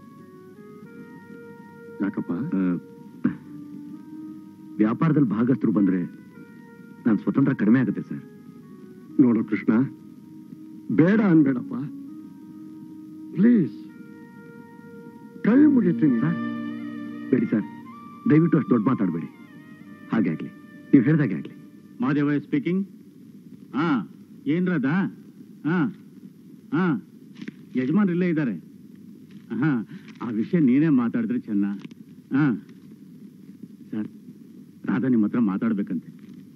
ಯಾಕಪ್ಪ ಆ, ವ್ಯಾಪಾರದಲ್ಲಿ ಭಾಗಸ್ಥರು ಬಂದ್ರೆ ನಾನು ಸ್ವತಂತ್ರ ಕಡಿಮೆ ಆಗುತ್ತೆ ಸರ್ ನೋಡು ಕೃಷ್ಣ ಬೇಡ ಅನ್ಬೇಡಪ್ಪ ಪ್ಲೀಸ್ ಕೈ ಮುಗಿತೀನಿ ಸರ್ ಬೇಡಿ ಸರ್ ದಯವಿಟ್ಟು ಅಷ್ಟು ದೊಡ್ಡ ಮಾತಾಡಬೇಡಿ ಹಾಗೆ ಆಗ್ಲಿ ನೀವು ಹೇಳ್ದಾಗೆ ಆಗ್ಲಿ ಮಾದೇವ ಸ್ಪೀಕಿಂಗ್ ಹಾ ಏನ್ರದ ಹಾ ಹಾ ಯಜಮಾನ್ ಇಲ್ಲೇ ಇದ್ದಾರೆ ಹಾ ಆ ವಿಷಯ ನೀನೇ ಮಾತಾಡಿದ್ರೆ ಚೆನ್ನ ಹಾ ಸರ್ ರಾಧಾ ನಿಮ್ಮ ಹತ್ರ ಮಾತಾಡ್ಬೇಕಂತೆ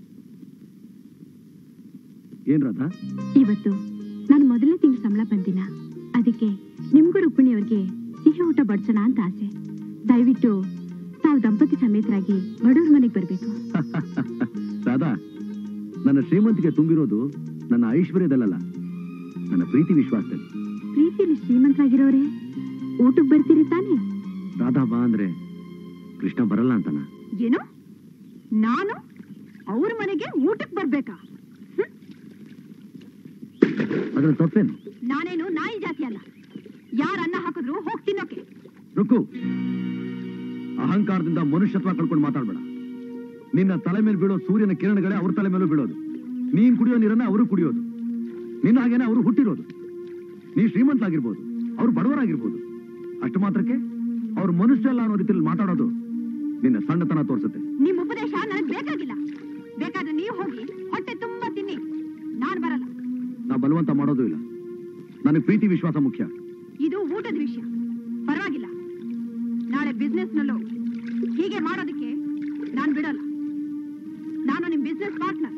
ಏನ್ ರಾಧಾ ಇವತ್ತು ನಾನು ಮೊದಲನೇ ತಿಂಗಳು ಸಂಬಳ ಬಂದಿನ ಅದಕ್ಕೆ ನಿಮ್ಗೂ ರುಕ್ಮಿಣಿಯವ್ರಿಗೆ ಸಿಹಿ ಊಟ ಬಡ್ಸೋಣ ಅಂತ ಆಸೆ ದಯವಿಟ್ಟು ತಾವು ದಂಪತಿ ಸಮೇತರಾಗಿ ಬಡವ್ರ ಮನೆಗೆ ಬರಬೇಕು ರಾಧಾ ನನ್ನ ಶ್ರೀಮಂತಿಗೆ ತುಂಬಿರೋದು ನನ್ನ ಐಶ್ವರ್ಯದಲ್ಲ ನನ್ನ ಪ್ರೀತಿ ವಿಶ್ವಾಸದಲ್ಲಿ ಪ್ರೀತಿಲಿ ಶ್ರೀಮಂತರಾಗಿರೋರೆ ಊಟಕ್ಕೆ ಬರ್ತೀರಿ ತಾನೇ ರಾಧಾ ಬಾ ಅಂದ್ರೆ ಕೃಷ್ಣ ಬರಲ್ಲ ಅಂತನ ಏನು ನಾನು ಅವ್ರ ಮನೆಗೆ ಊಟಕ್ಕೆ ಬರ್ಬೇಕಾ ಅದ್ರ ತಪ್ಪೇನು ನಾನೇನು ನಾಯಿ ಜಾತಿ ಅಲ್ಲ ಯಾರ ಅನ್ನ ಹಾಕಿದ್ರು ಹೋಗ್ ತಿನ್ನೋಕೆ ರುಕ್ಕು ಅಹಂಕಾರದಿಂದ ಮನುಷ್ಯತ್ವ ಕಳ್ಕೊಂಡು ಮಾತಾಡ್ಬೇಡ ನಿನ್ನ ತಲೆ ಮೇಲೆ ಬೀಳೋ ಸೂರ್ಯನ ಕಿರಣಗಳೇ ಅವ್ರ ತಲೆ ಮೇಲೂ ಬೀಳೋದು ನೀನ್ ಕುಡಿಯೋ ನೀರನ್ನ ಅವರು ಕುಡಿಯೋದು ನಿನ್ನ ಹಾಗೇನೆ ಅವರು ಹುಟ್ಟಿರೋದು ನೀ ಶ್ರೀಮಂತರಾಗಿರ್ಬೋದು ಅವ್ರು ಬಡವರಾಗಿರ್ಬೋದು ಅಷ್ಟು ಮಾತ್ರಕ್ಕೆ ಅವ್ರು ಮನುಷ್ಯಲ್ಲ ಅನ್ನೋ ರೀತಿಯಲ್ಲಿ ಮಾತಾಡೋದು ನಿನ್ನ ಸಣ್ಣತನ ತೋರಿಸುತ್ತೆ ನಿಮ್ ಉಪದೇಶ ನನಗ್ ಬೇಕಾಗಿಲ್ಲ ಬೇಕಾದ್ರೆ ನೀವು ಹೋಗಿ ಹೊಟ್ಟೆ ತುಂಬಾ ತಿನ್ನಿ ನಾನ್ ಬರಲ್ಲ ನಾ ಬಲವಂತ ಮಾಡೋದು ಇಲ್ಲ ನನಗೆ ಪ್ರೀತಿ ವಿಶ್ವಾಸ ಮುಖ್ಯ ಇದು ಊಟದ ವಿಷಯ ಪರವಾಗಿಲ್ಲ ನಾಳೆ ಬಿಸ್ನೆಸ್ ನಲ್ಲೂ ಹೀಗೆ ಮಾಡೋದಕ್ಕೆ ನಾನ್ ಬಿಡಲ್ಲ ನಾನು ನಿಮ್ ಬಿಸ್ನೆಸ್ ಪಾರ್ಟ್ನರ್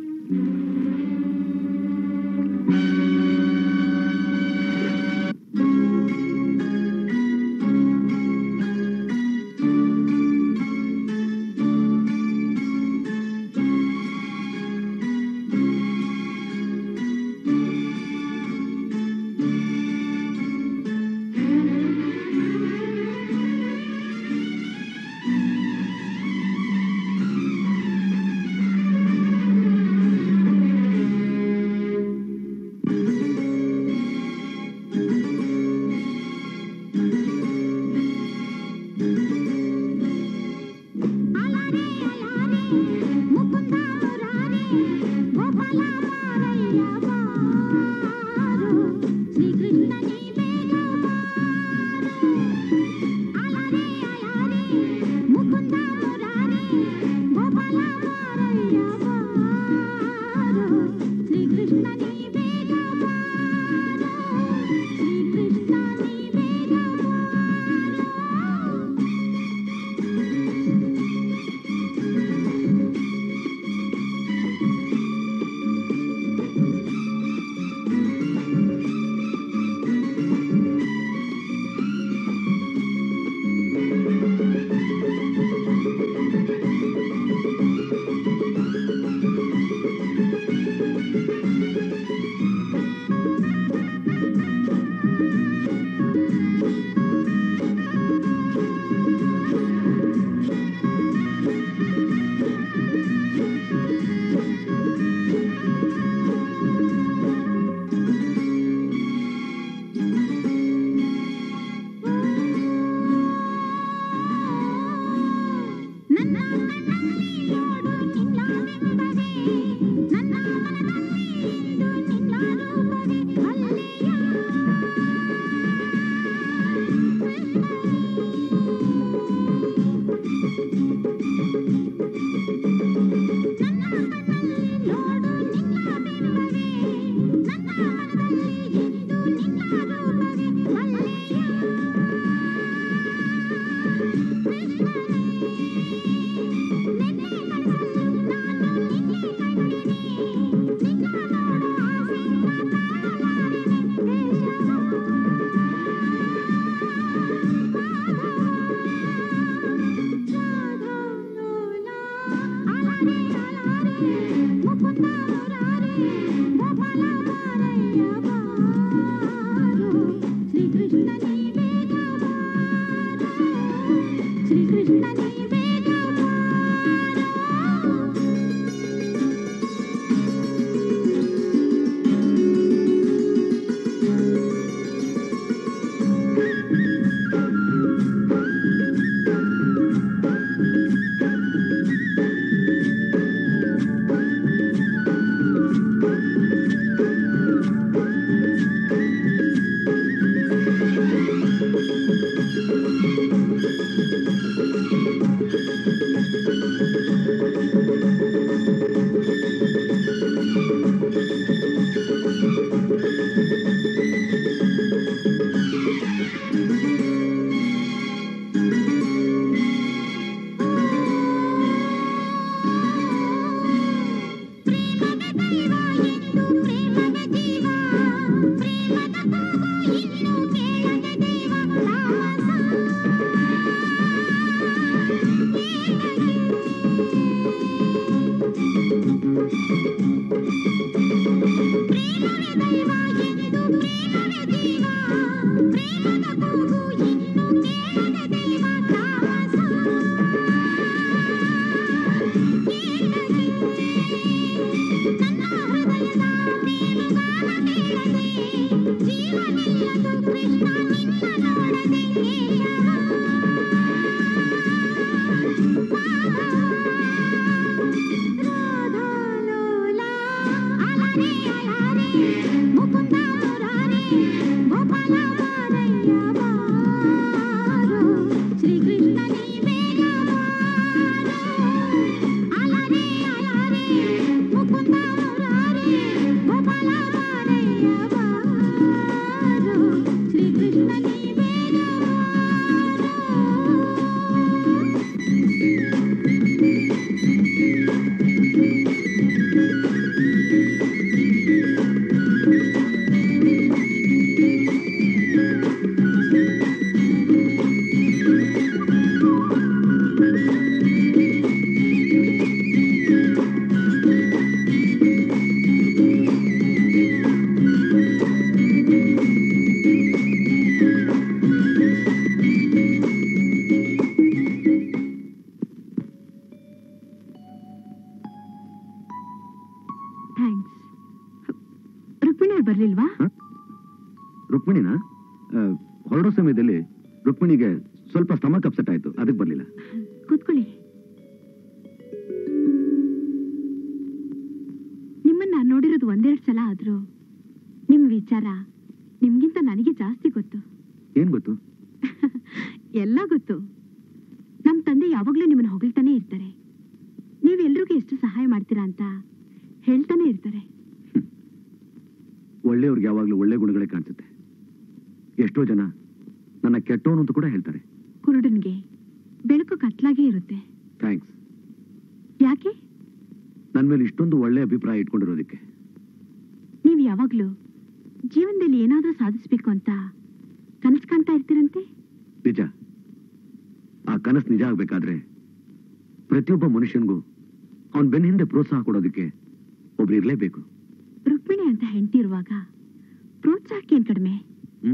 ರುಕ್ಮಿಣಿನ ಆ, ಹೊರಡೋ ಸಮಯದಲ್ಲಿ ರುಕ್ಮಿಣಿಗೆ ಸ್ವಲ್ಪ ಸ್ಟಮಕ್ ಅಪ್ಸೆಟ್ ಆಯ್ತು ಅದಕ್ಕೆ ಬರ್ಲಿಲ್ಲ ಕೂತ್ಕೊಳ್ಳಿ ನಿಮ್ಮನ್ನ ನೋಡಿರೋದು ಒಂದೆರಡು ಸಲ ಆದ್ರೂ ನಿಮ್ ವಿಚಾರ ನಿಮ್ಗಿಂತ ನನಗೆ ಜಾಸ್ತಿ ಗೊತ್ತು ಏನ್ ಗೊತ್ತು ಎಲ್ಲ ಗೊತ್ತು ನಮ್ ತಂದೆ ಯಾವಾಗ್ಲೂ ನಿಮ್ಮನ್ನ ಹೊಗಳ್ತಾನೆ ಇರ್ತಾರೆ ನೀವೆಲ್ರಿಗೂ ಎಷ್ಟು ಸಹಾಯ ಮಾಡ್ತೀರಾ ಅಂತ ಹೇಳ್ತಾನೆ ಇರ್ತಾರೆ ಒಳ್ಳೆಯವ್ರಿಗೆ ಯಾವಾಗ್ಲೂ ಒಳ್ಳೆ ಗುಣಗಳೇ ಕಾಣಿಸುತ್ತೆ ಎಷ್ಟೋ ಜನ ನನ್ನ ಕೆಟ್ಟವನು ಅಂತ ಕೂಡ ಹೇಳ್ತಾರೆ ಕುರುಡನ್ಗೆ ಬೆಳಕು ಕತ್ಲಾಗೇ ಇರುತ್ತೆ ಥ್ಯಾಂಕ್ಸ್ ಯಾಕೆ ನನ್ನ ಮೇಲೆ ಇಷ್ಟೊಂದು ಒಳ್ಳೆ ಅಭಿಪ್ರಾಯ ಇಟ್ಕೊಂಡಿರೋದಕ್ಕೆ ನೀವು ಯಾವಾಗ್ಲೂ ಜೀವನದಲ್ಲಿ ಏನಾದ್ರೂ ಸಾಧಿಸ್ಬೇಕು ಅಂತ ಕನಸು ಕಾಣ್ತಾ ಇರ್ತೀರಂತೆ ನಿಜ ಆ ಕನಸು ನಿಜ ಆಗ್ಬೇಕಾದ್ರೆ ಪ್ರತಿಯೊಬ್ಬ ಮನುಷ್ಯನಿಗೂ ಅವನ್ ಬೆನ್ನ ಹಿಂದೆ ಪ್ರೋತ್ಸಾಹ ಕೊಡೋದಕ್ಕೆ ಒಬ್ರು ಇರ್ಲೇಬೇಕು ರುಕ್ಮಿಣಿ ಅಂತ ಹೆಂಡತಿ ಇರುವಾಗ ಪ್ರೋತ್ಸಾಹಕ್ಕೇನ್ ಕಡಿಮೆ ಹ್ಮ್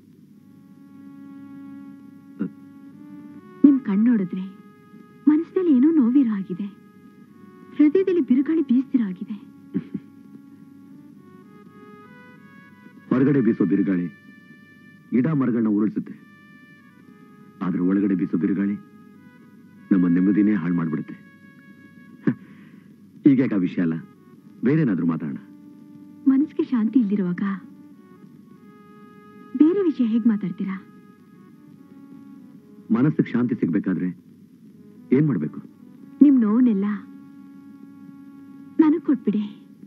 ನಿಮ್ ಕಣ್ಣೋಡಿದ್ರೆ ಮನಸ್ಸಿನಲ್ಲಿ ಏನೋ ನೋವಿರೋ ಆಗಿದೆ ಹೃದಯದಲ್ಲಿ ಬಿರುಗಾಳಿ ಬೀಸ್ತಿರೋ ಆಗಿದೆ ಹೊರಗಡೆ ಬೀಸೋ ಬಿರುಗಾಳಿ ಗಿಡ ಮರಗಳನ್ನ ಉರುಳಿಸುತ್ತೆ ಆದ್ರೆ ಒಳಗಡೆ ಬೀಸೋ ಬಿರುಗಾಳಿ ನಮ್ಮ ನೆಮ್ಮದಿನೇ ಹಾಳು ಮಾಡ್ಬಿಡುತ್ತೆ ಹ, ಈಗ ಯಾಕೆ ಆ ವಿಷಯ ಅಲ್ಲ ಬೇರೇನಾದ್ರೂ ಮಾತಾಡೋಣ ಮನಸ್ಸಿಗೆ ಶಾಂತಿ ಇಲ್ದಿರುವಾಗ ಬೇರೆ ವಿಷಯ ಹೇಗ್ ಮಾತಾಡ್ತೀರಾ ಮನಸ್ಸಿಗೆ ಶಾಂತಿ ಸಿಗ್ಬೇಕಾದ್ರೆ ಏನ್ ಮಾಡ್ಬೇಕು ನಿಮ್ ನೋವನ್ನೆಲ್ಲ ನನಗ್ ಕೊಟ್ಬಿಡಿ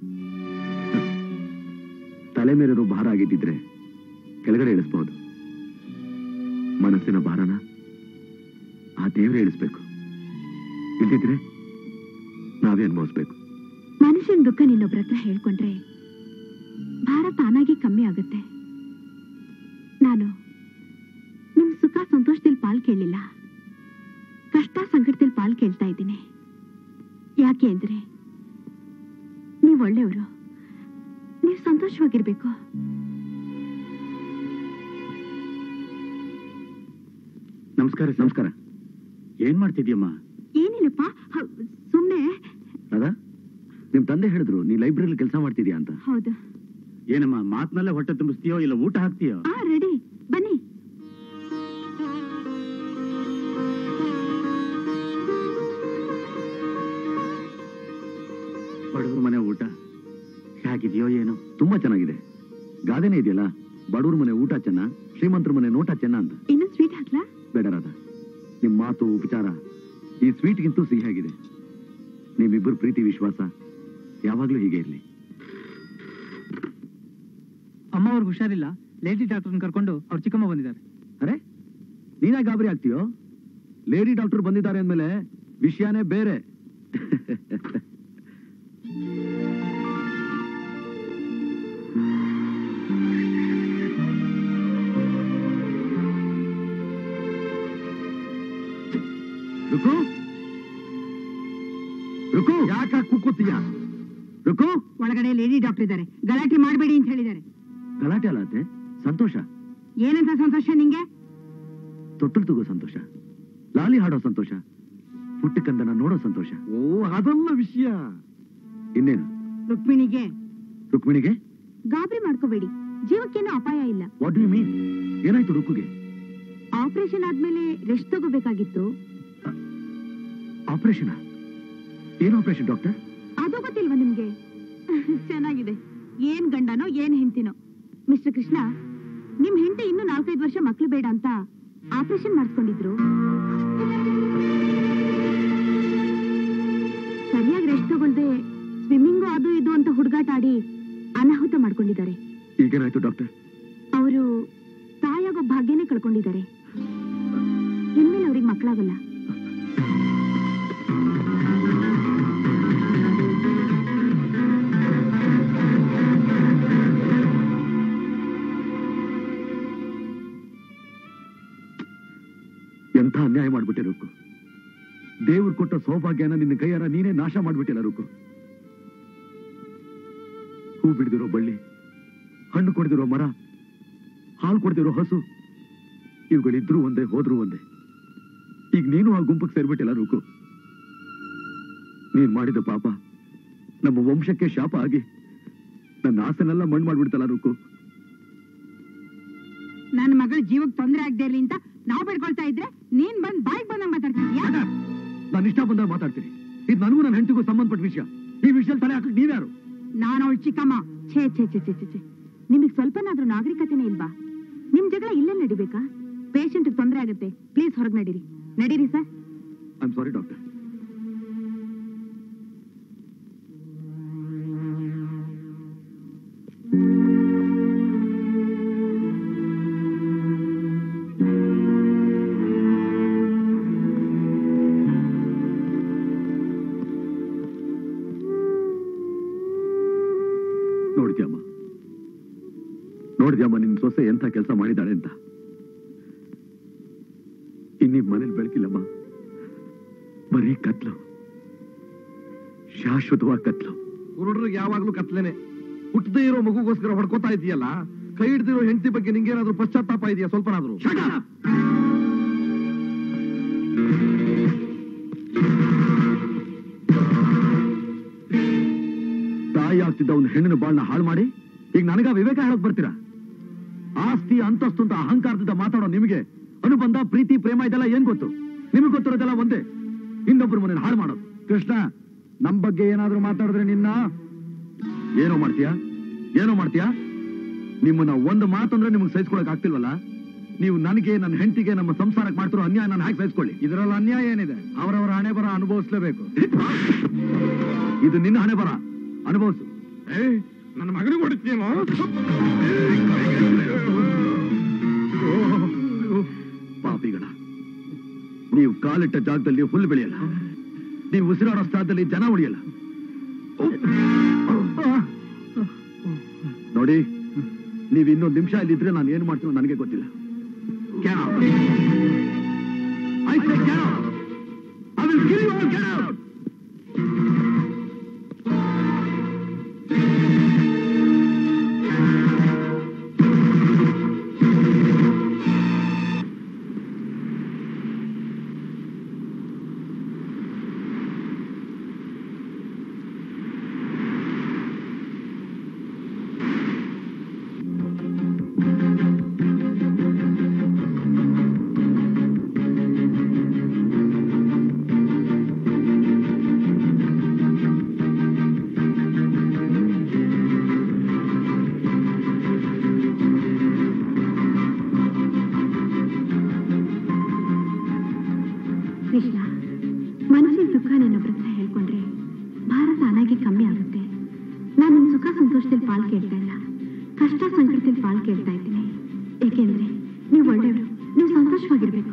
ತಲೆ ಮೇಲಿರೋ ಭಾರ ಆಗಿದ್ದಿದ್ರೆ ಕೆಳಗಡೆ ಇಳಿಸ್ಬಹುದು ಮನಸ್ಸಿನ ಭಾರನ ಆ ದೇವರೇ ಇಳಿಸ್ಬೇಕು ಇಲ್ದಿದ್ರೆ ನಾವೇ ಅನುಭವಿಸ್ಬೇಕು ಮನುಷ್ಯನ ದುಃಖ ನಿನ್ನೊಬ್ರ ಹತ್ರ ಹೇಳ್ಕೊಂಡ್ರೆ ಭಾರ ತಾನಾಗಿ ಕಮ್ಮಿ ಆಗುತ್ತೆ ನಾನು ನಿಮ್ ಸುಖ ಸಂತೋಷದಲ್ಲಿ ಪಾಲ್ ಕೇಳಲಿಲ್ಲ ಕಷ್ಟ ಸಂಕಟದಲ್ಲಿ ಪಾಲ್ ಕೇಳ್ತಾ ಇದ್ದೀನಿ ಯಾಕೆ ಅಂದ್ರೆ ನೀವು ಒಳ್ಳೆಯವರು ನೀವು ಸಂತೋಷವಾಗಿರ್ಬೇಕು ನಮಸ್ಕಾರ ನಮಸ್ಕಾರ ಏನ್ ಮಾಡ್ತಿದ್ಯಮ್ಮ ಏನಿಲ್ಲಪ್ಪ ಹ, ಸುಮ್ನೆ ರಾಧಾ ನಿಮ್ ತಂದೆ ಹೇಳಿದ್ರು ನೀ ಲೈಬ್ರರಿಲಿ ಕೆಲಸ ಮಾಡ್ತಿದ್ಯಾ ಅಂತ ಹೌದು ಏನಮ್ಮ ಮಾತ್ನಲ್ಲೇ ಹೊಟ್ಟೆ ತುಂಬಿಸ್ತೀಯೋ ಇಲ್ಲ ಊಟ ಹಾಕ್ತೀಯೋ ಆ ರೆಡಿ ಬನ್ನಿ ಬಡವ್ರ ಮನೆ ಊಟ ಹೇಗಿದೆಯೋ ಏನೋ ತುಂಬಾ ಚೆನ್ನಾಗಿದೆ ಗಾದೆನೇ ಇದೆಯಲ್ಲ ಬಡವ್ರ ಮನೆ ಊಟ ಚೆನ್ನ ಶ್ರೀಮಂತರ ಮನೆ ನೋಟ ಚೆನ್ನ ಅಂತ ಇನ್ನು ಸ್ವೀಟ್ ಹಾಕ್ಲಾ ಬೇಡ ರಾಧಾ ನಿಮ್ ಮಾತು ಉಪಚಾರ ಈ ಸ್ವೀಟ್ಗಿಂತೂ ಸಿಹಿಯಾಗಿದೆ ನಿಮ್ಮಿಬ್ಬರು ಪ್ರೀತಿ ವಿಶ್ವಾಸ ಯಾವಾಗ್ಲೂ ಹೀಗೆ ಇರ್ಲಿ ಅಮ್ಮ ಅವ್ರಿಗೆ ಹುಷಾರಿಲ್ಲ ಲೇಡಿ ಡಾಕ್ಟರ್ನ ಕರ್ಕೊಂಡು ಅವ್ರ ಚಿಕ್ಕಮ್ಮ ಬಂದಿದ್ದಾರೆ ಅರೆ ನೀನೇ ಗಾಬರಿ ಆಗ್ತೀಯೋ ಲೇಡಿ ಡಾಕ್ಟರ್ ಬಂದಿದ್ದಾರೆ ಅಂದ್ಮೇಲೆ ವಿಷಯನೇ ಬೇರೆ ರುಕು ರುಕು ಯಾಕ ಕೂಕೋತೀಯ ರುಕು ಒಳಗಡೆ ಲೇಡಿ ಡಾಕ್ಟರ್ ಇದ್ದಾರೆ ಗಲಾಟೆ ಮಾಡಬೇಡಿ ಅಂತ ಹೇಳಿದ್ದಾರೆ ಗಲಾಟೆ ಅಲ್ಲ ಅತ್ತೆ ಸಂತೋಷ ಏನಂತ ಸಂತೋಷ ನಿಂಗೆ ತೊಟ್ಟಲು ತಗೋ ಸಂತೋಷ ಲಾಲಿ ಹಾಡೋ ಸಂತೋಷ ಪುಟ್ಟಕ್ಕಂದನ ನೋಡೋ ಸಂತೋಷ ಓ ಅದಲ್ಲ ವಿಷಯ ಇನ್ನೇನು ರುಕ್ಮಿಣಿಗೆ ರುಕ್ಮಿಣಿಗೆ ಗಾಬರಿ ಮಾಡ್ಕೋಬೇಡಿ ಜೀವಕ್ಕೇನು ಅಪಾಯ ಇಲ್ಲ ವಾಟ್ ಯು ಮೀನ್ ಏನಾಯ್ತು ರುಕ್ಕುಗೆ ಆಪರೇಷನ್ ಆದ್ಮೇಲೆ ರೆಸ್ಟ್ ತಗೋಬೇಕಾಗಿತ್ತು ಆಪರೇಷನ್ ಏನು ಆಪರೇಷನ್ ಡಾಕ್ಟರ್ ಅದು ಗೊತ್ತಿಲ್ವಾ ನಿಮ್ಗೆ ಚೆನ್ನಾಗಿದೆ ಏನ್ ಗಂಡನೋ ಏನ್ ಹೆಂಡತಿನೋ ಮಿಸ್ಟರ್ ಕೃಷ್ಣ ನಿಮ್ ಹೆಂಡತಿ ಇನ್ನು ನಾಲ್ಕೈದು ವರ್ಷ ಮಕ್ಳು ಬೇಡ ಅಂತ ಆಪರೇಷನ್ ಮಾಡಿಸ್ಕೊಂಡಿದ್ರು ಸರಿಯಾಗಿ ರೆಸ್ಟ್ ತಗೊಳ್ದೆ ಸ್ವಿಮ್ಮಿಂಗು ಅದು ಇದು ಅಂತ ಹುಡುಗಾಟ ಆಡಿ ಅನಾಹುತ ಮಾಡ್ಕೊಂಡಿದ್ದಾರೆ ಈಗೇನಾಯ್ತು ಡಾಕ್ಟರ್ ಅವರು ತಾಯಾಗೋ ಭಾಗ್ಯನೇ ಕಳ್ಕೊಂಡಿದ್ದಾರೆ ಇನ್ಮೇಲೆ ಅವ್ರಿಗೆ ಮಕ್ಕಳಾಗಲ್ಲ ಎಂಥ ಅನ್ಯಾಯ ಮಾಡ್ಬಿಟ್ಟೆ ರುಕ್ಕು ದೇವ್ರು ಕೊಟ್ಟ ಸೌಭಾಗ್ಯನ ನಿನ್ನ ಕೈಯಾರ ನೀನೇ ನಾಶ ಮಾಡ್ಬಿಟ್ಟಿಲ್ಲ ರುಕ್ಕು ಹೂ ಬಿಡದಿರೋ ಬಳ್ಳಿ ಹಣ್ಣು ಕೊಡದಿರೋ ಮರ ಹಾಲು ಕೊಡ್ದಿರೋ ಹಸು ಇವುಗಳಿದ್ರು ಒಂದೇ ಹೋದ್ರು ಒಂದೇ ಈಗ ನೀನು ಆ ಗುಂಪಿಗೆ ಸೇರ್ಬಿಟ್ಟಿಲ್ಲ ರುಕು ನೀನ್ ಮಾಡಿದ ಪಾಪ ನಮ್ಮ ವಂಶಕ್ಕೆ ಶಾಪ ಆಗಿ ನನ್ನ ಆಸೆನೆಲ್ಲ ಮಣ್ಣು ಮಾಡ್ಬಿಡ್ತಲ್ಲ ರುಕು ನನ್ನ ಮಗಳ ಜೀವಕ್ಕೆ ತೊಂದರೆ ಆಗದೆ ಇರ್ಲಿ ಅಂತ ನಾವು ಬೇಡ್ಕೊಳ್ತಾ ಇದ್ರೆ ನೀನ್ ಬಂದ್ ಬಾಯಿಗೆ ಬಂದಂಗ್ ಮಾತಾಡ್ತಿದ್ಯಾ ನಾನು ಇಷ್ಟ ಬಂದಾಗ ಮಾತಾಡ್ತೀನಿ ಇದು ನನಗೂ ನನ್ನ ಹೆಂಡತಿಗೂ ಸಂಬಂಧಪಟ್ಟ ವಿಷಯ ಈ ವಿಷಯದಲ್ಲಿ ತಲೆ ಹಾಕಕ್ ನೀವ್ಯಾರು ನಾನು ಅವಳ ಚಿಕ್ಕಮ್ಮ ಛೇ ಛೇ ಛೇ ಛೇ ಛೇ ಛೇ ನಿಮಗೆ ಸ್ವಲ್ಪನಾದ್ರೂ ನಾಗರಿಕತೆನೇ ಇಲ್ವಾ ನಿಮ್ ಜಗಳ ಇಲ್ಲೇ ನಡಿಬೇಕಾ ಪೇಷಂಟ್ ತೊಂದರೆ ಆಗುತ್ತೆ ಪ್ಲೀಸ್ ಹೊರಗೆ ನಡೀರಿ ನಡೀರಿ sir I am sorry doctor ನೋಡ್ದ್ಯಮ್ಮ ನೋಡ್ದ್ಯಮ್ಮ ನಿನ್ ಸೊಸೆ ಎಂಥ ಕೆಲಸ ಮಾಡಿದಾಳೆ ಅಂತ ಇನ್ನೀ ಮನೇಲಿ ಬೆಳಕಿಲ್ಲಮ್ಮ ಬರೀ ಕತ್ಲು ಶಾಶ್ವತವಾಗಿ ಕತ್ಲು ಕುರುಡ್ರಿಗೆ ಯಾವಾಗ್ಲೂ ಕತ್ಲೇನೆ ಹುಟ್ಟದೇ ಇರೋ ಮಗುಗೋಸ್ಕರ ಹೊಡ್ಕೋತಾ ಇದೆಯಲ್ಲ ಕೈ ಹಿಡ್ದಿರೋ ಹೆಂಡತಿ ಬಗ್ಗೆ ನಿಂಗೇನಾದ್ರೂ ಪಶ್ಚಾತ್ತಾಪ ಇದೆಯಾ ಸ್ವಲ್ಪನಾದ್ರೂ ತಾಯಿ ಆಗ್ತಿದ್ದ ಒಂದು ಹೆಣ್ಣಿನ ಬಾಳ್ನ ಹಾಳು ಮಾಡಿ ಈಗ ನನಗ ವಿವೇಕ ಹೇಳಕ್ ಬರ್ತೀರಾ ಆಸ್ತಿ ಅಂತಸ್ತು ಅಂತ ಅಹಂಕಾರದಿಂದ ಮಾತಾಡೋ ನಿಮಗೆ ಅನುಬಂಧ ಪ್ರೀತಿ ಪ್ರೇಮ ಇದೆಲ್ಲ ಏನ್ ಗೊತ್ತು ನಿಮಗೆ ಗೊತ್ತಿರೋದೆಲ್ಲ ಒಂದೇ ಇನ್ನೊಬ್ರು ಮನೇನ ಹಾಳು ಮಾಡೋದು ಕೃಷ್ಣ ನಮ್ ಬಗ್ಗೆ ಏನಾದ್ರೂ ಮಾತಾಡಿದ್ರೆ ನಿನ್ನ ಏನೋ ಮಾಡ್ತೀಯಾ ಏನೋ ಮಾಡ್ತೀಯಾ ನಿಮ್ಮನ್ನ ಒಂದು ಮಾತಂದ್ರೆ ನಿಮ್ಗೆ ಸಹಿಸ್ಕೊಳಕ್ ಆಗ್ತಿಲ್ವಲ್ಲ ನೀವು ನನಗೆ ನನ್ನ ಹೆಂಡತಿಗೆ ನಮ್ಮ ಸಂಸಾರಕ್ಕೆ ಮಾಡ್ತಿರೋ ಅನ್ಯಾಯ ನಾನು ಹಾಕಿ ಸಹಿಸ್ಕೊಳ್ಳಿ ಇದರಲ್ಲಿ ಅನ್ಯಾಯ ಏನಿದೆ ಅವರವರ ಹಣೆ ಬರ ಅನುಭವಿಸ್ಲೇಬೇಕು ಇದು ನಿನ್ನ ಹಣೆ ಬರ ಅನುಭವಿಸು ಏ ನನ್ನ ಮಗನಿಗೆ ಹೊಡಿತೀನೋ ಪಾಪಿಗಳ ನೀವು ಕಾಲಿಟ್ಟ ಜಾಗದಲ್ಲಿ ಹುಲ್ಲು ಬೆಳೆಯಲ್ಲ ನೀವು ಉಸಿರಾಡೋ ಸ್ಥಳದಲ್ಲಿ ಜನ ಉಳಿಯಲ್ಲ ನೋಡಿ ನೀವು ಇನ್ನೊಂದು ನಿಮಿಷ ಇಲ್ಲಿದ್ರೆ ನಾನು ಏನ್ ಮಾಡ್ತೀನೋ ನನಗೆ ಗೊತ್ತಿಲ್ಲ Get out. I say get out. I will kill you all. Get out. Krishna ಮನಸ್ಸಿನ ಸುಖ ನಿನ್ನೊಬ್ಬರ ಹತ್ರ ಹೇಳ್ಕೊಂಡ್ರೆ ಭಾರ ತಾನಾಗಿ ಕಮ್ಮಿ ಆಗುತ್ತೆ ನಾನು ನಿನ್ ಸುಖ ಸಂತೋಷದಲ್ಲಿ ಪಾಲ್ ಕೇಳ್ತಾ ಇಲ್ಲ ಕಷ್ಟ ಸಂಕಟದಲ್ಲಿ ಪಾಲ್ ಕೇಳ್ತಾ ಇದ್ದೀನಿ ಏಕೆಂದ್ರೆ ನೀವು ಒಳ್ಳೆಯವರು ನೀವು ಸಂತೋಷವಾಗಿರ್ಬೇಕು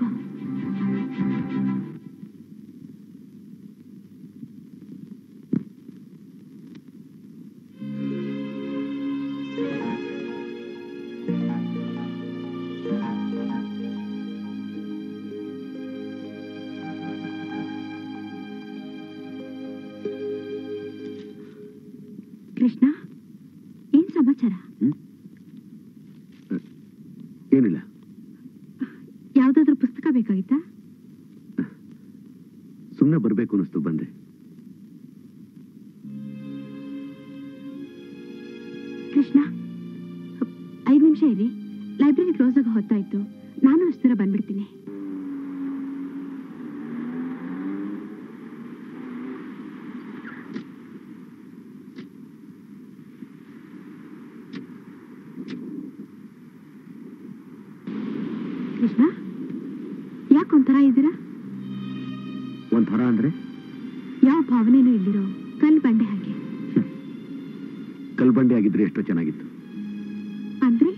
ಕೃಷ್ಣ ಏನ್ ಸಮಾಚಾರ ಏನಿಲ್ಲ ಯಾವ್ದಾದ್ರು ಪುಸ್ತಕ ಬೇಕಾಗಿತ್ತಾ ಸುಮ್ಮನೆ ಬರ್ಬೇಕು ಅನ್ನಿಸ್ತು ಬಂದೆ ಕೃಷ್ಣ ಐದು ನಿಮಿಷ ಇರಿ ಲೈಬ್ರರಿ ಕ್ಲೋಸ್ ಆಗ ಹೊತ್ತಾಯ್ತು ನಾನು ಅಷ್ಟು ದೂರ ಬಂದ್ಬಿಡ್ತೀನಿ ಕೃಷ್ಣ ಯಾಕೊಂಥರ ಇದ್ದೀರಾ ಒಂಥರ ಅಂದ್ರೆ ಯಾವ ಭಾವನೆನೂ ಇಲ್ಲಿರೋ ಕಲ್ ಬಂಡೆ ಹಾಗೆ ಕಲ್ಬಂಡೆ ಆಗಿದ್ರೆ ಎಷ್ಟೋ ಚೆನ್ನಾಗಿತ್ತು ಅಂದ್ರೆ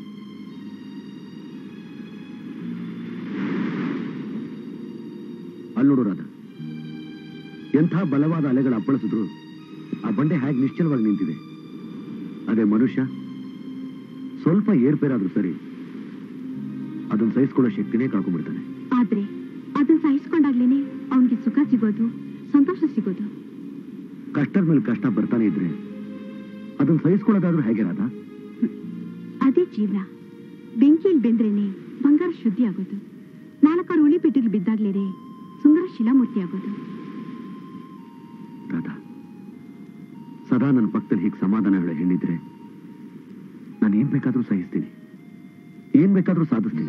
ಅಲ್ಲಿ ನೋಡು ರಾಧ ಎಂಥ ಬಲವಾದ ಅಲೆಗಳು ಅಪ್ಪಳಿಸಿದ್ರು ಆ ಬಂಡೆ ಹೇಗೆ ನಿಶ್ಚಲವಾಗಿ ನಿಂತಿದೆ ಅದೇ ಮನುಷ್ಯ ಸ್ವಲ್ಪ ಏರ್ಪೇರಾದ್ರೂ ಸರಿ ಅದನ್ನ ಸಹಿಸ್ಕೊಳ್ಳೋ ಶಕ್ತಿನೇ ಕಳ್ಕೊಂಡ್ಬಿಡ್ತಾನೆ ಆದ್ರೆ ಅದನ್ನ ಸಹಿಸ್ಕೊಂಡಾಗ್ಲೇನೆ ಅವನಿಗೆ ಸುಖ ಸಿಗೋದು ಸಂತೋಷ ಸಿಗೋದು ಕಷ್ಟದ ಮೇಲೆ ಕಷ್ಟ ಬರ್ತಾನೆ ಇದ್ರೆ ಅದನ್ನ ಸಹಿಸ್ಕೊಳ್ಳೋದಾದ್ರೂ ಹೇಗೆ ರಾಧ ಅದೇ ಜೀವನ ಬೆಂಕಿಯಲ್ಲಿ ಬೆಂದ್ರೇನೆ ಬಂಗಾರ ಶುದ್ಧಿ ಆಗೋದು ನಾಲ್ಕಾರು ಉಳಿ ಪೆಟ್ಟಿಗೆ ಬಿದ್ದಾಗ್ಲೇನೆ ಸುಂದರ ಶಿಲಾಮೂರ್ತಿ ಆಗೋದು ರಾಧ ಸದಾ ನನ್ನ ಪಕ್ಕದಲ್ಲಿ ಹೀಗೆ ಸಮಾಧಾನ ಹೇಳೋ ಹೆಣ್ಣಿದ್ರೆ ನಾನು ಏನ್ ಬೇಕಾದ್ರೂ ಸಹಿಸ್ತೀನಿ ಏನ್ ಬೇಕಾದ್ರೂ ಸಾಧಿಸ್ತೀನಿ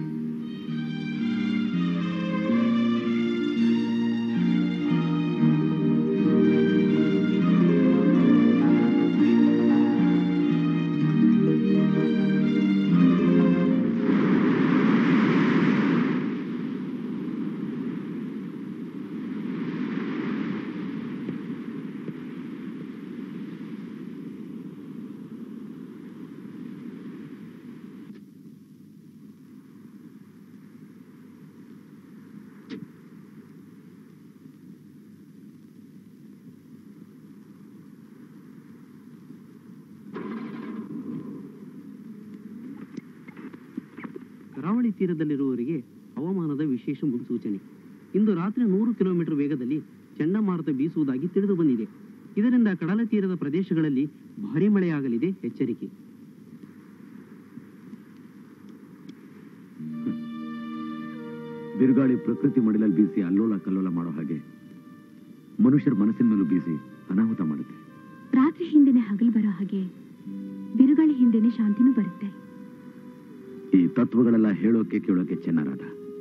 ಕರಾವಳಿ ತೀರದಲ್ಲಿರುವವರಿಗೆ ಹವಾಮಾನದ ವಿಶೇಷ ಮುನ್ಸೂಚನೆ ಇಂದು ರಾತ್ರಿ ನೂರು ಕಿಲೋಮೀಟರ್ ವೇಗದಲ್ಲಿ ಚಂಡಮಾರುತ ಬೀಸುವುದಾಗಿ ತಿಳಿದು ಬಂದಿದೆ ಇದರಿಂದ ಕಡಲ ತೀರದ ಪ್ರದೇಶಗಳಲ್ಲಿ ಭಾರೀ ಮಳೆಯಾಗಲಿದೆ ಎಚ್ಚರಿಕೆ ಬಿರುಗಾಳಿ ಪ್ರಕೃತಿ ಮಡಿಲಲ್ಲಿ ಬೀಸಿ ಅಲ್ಲೋಲ ಕಲ್ಲೋಲ ಮಾಡೋ ಹಾಗೆ ಮನುಷ್ಯರ ಮನಸ್ಸಿನ ಮೇಲೂ ಬೀಸಿ ಅನಾಹುತ ಮಾಡುತ್ತೆ ರಾತ್ರಿ ಹಿಂದೆನೆ ಹಗಲು ಬರೋ ಹಾಗೆ ಬಿರುಗಾಳಿ ಹಿಂದೆನೆ ಶಾಂತಿನೂ ಬರುತ್ತೆ ಈ ತತ್ವಗಳೆಲ್ಲ ಹೇಳೋಕೆ ಕೇಳೋಕೆ ಚೆನ್ನಾರಾದ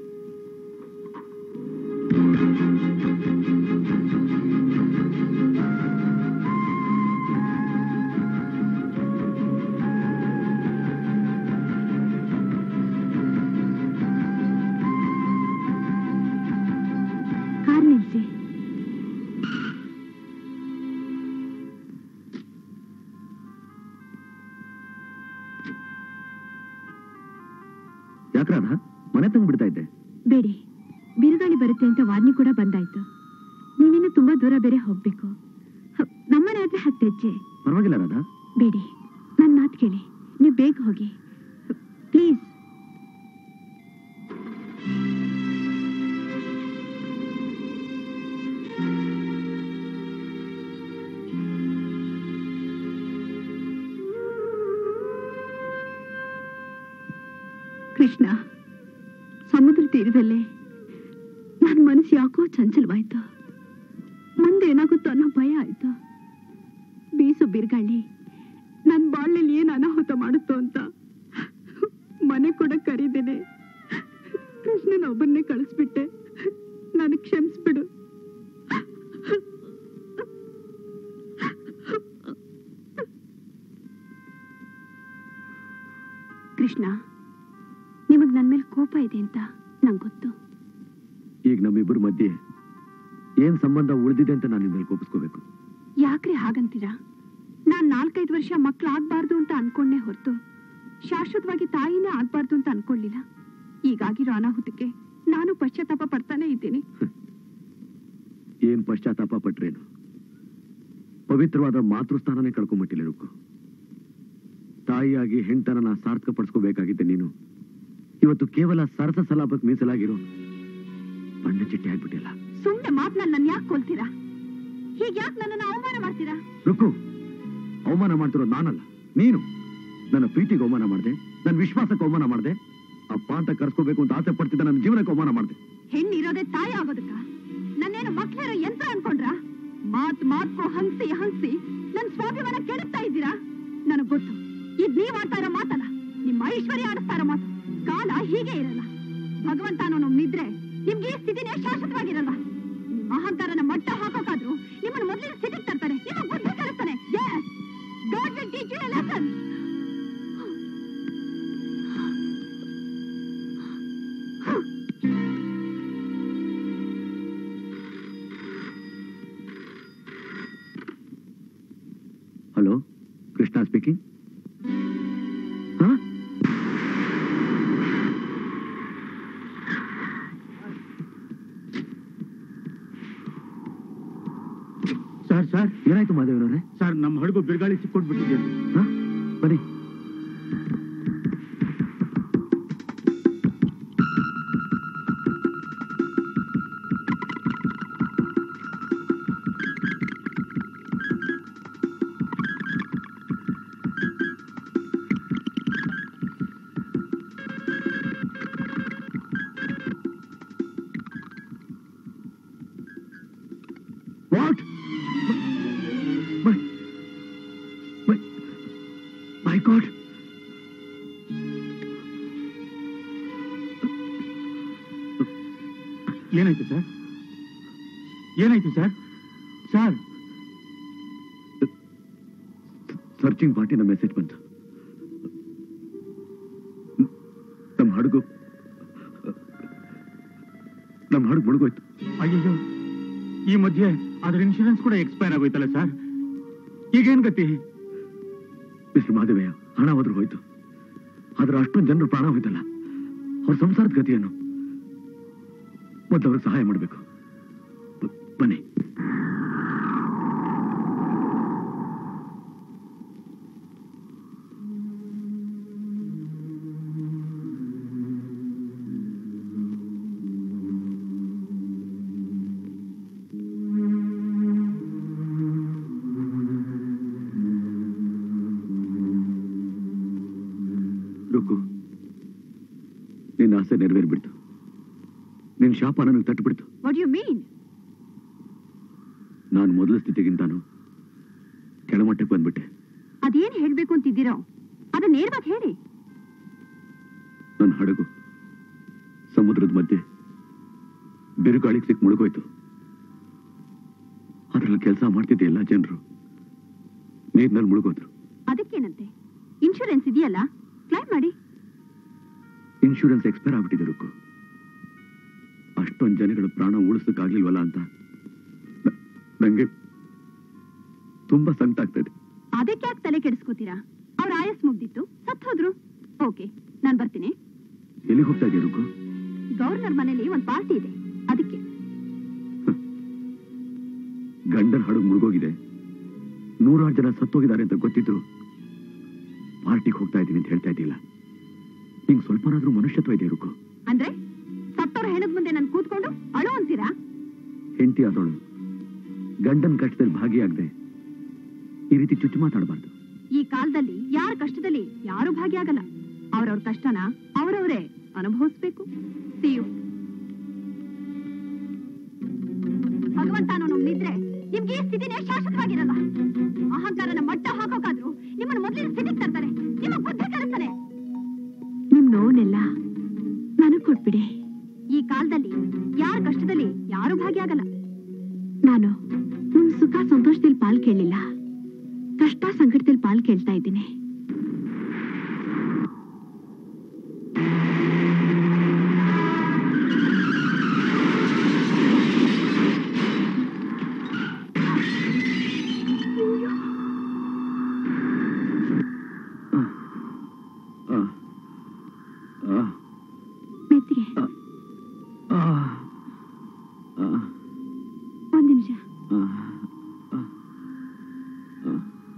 ಕಾರ್ ನಿಲ್ಸಿ ಯಾಕ್ರಾದ ಮನೆ ತಂಗ್ ಬಿಡ್ತಾ ಇದ್ದೆ ಬೇಡಿ ಬಿರುಗಾಳಿ ಬರುತ್ತೆ ಅಂತ ವಾರ್ನಿಂಗ್ ಕೂಡ ಬಂದಾಯ್ತು ನೀವಿನ್ನು ತುಂಬಾ ದೂರ ಬೇರೆ ಹೋಗ್ಬೇಕು ಹ, ನಮ್ಮನೆ ಆದ್ರೆ ಹತ್ತು ಹೆಜ್ಜೆ ಪರವಾಗಿಲ್ಲ ರಾಧಾ ಬೇಡಿ ನನ್ನ ಮಾತು ಕೇಳಿ ನೀವು ಬೇಗ ಹೋಗಿ ಪ್ಲೀಸ್ ಕೃಷ್ಣ ಸಮುದ್ರ ತೀರದಲ್ಲೇ ನನ್ನ ಮನಸ್ಸು ಯಾಕೋ ಚಂಚಲವಾಯ್ತು ಮುಂದೆ ಏನಾಗುತ್ತೋ ಅನ್ನೋ ಭಯ ಆಯ್ತು ಬೀಸು ಬಿರುಗಾಳಿ ನನ್ನ ಬಾಳಲ್ಲಿ ಏನು ಅನಾಹುತ ಮಾಡುತ್ತೋ ಅಂತ ಮನೆ ಕೂಡ ಕರೀದೇನೆ ಕೃಷ್ಣನ ಒಬ್ಬನ್ನೇ ಕಳಿಸ್ಬಿಟ್ಟೆ ನನಗೆ ಕ್ಷಮಿಸ್ಬಿಡು ಕೃಷ್ಣ ನಿಮಗ್ ನನ್ನ ಮೇಲೆ ಕೋಪ ಇದೆ ಅಂತ ನಂಗೆ ಗೊತ್ತು ಈಗ ನಮ್ಮಿಬ್ಬರ ಮಧ್ಯೆ ಏನ್ ಸಂಬಂಧ ಉಳಿದಿದೆ ಅಂತ ನಾನು ನಿಮ್ಮಲ್ಲಿ ಕೋಪಿಸ್ಕೋಬೇಕು ಯಾಕ್ರಿ ಹಾಗಂತೀರಾ ನಾನ್ ನಾಲ್ಕೈದು ವರ್ಷ ಮಕ್ಳು ಆಗ್ಬಾರ್ದು ಅಂತ ಅನ್ಕೊಂಡೆ ಹೊರತು ಶಾಶ್ವತವಾಗಿ ತಾಯಿನೇ ಆಗ್ಬಾರ್ದು ಅಂತ ಅನ್ಕೊಳ್ಳಿಲ್ಲ ಈಗಾಗಿರೋ ಅನಾಹುತಕ್ಕೆ ನಾನು ಪಶ್ಚಾತ್ತಾಪ ಪಡ್ತಾನೆ ಇದ್ದೀನಿ ಏನ್ ಪಶ್ಚಾತ್ತಾಪ ಪಟ್ರೇನು ಪವಿತ್ರವಾದ ಮಾತೃಸ್ಥಾನನೇ ಕಳ್ಕೊಂಬಿಟ್ಟಿಲ್ಲ ರುಕ್ಕು ತಾಯಿಯಾಗಿ ಹೆಣ್ತನನ ಸಾರ್ಥಕ ಪಡಿಸ್ಕೋಬೇಕಾಗಿದ್ದೆ ನೀನು ಇವತ್ತು ಕೇವಲ ಸರಸ ಸಲಾಪಕ್ಕೆ ಮೀಸಲಾಗಿರೋ ಬಣ್ಣ ಚಿಟ್ಟೆ ಆಗ್ಬಿಟ್ಟಿಲ್ಲ ಸುಮ್ನೆ ಮಾತ್ನಲ್ಲಿ ನನ್ನ ಯಾಕೆ ಕೊಲ್ತೀರಾ ಹೀಗೆ ಯಾಕೆ ನನ್ನನ್ನು ಅವಮಾನ ಮಾಡ್ತೀರಾ ರುಕ್ಕು ಅವಮಾನ ಮಾಡ್ತಿರೋ ನಾನಲ್ಲ ನೀನು ನನ್ನ ಪ್ರೀತಿಗೆ ಅವಮಾನ ಮಾಡಿದೆ ನನ್ನ ವಿಶ್ವಾಸಕ್ಕೆ ಅವಮಾನ ಮಾಡಿದೆ ಅಪ್ಪ ಅಂತ ಕರ್ಸ್ಕೋಬೇಕು ಅಂತ ಆಸೆ ಪಡ್ತಿದ್ದ ನನ್ನ ಜೀವನಕ್ಕೆ ಅವಮಾನ ಮಾಡಿದೆ ಹೆಣ್ಣಿರೋದೇ ತಾಯಿ ಆಗೋದಕ್ಕ ನನ್ನೇನು ಮಕ್ಳಿರೋ ಯಂತ್ರ ಅನ್ಕೊಂಡ್ರ ಮಾತ್ ಮಾತ್ಕೋ ಹಂಸಿ ಹಂಸಿ ನನ್ ಸ್ವಾಭಿಮಾನ ಕೆಡುತ್ತಾ ಇದ್ದೀರಾ ನನಗ್ ಗೊತ್ತು ಇದ್ ನೀವ್ ಆಡ್ತಾ ಇರೋ ಮಾತಲ್ಲ ನಿಮ್ಮ ಐಶ್ವರ್ಯ ಆಡಿಸ್ತಾ ಇರೋ ಮಾತು ಕಾಲ ಹೀಗೆ ಇರಲ್ಲ ಭಗವಂತ ಅನ್ನೋ ನಿದ್ರೆ ನಿಮ್ಗೆ ಈ ಸ್ಥಿತಿನೇ ಶಾಶ್ವತವಾಗಿರಲ್ಲ ನಿಮ್ಮ ಅಹಂಕಾರನ ಮಟ್ಟ ಹಾಕೋಕಾದ್ರೂ ನಿಮ್ಮನ್ನ ಮೊದಲಿನ ಸ್ಥಿತಿಗೆ ತರ್ತಾರೆ ನಿಮಗೆ ಬುದ್ಧಿ ಕಲಿಸ್ತಾನೆ Yes! God will teach you a lesson. Hello Krishna speaking sir sir ಏನಾಯ್ತು ಮಾದೇವನವ್ರೆ ಸರ್ ನಮ್ಮ ಹಡಗು ಬಿರುಗಾಳಿ ಸಿಕ್ಕೊಂಡ್ಬಿಟ್ಟಿದೆ ಹಾ ಬನ್ನಿ What? My, my, my God! ಏನಾಯ್ತು ಸರ್ ಏನಾಯ್ತು ಸರ್ ಸರ್ ಸರ್ಚಿಂಗ್ ಪಾರ್ಟಿನ ಮೆಸೇಜ್ ಬಂತು ನಮ್ಮ ಹಡಗು ನಮ್ಮ ಹಡಗು ಮುಳುಗೋಯ್ತು ಅಯ್ಯೋ ಈ ಮಧ್ಯೆ ಅದ್ರ ಇನ್ಶೂರೆನ್ಸ್ ಕೂಡ ಎಕ್ಸ್ಪೈರ್ ಆಗೋಯ್ತಲ್ಲ ಸರ್ ಈಗೇನ್ ಗತಿ ಮಿಸ್ಟರ್ ಮಹಾದೇವಯ್ಯ ಹಣ ಹೋದ್ರು ಹೋಯ್ತು ಆದ್ರೆ ಅಷ್ಟೊಂದು ಜನರು ಪ್ರಾಣ ಹೋಯ್ತಲ್ಲ ಅವ್ರ ಸಂಸಾರದ ಗತಿಯನ್ನು ಮೊದಲು ಅವ್ರಿಗೆ ಸಹಾಯ ಮಾಡಬೇಕು ಬನ್ನಿ ರುಕ್ಕು ನಿನ್ನ ಆಸೆ ನೆರವೇರ್ಬಿಡ್ತು ನಿನ್ನ ಶಾಪ ನನಗೆ ತಟ್ಟುಬಿಡ್ತು ವಾಟ್ ಯು ಮೀನ್ ನಾನು ಮೊದಲ ಸ್ಥಿತಿಗಿಂತಾನು ಕೆಳಮಟ್ಟಕ್ಕೆ ಬಂದ್ಬಿಟ್ಟೆ ಅದೇನ್ ಹೇಳ್ಬೇಕು ಅಂತಿದ್ದೀರೋ ಅದನ್ನ ನೇರವಾಗಿ ಹೇಳಿ ನನ್ನ ಹಡಗು ಸಮುದ್ರದ ಮಧ್ಯೆ ಬಿರುಗಾಳಿಗೆ ಸಿಕ್ ಮುಳುಗೋಯ್ತು ಅದರಲ್ಲಿ ಕೆಲಸ ಮಾಡ್ತಿದ್ದ ಎಲ್ಲ ಜನರು ನೀರಿನಲ್ಲಿ ಮುಳುಗೋದ್ರು ಅದಕ್ಕೇನಂತೆ ಇನ್ಶೂರೆನ್ಸ್ ಇದೆಯಲ್ಲ ಕ್ಲೈಮ್ ಮಾಡಿ ಇನ್ಶೂರೆನ್ಸ್ ಎಕ್ಸ್ಪೈರ್ ಆಗ್ಬಿಟ್ಟಿದೆ ರುಕ್ಕು ಅಷ್ಟೊಂದು ಜನಗಳ ಪ್ರಾಣ ಉಳಿಸಕ್ಕಾಗ್ಲಿಲ್ವಲ್ಲ ಅಂತ ನ- ನಂಗೆ ತುಂಬಾ ಸಂಕಟ ಆಗ್ತಾ ಇದೆ ಅದಕ್ಕೆ ಯಾಕೆ ತಲೆ ಕೆಡಿಸ್ಕೋತೀರಾ ಅವ್ರ ಆಯಸ್ ಮುಗ್ದಿತ್ತು ಸತ್ ಹೋದ್ರು ಓಕೆ ನಾನ್ ಬರ್ತೀನಿ ಎಲ್ಲಿಗೆ ಹೋಗ್ತಾ ಇದೆಯಾ ರುಕ್ಕು ಗವರ್ನರ್ ಮನೇಲಿ ಒಂದ್ ಪಾರ್ಟಿ ಇದೆ ಅದಕ್ಕೆ ಗಂಡನ ಹಡಗು ಮುಳುಗೋಗಿದೆ ನೂರಾರು ಜನ ಸತ್ತೋಗಿದ್ದಾರೆ ಅಂತ ಗೊತ್ತಿದ್ರು ಪಾರ್ಟಿಗೆ ಹೋಗ್ತಾ ಇದ್ದೀನಿ ಅಂತ ಹೇಳ್ತಾ ಇದ್ದಿಲ್ಲ ಹಿಂಗ್ ಸ್ವಲ್ಪನಾದ್ರೂ ಮನುಷ್ಯತ್ವ ಇದೆ ರುಕ್ಕು ಅಂದ್ರೆ ಸತ್ತವ್ರ ಹೆಣದ ಮುಂದೆ ನಾನು ಕೂತ್ಕೊಂಡು ಅಳು ಅಂತೀರಾ ಹೆಂಡತಿ ಆದವಳು ಗಂಡನ ಕಷ್ಟದಲ್ಲಿ ಭಾಗಿಯಾಗದೆ ಈ ರೀತಿ ಚುಚ್ಚು ಮಾತಾಡಬಾರ್ದು ಈ ಕಾಲದಲ್ಲಿ ಯಾರ ಕಷ್ಟದಲ್ಲಿ ಯಾರು ಭಾಗಿಯಾಗಲ್ಲ ಅವ್ರವ್ರ ಕಷ್ಟನ ಅವರವರೇ ಅನುಭವಿಸ್ಬೇಕು ಸಿಯು ಭಗವಂತ ಅನ್ನೋ ನಿದ್ರೆ ನಿಮ್ಗೆ ಈ ಸ್ಥಿತಿನೇ ಶಾಶ್ವತವಾಗಿರಲ್ಲ ಅಹಂಕಾರನ ಮಟ್ಟ ಹಾಕೋಕಾದ್ರೂ ನಿಮ್ಮನ್ನ ಮೊದಲಿನ ಸ್ಥಿತಿಗೆ ತರ್ತಾರೆ ನಿಮಗ್ ಬುದ್ಧಿ ಕಲಿಸ್ತಾನೆ ನಿಮ್ ನೋವನ್ನೆಲ್ಲ ನನಗ್ ಕೊಟ್ಬಿಡಿ ಈ ಕಾಲದಲ್ಲಿ ಯಾರ ಕಷ್ಟದಲ್ಲಿ ಯಾರು ಭಾಗಿಯಾಗಲ್ಲ ನಾನು ನಿಮ್ ಸುಖ ಸಂತೋಷದಲ್ಲಿ ಪಾಲ್ ಕೇಳಿಲ್ಲ ಕಷ್ಟ ಸಂಕಟದಲ್ಲಿ ಪಾಲ್ ಕೇಳ್ತಾ ಇದ್ದೀನಿ ಆ, ಆ, ಮೆತ್ತಿಗೆ ಆ, ಆ, ಒಂದ್ ನಿಮಿಷ ಆ, ಆ, ಆ.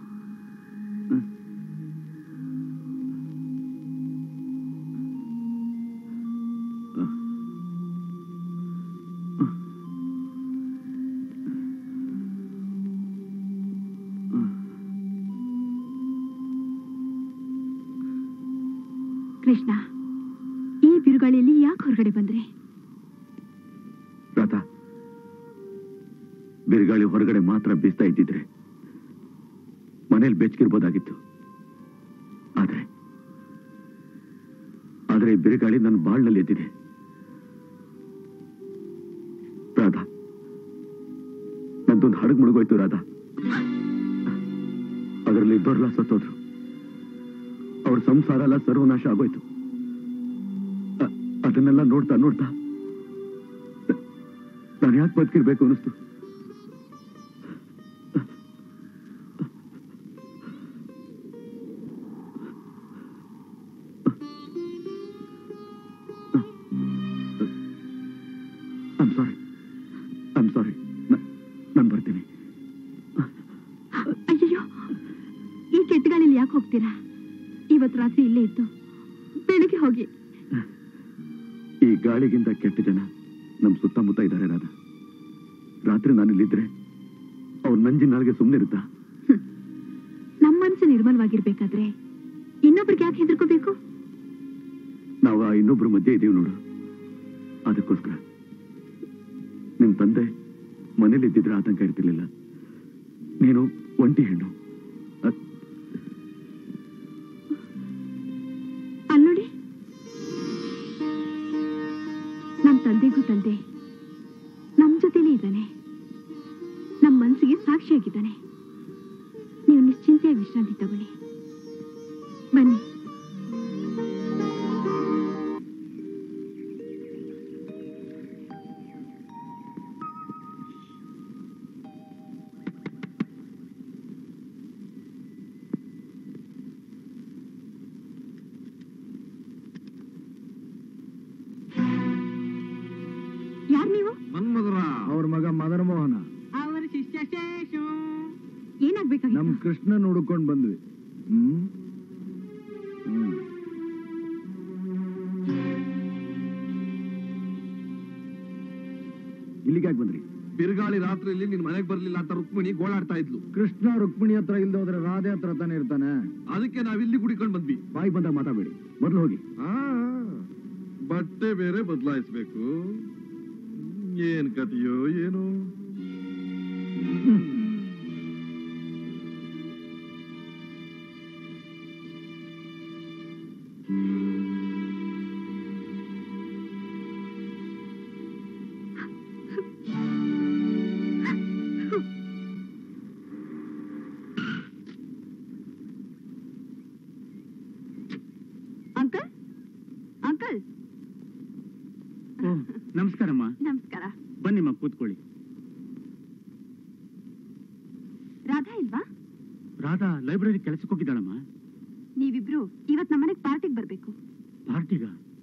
ಕೃಷ್ಣ ಈ ಬಿರುಗಾಳಿಯಲ್ಲಿ ಯಾಕೆ ಹೊರಗಡೆ ಬಂದ್ರೆ ರಾಧಾ ಬಿರುಗಾಳಿ ಹೊರಗಡೆ ಮಾತ್ರ ಬೀಸ್ತಾ ಇದ್ದಿದ್ರೆ ಮನೇಲಿ ಬೆಚ್ಚಗಿರ್ಬೋದಾಗಿತ್ತು ಆದ್ರೆ ಆದ್ರೆ ಈ ಬಿರುಗಾಳಿ ನನ್ನ ಬಾಳ್ನಲ್ಲಿ ಎದ್ದಿದೆ ರಾಧಾ ನಂದೊಂದು ಹಡಗು ಮುಳುಗೋಯ್ತು ರಾಧಾ ಅದರಲ್ಲಿ ಇದ್ದವರೆಲ್ಲ ಸತ್ತೋದ್ರು ಅವ್ರ ಸಂಸಾರ ಎಲ್ಲ ಸರ್ವನಾಶ ಆಗೋಯ್ತು ಅ- ಅದನ್ನೆಲ್ಲ ನೋಡ್ತಾ ನೋಡ್ತಾ ನಾನು ಯಾಕೆ ಬದುಕಿರ್ಬೇಕು ಅನಿಸ್ತು ಐಮ್ ಸಾರಿ ಐಮ್ ಸಾರಿ ನಾನು ಬರ್ತೀನಿ ಅಯ್ಯಯ್ಯೋ ಈ ಕೆಟ್ಟಗಾಳಿಲಿ ಯಾಕೆ ಹೋಗ್ತೀರಾ ಇವತ್ತು ರಾತ್ರಿ ಇಲ್ಲೇ ಇದ್ದು ಬೆಳಿಗ್ಗೆ ಹೋಗಿ ಈ ಗಾಳಿಗಿಂತ ಕೆಟ್ಟ ಜನ ನಮ್ ಸುತ್ತಮುತ್ತ ಇದ್ದಾರೆ ರಾಧ ರಾತ್ರಿ ನಾನು ಇಲ್ಲಿದ್ರೆ ಅವ್ರ ನಂಜಿ ನಾಲ್ಗೆ ಸುಮ್ಮನೆ ಇರುತ್ತಾ ನಮ್ಮ ಮನಸ್ಸು ನಿರ್ಮಲವಾಗಿರ್ಬೇಕಾದ್ರೆ ಇನ್ನೊಬ್ರಿಗೆ ಯಾಕೆ ಹೆದರ್ಕೋಬೇಕು ನಾವು ಆ ಇನ್ನೊಬ್ರ ಮಧ್ಯೆ ಇದೀವಿ ನೋಡು ಅದಕ್ಕೋಸ್ಕರ ನಿಮ್ ತಂದೆ ಮನೇಲಿ ಇದ್ದಿದ್ರೆ ಆತಂಕ ಇರ್ತಿರ್ಲಿಲ್ಲ ನೀನು ಒಂಟಿ ಹೆಣ್ಣು ಅದ್- ಅಲ್ನೋಡಿ ನಮ್ ತಂದೆಗೂ ತಂದೆ ಖುಷಿಯಾಗಿದ್ದಾನೆ ನೀವು ನಿಶ್ಚಿಂತೆಯಾಗಿ ವಿಶ್ರಾಂತಿ ತಗೊಳ್ಳಿ ಬನ್ನಿ ಯಾರು ನೀವು ಮನ್ಮಧುರ ಅವ್ರ ಮಗ ಮದನ ಮೋಹನ ಅವರ ಶಿಷ್ಯ ಶೇಷು ಏನಾಗ್ಬೇಕಾಗಿತ್ತು ನಮ್ ಕೃಷ್ಣನ್ ಹುಡುಕೊಂಡ್ ಬಂದ್ವಿ ಹ್ಮ್ ಹ್ಮ್ ಇಲ್ಲಿಗೆ ಯಾಕೆ ಬಂದ್ರಿ ಬಿರುಗಾಳಿ ರಾತ್ರಿಯಲ್ಲಿ ನಿನ್ ಮನೆಗೆ ಬರ್ಲಿಲ್ಲ ಅಂತ ರುಕ್ಮಿಣಿ ಗೋಳಾಡ್ತಾ ಇದ್ಲು ಕೃಷ್ಣ ರುಕ್ಮಿಣಿ ಹತ್ರ ಇಲ್ದೆ ಹೋದ್ರೆ ರಾಧೆ ಹತ್ರ ತಾನೇ ಇರ್ತಾನೆ ಅದಕ್ಕೆ ನಾವಿಲ್ಲಿ ಕುಡಿಕೊಂಡ್ ಬಂದ್ವಿ ಬಾಯಿ ಬಂದಾಗ ಮಾತಾಡಬೇಡಿ ಮೊದಲು ಹೋಗಿ ಆ, ಬಟ್ಟೆ ಬೇರೆ ಬದಲಾಯಿಸ್ಬೇಕು ಏನ್ ಕಥೆಯೋ ಏನು ಅಂಕಲ್ ಅಂಕಲ್ ಓ ನಮಸ್ಕಾರಮ್ಮ ನಮಸ್ಕಾರ ಬನ್ನಿಮ್ಮ ಕೂತ್ಕೊಳ್ಳಿ ರಾಧಾ ಇಲ್ವಾ ರಾಧಾ ಲೈಬ್ರರಿ ಕೆಲಸಕ್ಕೆ ಹೋಗಿದ್ದಾಳಮ್ಮ ನೀವಿಬ್ರು ಇವತ್ ನಮ್ಮನೆಗ್ ಪಾರ್ಟಿಗೆ ಬರ್ಬೇಕು ಪಾರ್ಟಿಗ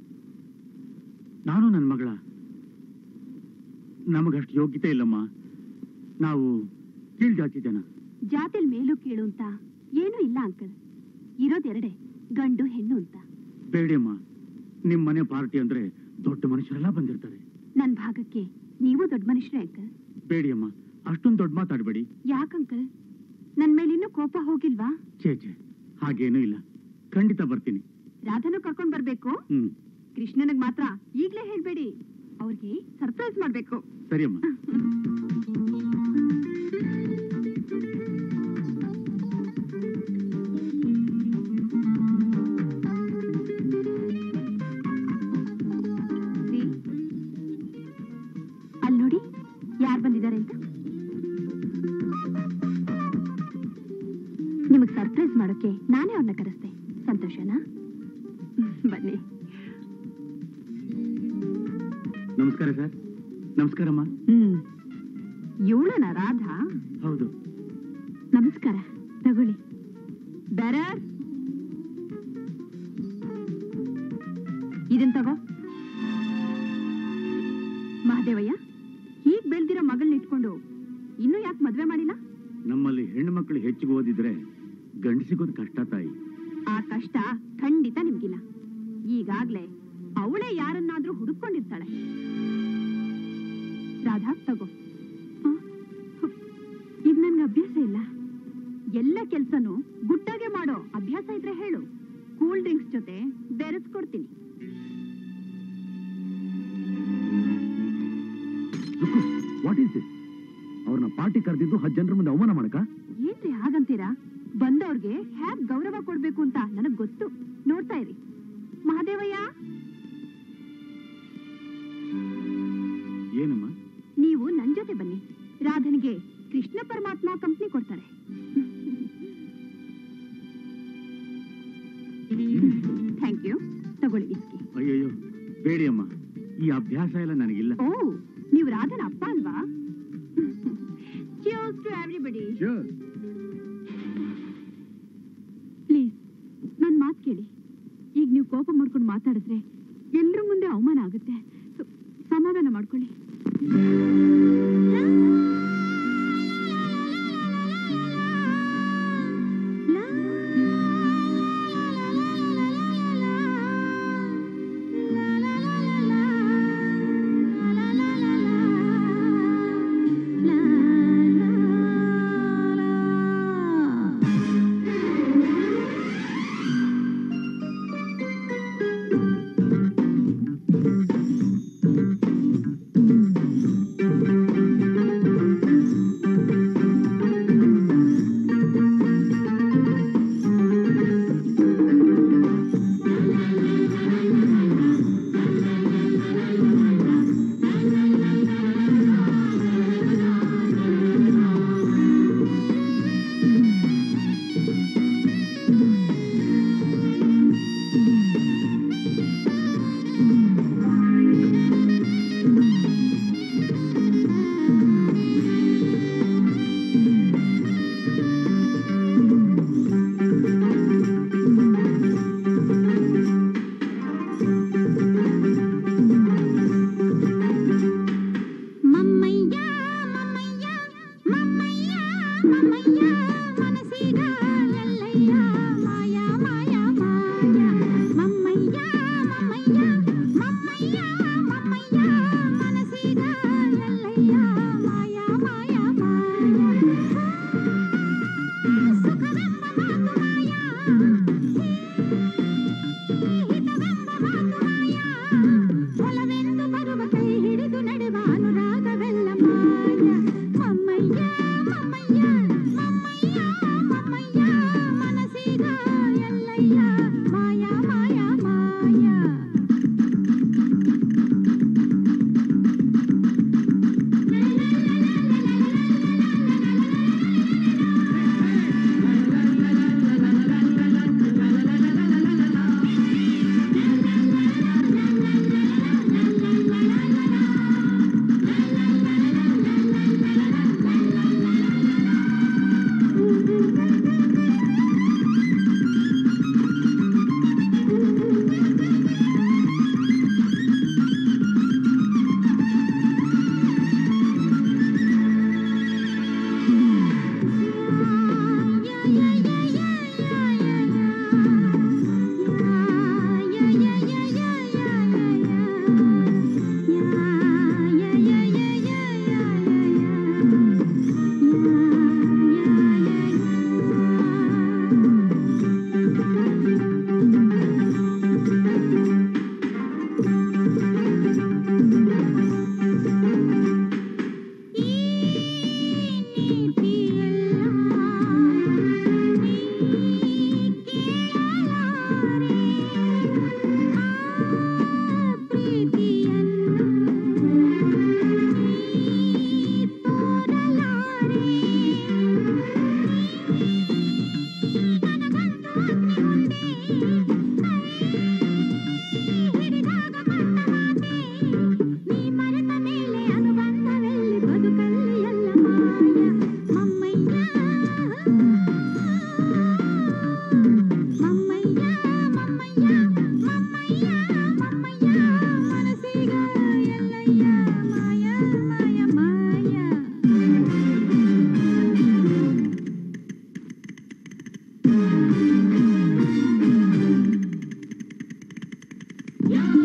ನಾನು ನನ್ನ ಮಗಳ ನಮಗಷ್ಟು ಯೋಗ್ಯತೆ ಇಲ್ಲಮ್ಮ ನಾವು ಕೀಳ್ ಜಾತಿ ಜನ ಜಾತಿಲ್ ಮೇಲು ಕೀಳು ಅಂತ ಏನೂ ಇಲ್ಲ ಅಂಕಲ್ ಇರೋದೆರಡೆ ಗಂಡು ಹೆಣ್ಣು ಅಂತ ಬೇಡಿಯಮ್ಮ ನಿಮ್ ಮನೆ ಪಾರ್ಟಿ ಅಂದ್ರೆ ದೊಡ್ಡ ಮನುಷ್ಯರೆಲ್ಲ ಬಂದಿರ್ತಾರೆ ನನ್ ಭಾಗಕ್ಕೆ ನೀವು ದೊಡ್ಡ ಮನುಷ್ಯರೇ ಅಂಕಲ್ ಬೇಡಿಯಮ್ಮ ಅಷ್ಟೊಂದು ದೊಡ್ಡ ಮಾತಾಡಬೇಡಿ ಯಾಕಂಕಲ್ ನನ್ ಮೇಲಿನ್ನೂ ಕೋಪ ಹೋಗಿಲ್ವಾ ಛೇ ಛೇ ಹಾಗೇನೂ ಇಲ್ಲ ಖಂಡಿತ ಬರ್ತೀನಿ ರಾಧನು ಕರ್ಕೊಂಡ್ ಬರ್ಬೇಕು ಹ್ಮ್ ಕೃಷ್ಣನಿಗ್ ಮಾತ್ರ ಈಗ್ಲೇ ಹೇಳ್ಬೇಡಿ ಅವ್ರಿಗೆ ಸರ್ಪ್ರೈಸ್ ಮಾಡ್ಬೇಕು ಸರಿಯಮ್ಮ ರೀ, ಅಲ್ಲ್ ನೋಡಿ ಯಾರ್ ಬಂದಿದ್ದಾರೆ ಅಂತ ನಿಮಗ್ ಸರ್ಪ್ರೈಸ್ ಮಾಡೋಕೆ ನಾನೇ ಅವ್ರನ್ನ ಕರೆಸ್ದೆ ಸಂತೋಷನಾ ಬನ್ನಿ ನಮಸ್ಕಾರ ಸರ್ ನಮಸ್ಕಾರಮ್ಮ ಹ್ಮ್ ಇವಳನ ರಾಧಾ ಹೌದು ನಮಸ್ಕಾರ ತಗೊಳ್ಳಿ ಬ್ಯಾರರ್ ಇದನ್ ತಗೋ ಮಹದೇವಯ್ಯ ಹೀಗ್ ಬೆಳ್ದಿರೋ ಮಗಳನ್ನ ಇಟ್ಕೊಂಡು ಇನ್ನೂ ಯಾಕೆ ಮದ್ವೆ ಮಾಡಿಲ್ಲ ನಮ್ಮಲ್ಲಿ ಹೆಣ್ಣು ಮಕ್ಕಳು ಹೆಚ್ಚಿಗೆ ಓದಿದ್ರೆ ಗಂಡು ಸಿಗೋದು ಕಷ್ಟ ತಾಯಿ ಆ ಕಷ್ಟ ಖಂಡಿತ ನಿಮ್ಗಿಲ್ಲ ಈಗಾಗ್ಲೇ ಅವಳೇ ಯಾರನ್ನಾದ್ರೂ ಹುಡುಕೊಂಡಿರ್ತಾಳೆ ರಾಧಾ ತಗೋ ಆ, ಹು, ಇದ್ ನನ್ಗೆ ಅಭ್ಯಾಸ ಇಲ್ಲ ಎಲ್ಲ ಕೆಲ್ಸನೂ ಗುಟ್ಟಾಗೆ ಮಾಡೋ ಅಭ್ಯಾಸ ಇದ್ರೆ ಹೇಳು ಕೂಲ್ ಡ್ರಿಂಕ್ಸ್ ಜೊತೆ ಬೆರೆಸ್ಕೊಡ್ತೀನಿ ವಾಟ್ ಈಸ್ ದಿಸ್ ಅವ್ರನ್ನ ಪಾರ್ಟಿ ಕರೆದಿದ್ದು ಹತ್ತು ಜನರ ಮುಂದೆ ಅವಮಾನ ಮಾಡಕ ಏನ್ರಿ ಹಾಗಂತೀರಾ ಬಂದವ್ರಿಗೆ ಹ್ಯಾಕ್ ಗೌರವ ಕೊಡ್ಬೇಕು ಅಂತ ನನಗ್ ಗೊತ್ತು ನೋಡ್ತಾ ಇರಿ ಮಹಾದೇವಯ್ಯ ಏನಮ್ಮ ನೀವು ನನ್ ಜೊತೆ ಬನ್ನಿ ರಾಧನಿಗೆ ಕೃಷ್ಣ ಪರಮಾತ್ಮ ಕಂಪ್ನಿ ಕೊಡ್ತಾರೆ ಥ್ಯಾಂಕ್ ಯು ತಗೊಳ್ಳಿ ವಿಸ್ಕಿ ಅಯ್ಯಯ್ಯೋ ಬೇಡಿ ಅಮ್ಮ ಈ ಅಭ್ಯಾಸ ಎಲ್ಲ ನನಗಿಲ್ಲ ಓ ನೀವು ರಾಧನ ಅಪ್ಪ ಅಲ್ವಾ Cheers to everybody. ಪ್ಲೀಸ್ ನನ್ ಮಾತು ಕೇಳಿ ಈಗ ನೀವು ಕೋಪ ಮಾಡ್ಕೊಂಡು ಮಾತಾಡಿದ್ರೆ ಎಲ್ರ ಮುಂದೆ ಅವಮಾನ ಆಗುತ್ತೆ ಸೊ, ಸಮಾಧಾನ ಮಾಡ್ಕೊಳ್ಳಿ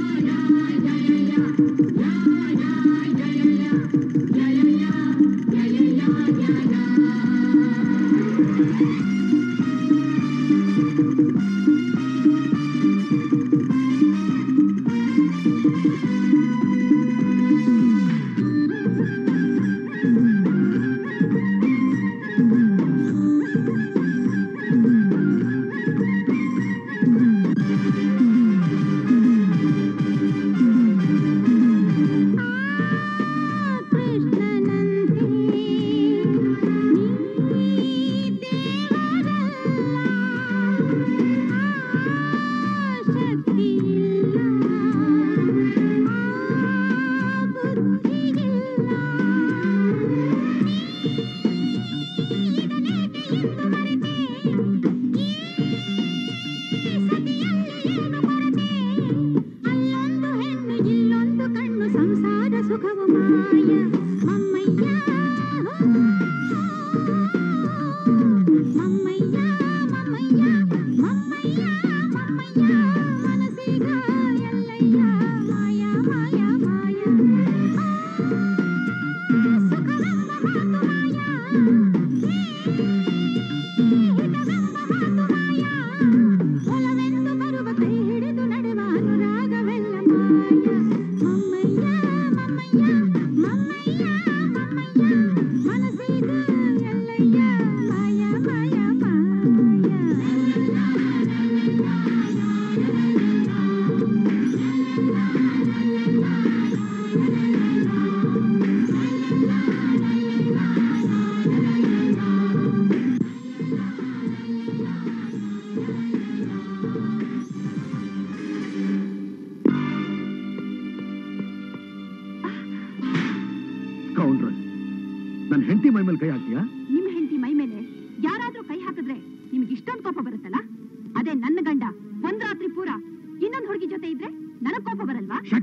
ಕೌಂಡ್ರೆ ನನ್ನ ಹೆಂಡತಿ ಮೈ ಮೇಲೆ ಕೈ ಹಾಕ್ತೀಯಾ ನಿಮ್ ಹೆಂಡತಿ ಮೈ ಮೇಲೆ ಯಾರಾದ್ರೂ ಕೈ ಹಾಕಿದ್ರೆ ನಿಮ್ಗೆ ಇಷ್ಟೊಂದು ಕೋಪ ಬರುತ್ತಲ್ಲ ಅದೇ ನನ್ನ ಗಂಡ ಒಂದ್ ರಾತ್ರಿ ಪೂರ ಇನ್ನೊಂದ್ ಹುಡುಗಿ ಜೊತೆ ಇದ್ರೆ ನನಗ್ ಕೋಪ ಬರಲ್ವಾ ಶಟ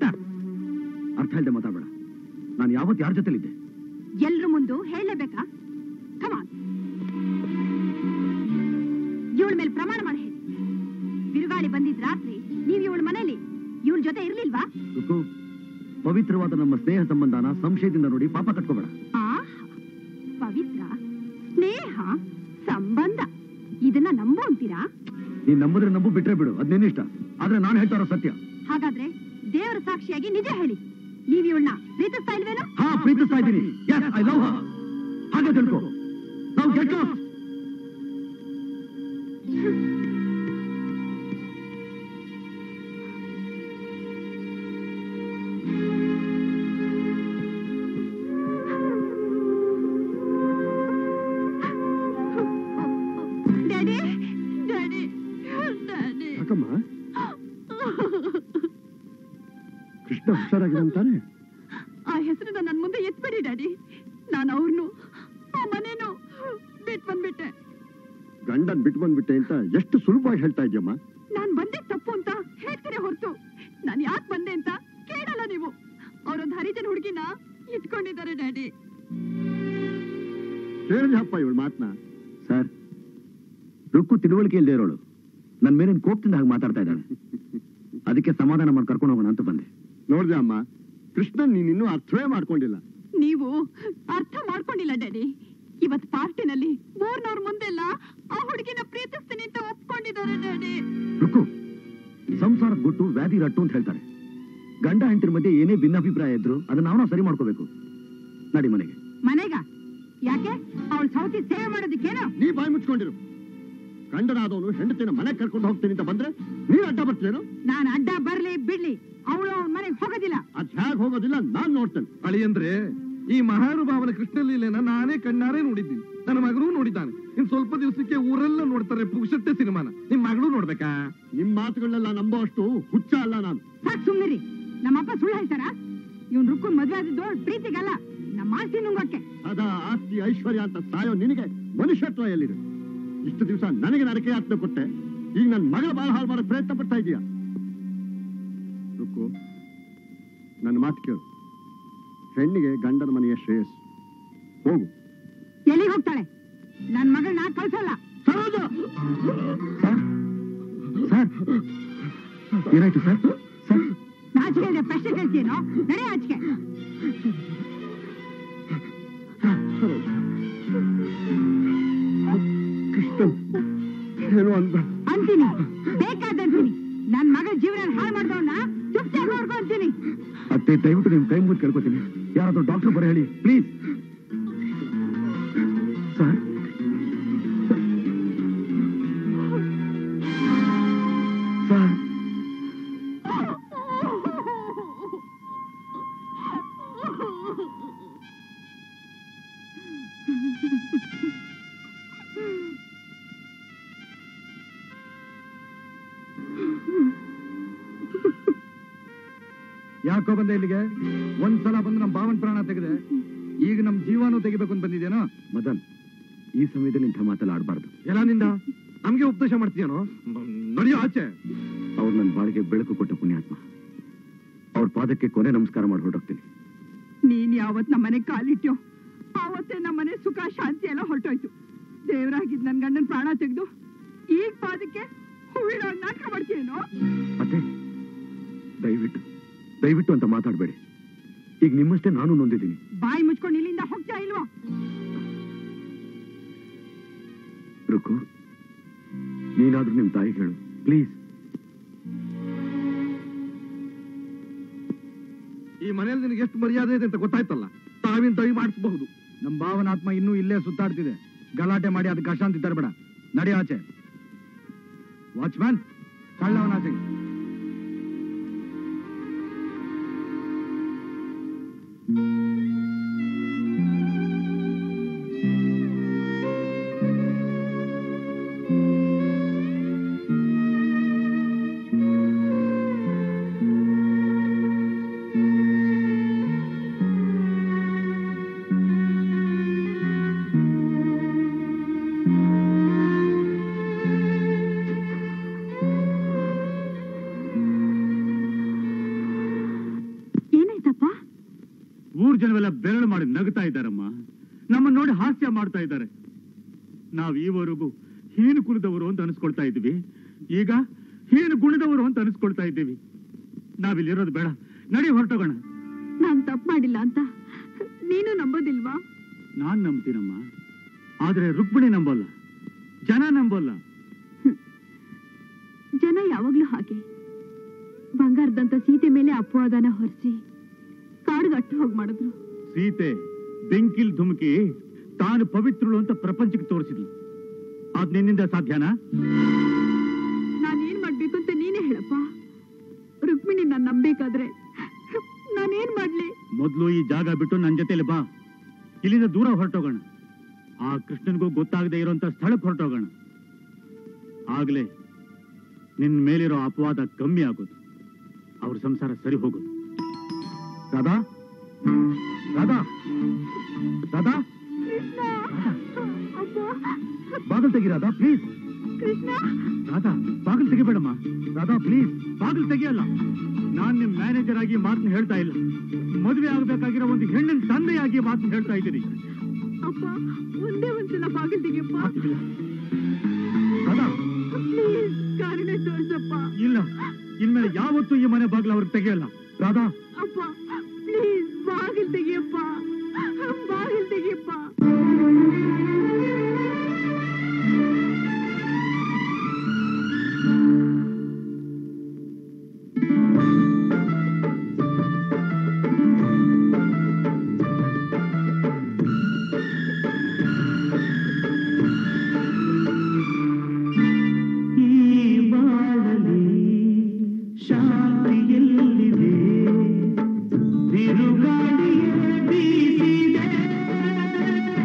ಅರ್ಥ ಇಲ್ಲದೆ ಮಾತಾಡಬೇಡ ನಾನು ಯಾವತ್ತು ಯಾರ ಜೊತೆಲಿದ್ದೆ ಎಲ್ರ ಮುಂದು ಹೇಳಲೇಬೇಕಾ ಕಮಾನ್ ಇವಳ ಮೇಲೆ ಪ್ರಮಾಣ ಮಾಡಿ ಹೇಳಿ ಬಿರುಗಾಳಿ ಬಂದಿದ್ ರಾತ್ರಿ ನೀವ್ ಇವಳ ಮನೇಲಿ ಇವಳ ಜೊತೆ ಇರ್ಲಿಲ್ವಾ ರುಕು ಪವಿತ್ರವಾದ ನಮ್ಮ ಸ್ನೇಹ ಸಂಬಂಧನ ಸಂಶಯದಿಂದ ನೋಡಿ ಪಾಪ ಕಟ್ಕೋಬೇಡ ಆ ಪವಿತ್ರ ಸ್ನೇಹ ಸಂಬಂಧ ಇದನ್ನ ನಂಬು ಅಂತೀರಾ ನೀನ್ ನಂಬಿದ್ರೆ ನಂಬು ಬಿಟ್ರೆ ಬಿಡು ಅದ್ ನಿನ್ನ ಇಷ್ಟ ಆದ್ರೆ ನಾನು ಹೇಳ್ತಾ ಇರೋ ಸತ್ಯ ಹಾಗಾದ್ರೆ ದೇವರ ಸಾಕ್ಷಿಯಾಗಿ ನಿಜ ಹೇಳಿ ನೀವ್ ಇವಳನ್ನ ಪ್ರೀತಿಸ್ತಾ ಇಲ್ವೇನೋ ಹಾ ಪ್ರೀತಿಸ್ತಾ ಇದ್ದೀನಿ ಎಸ್ ಐ ಲವ್ ಹಾಗೆ ತಿಳ್ಕೊ ನಾವು ಗೆಟ್ ಡ್ಯಾಡಿ ಡ್ಯಾಡಿ ಡ್ಯಾಡಿ ಯಾಕಮ್ಮ ಕೃಷ್ಣ ಹುಷಾರಾಗಿದೆ ಅಂತಾನೆ ಆ ಹೆಸರನ್ನ ನನ್ ಮುಂದೆ ಎತ್ಬೇಡಿ ಡ್ಯಾಡಿ ನಾನು ಅವ್ರನ್ನು ಆ ಮನೇನು ಬಿಟ್ ಬಂದ್ಬಿಟ್ಟೆ ಗಂಡನ್ ಬಿಟ್ಟು ಬಂದ್ಬಿಟ್ಟೆ ಅಂತ ಎಷ್ಟು ಸುಲಭವಾಗಿ ಹೇಳ್ತಾ ಇದೆಯಮ್ಮ ನಾನ್ ಬಂದೆ ತಪ್ಪು ಅಂತ ಹೇಳ್ತೀರಿ ಹೊರತು ನಾನು ಯಾಕೆ ಬಂದೆ ಅಂತ ಕೇಳಲ್ಲ ನೀವು ಅವರೊಂದು ಹರಿಜನ್ ಹುಡುಗಿನ ಇಟ್ಕೊಂಡಿದ್ದಾರೆ ಡ್ಯಾಡಿ ಕೇಳಿದೆ ಅಪ್ಪ ಇವಳು ಮಾತನ್ನ ಸರ್ ರುಕ್ಕು ತಿಳುವಳಿಕೆ ಇಲ್ಲದೆ ಇರೋಳು ನನ್ನ ಮೇಲಿನ ಕೋಪದಿಂದ ಹಾಗೆ ಮಾತಾಡ್ತಾ ಇದ್ದಾಳೆ ಅದಕ್ಕೆ ಸಮಾಧಾನ ಮಾಡಿ ಕರ್ಕೊಂಡು ಹೋಗೋಣ ಅಂತ ಬಂದೆ ನೋಡ್ದೆ ಅಮ್ಮ ಕೃಷ್ಣನ್ ನೀನ್ ಇನ್ನೂ ಅರ್ಥವೇ ಮಾಡ್ಕೊಂಡಿಲ್ಲ ನೀವು ಅರ್ಥ ಮಾಡ್ಕೊಂಡಿಲ್ಲ ಡ್ಯಾಡಿ ಇವತ್ ಪಾರ್ಟಿನಲ್ಲಿ ಮೂರ್ನವ್ರ ಮುಂದೆಲ್ಲ ಆ ಹುಡುಗಿನ ಪ್ರೀತಿಸ್ತೀನಿ ಅಂತ ಒಪ್ಕೊಂಡಿದ್ದಾರೆ ಡ್ಯಾಡಿ ರುಕ್ಕು ಸಂಸಾರದ ಗುಟ್ಟು ವ್ಯಾಧಿ ರಟ್ಟು ಅಂತ ಹೇಳ್ತಾರೆ ಗಂಡ ಹೆಂಡತಿರ ಮಧ್ಯೆ ಏನೇ ಭಿನ್ನಾಭಿಪ್ರಾಯ ಇದ್ರು ಅದನ್ನ ನಾವು ಸರಿ ಮಾಡ್ಕೋಬೇಕು ನಡಿ ಮನೆಗೆ ಮನೆಗ ಯಾಕೆ ಅವಳು ಸೌತಿ ಸೇವೆ ಮಾಡೋದಕ್ಕೇನೋ ನೀ ಬಾಯಿ ಮುಚ್ಕೊಂಡಿರು ಗಂಡನಾದವನು ಹೆಂಡತಿನ ಮನೆ ಕರ್ಕೊಂಡು ಹೋಗ್ತೀನಿ ಅಂತ ಬಂದ್ರೆ ನೀ ಅಡ್ಡ ಬರ್ತೀರೇನು ನಾನು ಅಡ್ಡ ಬರ್ಲಿ ಬಿಡ್ಲಿ ಅವಳು ಅವನ ಮನೆಗೆ ಹೋಗೋದಿಲ್ಲ ಅದ್ ಹೇಗ್ ಹೋಗೋದಿಲ್ಲ ನಾನ್ ನೋಡ್ತೇನೆ ಅಳಿಯಂದ್ರೆ ಈ ಮಹಾನುಭಾವನ ಕೃಷ್ಣ ಲೀಲೆನ ನಾನೇ ಕಣ್ಣಾರೆ ನೋಡಿದ್ದೀನಿ ನನ್ನ ಮಗನೂ ನೋಡಿದ್ದಾನೆ ಇನ್ ಸ್ವಲ್ಪ ದಿವಸಕ್ಕೆ ಊರೆಲ್ಲ ನೋಡ್ತಾರೆ ಪುರುಷತ್ತೆ ಸಿನಿಮಾನ ನಿಮ್ ಮಗಳು ನೋಡ್ಬೇಕಾ ನಿಮ್ ಮಾತುಗಳನ್ನೆಲ್ಲ ನಂಬೋ ಅಷ್ಟು ಹುಚ್ಚ ಅಲ್ಲ ನಾನು ಸಾಕ್ ಸುಮ್ನಿರಿ ನಮ್ಮಪ್ಪ ಸುಳ್ಳು ಹೇಳ್ತಾರ ಇವ್ನ್ ರುಕ್ಕನ್ ಮದ್ವೆ ಆದದ್ದು ಪ್ರೀತಿಗಲ್ಲ ನಮ್ಮ ಆಸ್ತಿ ನುಂಗೋಕೆ ಅದ ಆಸ್ತಿ ಐಶ್ವರ್ಯ ಅಂತ ಸಾಯೋ ನಿನಗೆ ಮನುಷ್ಯತ್ವ ಎಲ್ಲಿದೆ ಇಷ್ಟು ದಿವಸ ನನಗೆ ನರಕೆ ಆತ್ಮ ಕೊಟ್ಟೆ ಈಗ ನನ್ನ ಮಗಳ ಬಾಳ ಹಾಳು ಮಾಡೋ ಪ್ರಯತ್ನ ಪಡ್ತಾ ಇದೀಯ ರುಕ್ಕು ನನ್ನ ಮಾತು ಕೇಳು ಹೆಣ್ಣಿಗೆ ಗಂಡನ ಮನೆಯ ಶ್ರೇಯಸ್ ಹೋಗು ಎಲ್ಲಿಗೆ ಹೋಗ್ತಾಳೆ ನನ್ ಮಗಳನ್ನ ಕಳ್ಸಲ್ಲ ಸರ್ ಸರ್ ಏನಾಯ್ತು ಸರ್ ಸರ್ ನಾಚಿಕೆ ಇಲ್ಲದೆ ಪ್ರಶ್ನೆ ಕೇಳ್ತೀನೋ ನಡೆ ಆಚಿಕೆ ಕೃಷ್ಣ ಏನು ಅಂದ ಅಂತೀನಿ ಬೇಕಾದಂತೀನಿ ನನ್ ಮಗಳ ಜೀವನ ಹಾಳು ಮಾಡ್ದವನ್ನ ಚುಪ್ಚಾಪ್ ನೋಡ್ಕೊಂತೀನಿ ಅತ್ತೆ ದಯವಿಟ್ಟು ನಿಮ್ ಕೈ ಮುಗಿದು ಕೇಳ್ಕೊತೀನಿ ಯಾರಾದ್ರೂ ಡಾಕ್ಟರ್ ಬರ ಹೇಳಿ ಪ್ಲೀಸ್ ಸರ್ ಸರ್ ಯಾಕೋ ಬಂದೆ ಇಲ್ಲಿಗೆ ಒಂದ್ಸಲ ಬಂದು ನಮ್ಮ ಭಾವನ್ ಪ್ರಾಣ ತೆಗೆದೆ ಈಗ ನಮ್ ಜೀವನೂ ತೆಗಿಬೇಕು ಅಂತ ಬಂದಿದ್ದೇನೋ ಮದನ್ ಈ ಸಮಯದಲ್ಲಿ ಇಂಥ ಮಾತೆಲ್ಲ ಆಡಬಾರ್ದು ಎಲ್ಲ ನಿಂದ ನಮ್ಗೆ ಉಪದೇಶ ಮಾಡ್ತೀಯನೋ ನಡೆಯೋ ಆಚೆ ಅವ್ರು ನನ್ನ ಬಾಳಿಗೆ ಬೆಳಕು ಕೊಟ್ಟ ಪುಣ್ಯಾತ್ಮ ಅವ್ರ ಪಾದಕ್ಕೆ ಕೊನೆ ನಮಸ್ಕಾರ ಮಾಡಿ ಹೊರಟೋಗ್ತೀನಿ ನೀನ್ ಯಾವತ್ ನಮ್ಮನೆ ಕಾಲಿಟ್ಯೋ ಆವತ್ತೇ ನಮ್ಮನೆ ಸುಖ ಶಾಂತಿ ಎಲ್ಲ ಹೊರಟೋಯ್ತು ದೇವರಾಗಿದ್ ನನ್ ಗಂಡನ್ ಪ್ರಾಣ ತೆಗೆದು ಈಗ ಪಾದಕ್ಕೆ ಹೂವಿನ ನಾಟಕ ಮಾಡ್ತೀಯೇನೋ ಅತ್ತೆ ದಯವಿಟ್ಟು ದಯವಿಟ್ಟು ಅಂತ ಮಾತಾಡಬೇಡಿ ಈಗ ನಿಮ್ಮಷ್ಟೇ ನಾನು ನೊಂದಿದ್ದೀನಿ ಬಾಯಿ ಮುಚ್ಕೊಂಡು ಇಲ್ಲಿಂದ ಹೋಗ್ತಾ ಇಲ್ವಾ ರುಕು ನೀನಾದ್ರೂ ನಿಮ್ ತಾಯಿಗೆ ಹೇಳು ಪ್ಲೀಸ್ ಈ ಮನೆಯಲ್ಲಿ ನಿನಗೆ ಎಷ್ಟು ಮರ್ಯಾದೆ ಇದೆ ಅಂತ ಗೊತ್ತಾಯ್ತಲ್ಲ ತಾವಿನ ತಾಯಿ ಮಾಡಿಸಬಹುದು ನಮ್ ಭಾವನ ಆತ್ಮ ಇನ್ನೂ ಇಲ್ಲೇ ಸುತ್ತಾಡ್ತಿದೆ ಗಲಾಟೆ ಮಾಡಿ ಅದಕ್ಕೆ ಅಶಾಂತಿ ತರಬೇಡ ನಡಿ ಆಚೆ ವಾಚ್ಮ್ಯಾನ್ ಕಳ್ಳವನ ಆಚೆಗೆ ಏನಾಯ್ತಪ್ಪ ಊರ್ ಜನವೆಲ್ಲ ಬೆರಳು ಮಾಡಿ ನಗ್ತಾ ಇದ್ದಾರಮ್ಮ ನಮ್ಮನ್ನ ನೋಡಿ ಹಾಸ್ಯ ಮಾಡ್ತಾ ಇದ್ದಾರೆ ನಾವ್ ಈವರೆಗೂ ಹೀನು ಕುಲದವರು ಅಂತ ಅನಿಸ್ಕೊಳ್ತಾ ಇದ್ವಿ ಈಗ ಹೀನು ಗುಣದವರು ಅಂತ ಅನಿಸ್ಕೊಳ್ತಾ ಇದ್ದೀವಿ ನಾವಿಲ್ಲಿರೋದು ಬೇಡ ನಡಿ ಹೊರಟೋಗೋಣ ನಾನ್ ತಪ್ಪು ಮಾಡಿಲ್ಲ ಅಂತ ನೀನು ನಂಬೋದಿಲ್ವಾ ನಾನ್ ನಂಬ್ತೀನಮ್ಮ ಆದ್ರೆ ರುಕ್ಮಿಣಿ ನಂಬಲ್ಲ ಜನ ನಂಬಲ್ಲ ಜನ ಯಾವಾಗ್ಲೂ ಹಾಗೆ ಬಂಗಾರದಂತ ಸೀತೆ ಮೇಲೆ ಅಪವಾದನ ಹೊರಿಸಿ ಕಾಡ್ಗಟ್ಟು ಹೋಗ್ ಮಾಡಿದ್ರು ಸೀತೆ ಬೆಂಕಿಲ್ ಧುಮುಕಿ ತಾನು ಪವಿತ್ರಳು ಅಂತ ಪ್ರಪಂಚಕ್ಕೆ ತೋರಿಸಿದ್ಲು ಅದ್ ನಿನ್ನಿಂದ ಸಾಧ್ಯನಾ ನಾನೇನ್ ಮಾಡ್ಬೇಕು ಅಂತ ನೀನೇ ಹೇಳಪ್ಪ ರುಕ್ಮಿಣಿ ನಾನ್ ನಂಬೇಕಾದ್ರೆ ನಾನೇನ್ ಮಾಡ್ಲಿ ಮೊದ್ಲು ಈ ಜಾಗ ಬಿಟ್ಟು ನನ್ ಜೊತೆಲಿ ಬಾ ಇಲ್ಲಿಂದ ದೂರ ಹೊರಟೋಗೋಣ ಆ ಕೃಷ್ಣನ್ಗೂ ಗೊತ್ತಾಗದೆ ಇರೋಂತ ಸ್ಥಳಕ್ಕೆ ಹೊರಟೋಗೋಣ ಆಗ್ಲೇ ನಿನ್ ಮೇಲಿರೋ ಅಪವಾದ ಕಮ್ಮಿ ಆಗೋದು ಅವ್ರ ಸಂಸಾರ ಸರಿ ಹೋಗೋದು ರಾಧಾ ರಾಧಾ ರಾಧಾ ಬಾಗಿಲು ತೆಗಿ ರಾಧಾ ಪ್ಲೀಸ್ ಕೃಷ್ಣ ರಾಧಾ ಬಾಗಿಲು ತೆಗಿಬೇಡಮ್ಮ ರಾಧಾ ಪ್ಲೀಸ್ ಬಾಗಿಲು ತೆಗಿಯಲ್ಲ ನಾನ್ ನಿಮ್ ಮ್ಯಾನೇಜರ್ ಆಗಿ ಮಾತನ್ನ ಹೇಳ್ತಾ ಇಲ್ಲ ಮದುವೆ ಆಗ್ಬೇಕಾಗಿರೋ ಒಂದು ಹೆಣ್ಣಿನ ತಂದೆಯಾಗಿ ಮಾತನ್ನ ಹೇಳ್ತಾ ಇದ್ದೀನಿ ಅಪ್ಪ ಒಂದೇ ಒಂದ್ಸಲ ಬಾಗಿಲು ತೆಗಿಯಪ್ಪ ರಾಧಾ ಪ್ಲೀಸ್ ಕಾರಣ ತೋರ್ಸಪ್ಪ ಇಲ್ಲ ಇನ್ಮೇಲೆ ಯಾವತ್ತೂ ಈ ಮನೆ ಬಾಗಿಲು ಅವ್ರಿಗೆ ತೆಗಿಯಲ್ಲ ರಾಧಾ ಅಪ್ಪ ಪ್ಲೀಸ್ ಬಾಗಿಲು ತೆಗಿಯಪ್ಪ ಬಾಗಿಲು ತೆಗಿಯಪ್ಪ ಬಿರುಗಾಳಿಯೇ ಬೀಸಿದೆ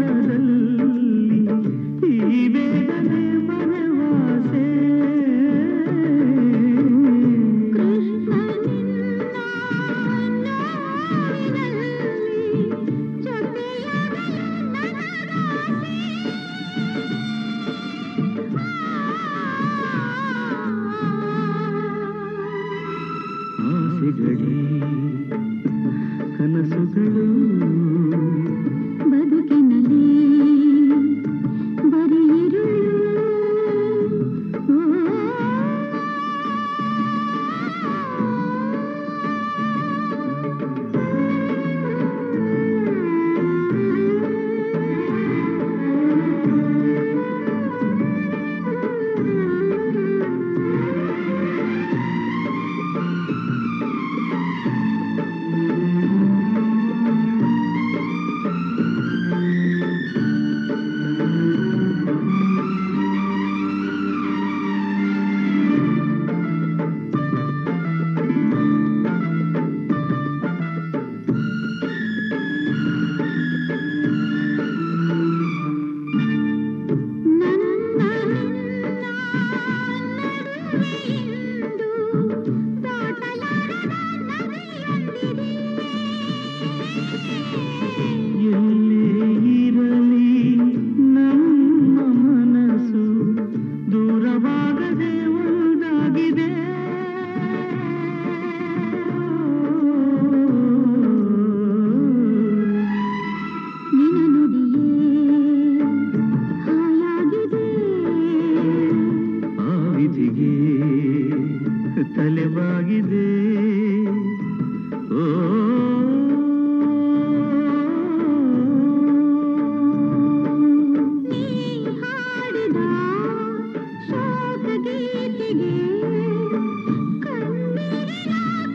ಈ ವೇದನೆ ಮನವಾಸೆ ಆಸೆಗಳೇ ಕನಸುಗಳು ಬದುಕಿನಲ್ಲಿ ಬರೀ ಎಲ್ಲೇ ಇರಲಿ ನಮ್ಮ ಮನಸ್ಸು ದೂರವಾಗದೆ ಒಂದಾಗಿದೆ ನಿನ ನುಡಿಯೇ ಹಾಯಾಗಿದೆ ಆ ವಿಧಿಗೆ ತಲೆಬಾಗಿದೆ ಓ ನೀ ಹಾಡಿದ ಶೋಕ ಗೀತೆಗೆ ಕಣ್ಣೀರಿನ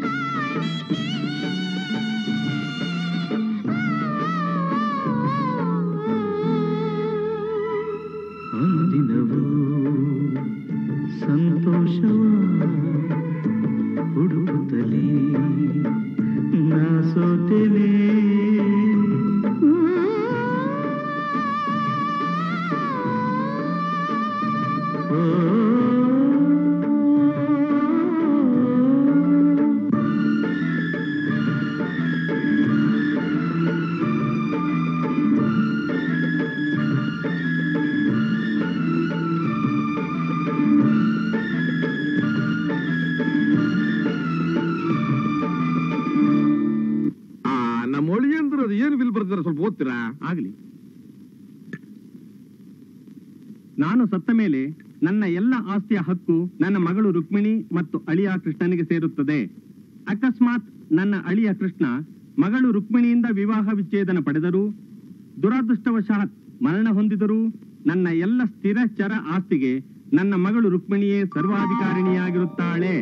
ಅಂದಿನವು ಸಂತೋಷವ ಹುಡುಕುತ್ತಲೇ ನಾ ಸೋತೆನೆ ಆ ನಮ್ಮ ಒಳಿಯಂದ್ರು ಅದು ಏನು ಬಿಲ್ ಬರ್ತಾರೆ ಸ್ವಲ್ಪ ಓದ್ತೀರಾ ಆಗಲಿ ನಾನು ಸತ್ತ ಮೇಲೆ ನನ್ನ ಎಲ್ಲ ಆಸ್ತಿಯ ಹಕ್ಕು ನನ್ನ ಮಗಳು ರುಕ್ಮಿಣಿ ಮತ್ತು ಅಳಿಯ ಕೃಷ್ಣನಿಗೆ ಸೇರುತ್ತದೆ ಅಕಸ್ಮಾತ್ ನನ್ನ ಅಳಿಯ ಕೃಷ್ಣ ಮಗಳು ರುಕ್ಮಿಣಿಯಿಂದ ವಿವಾಹ ವಿಚ್ಛೇದನ ಪಡೆದರೂ ದುರದೃಷ್ಟವಶಾತ್ ಮರಣ ಹೊಂದಿದರೂ ನನ್ನ ಎಲ್ಲ ಸ್ಥಿರ ಚರ ಆಸ್ತಿಗೆ ನನ್ನ ಮಗಳು ರುಕ್ಮಿಣಿಯೇ ಸರ್ವಾಧಿಕಾರಿಣಿಯಾಗಿರುತ್ತಾಳೆ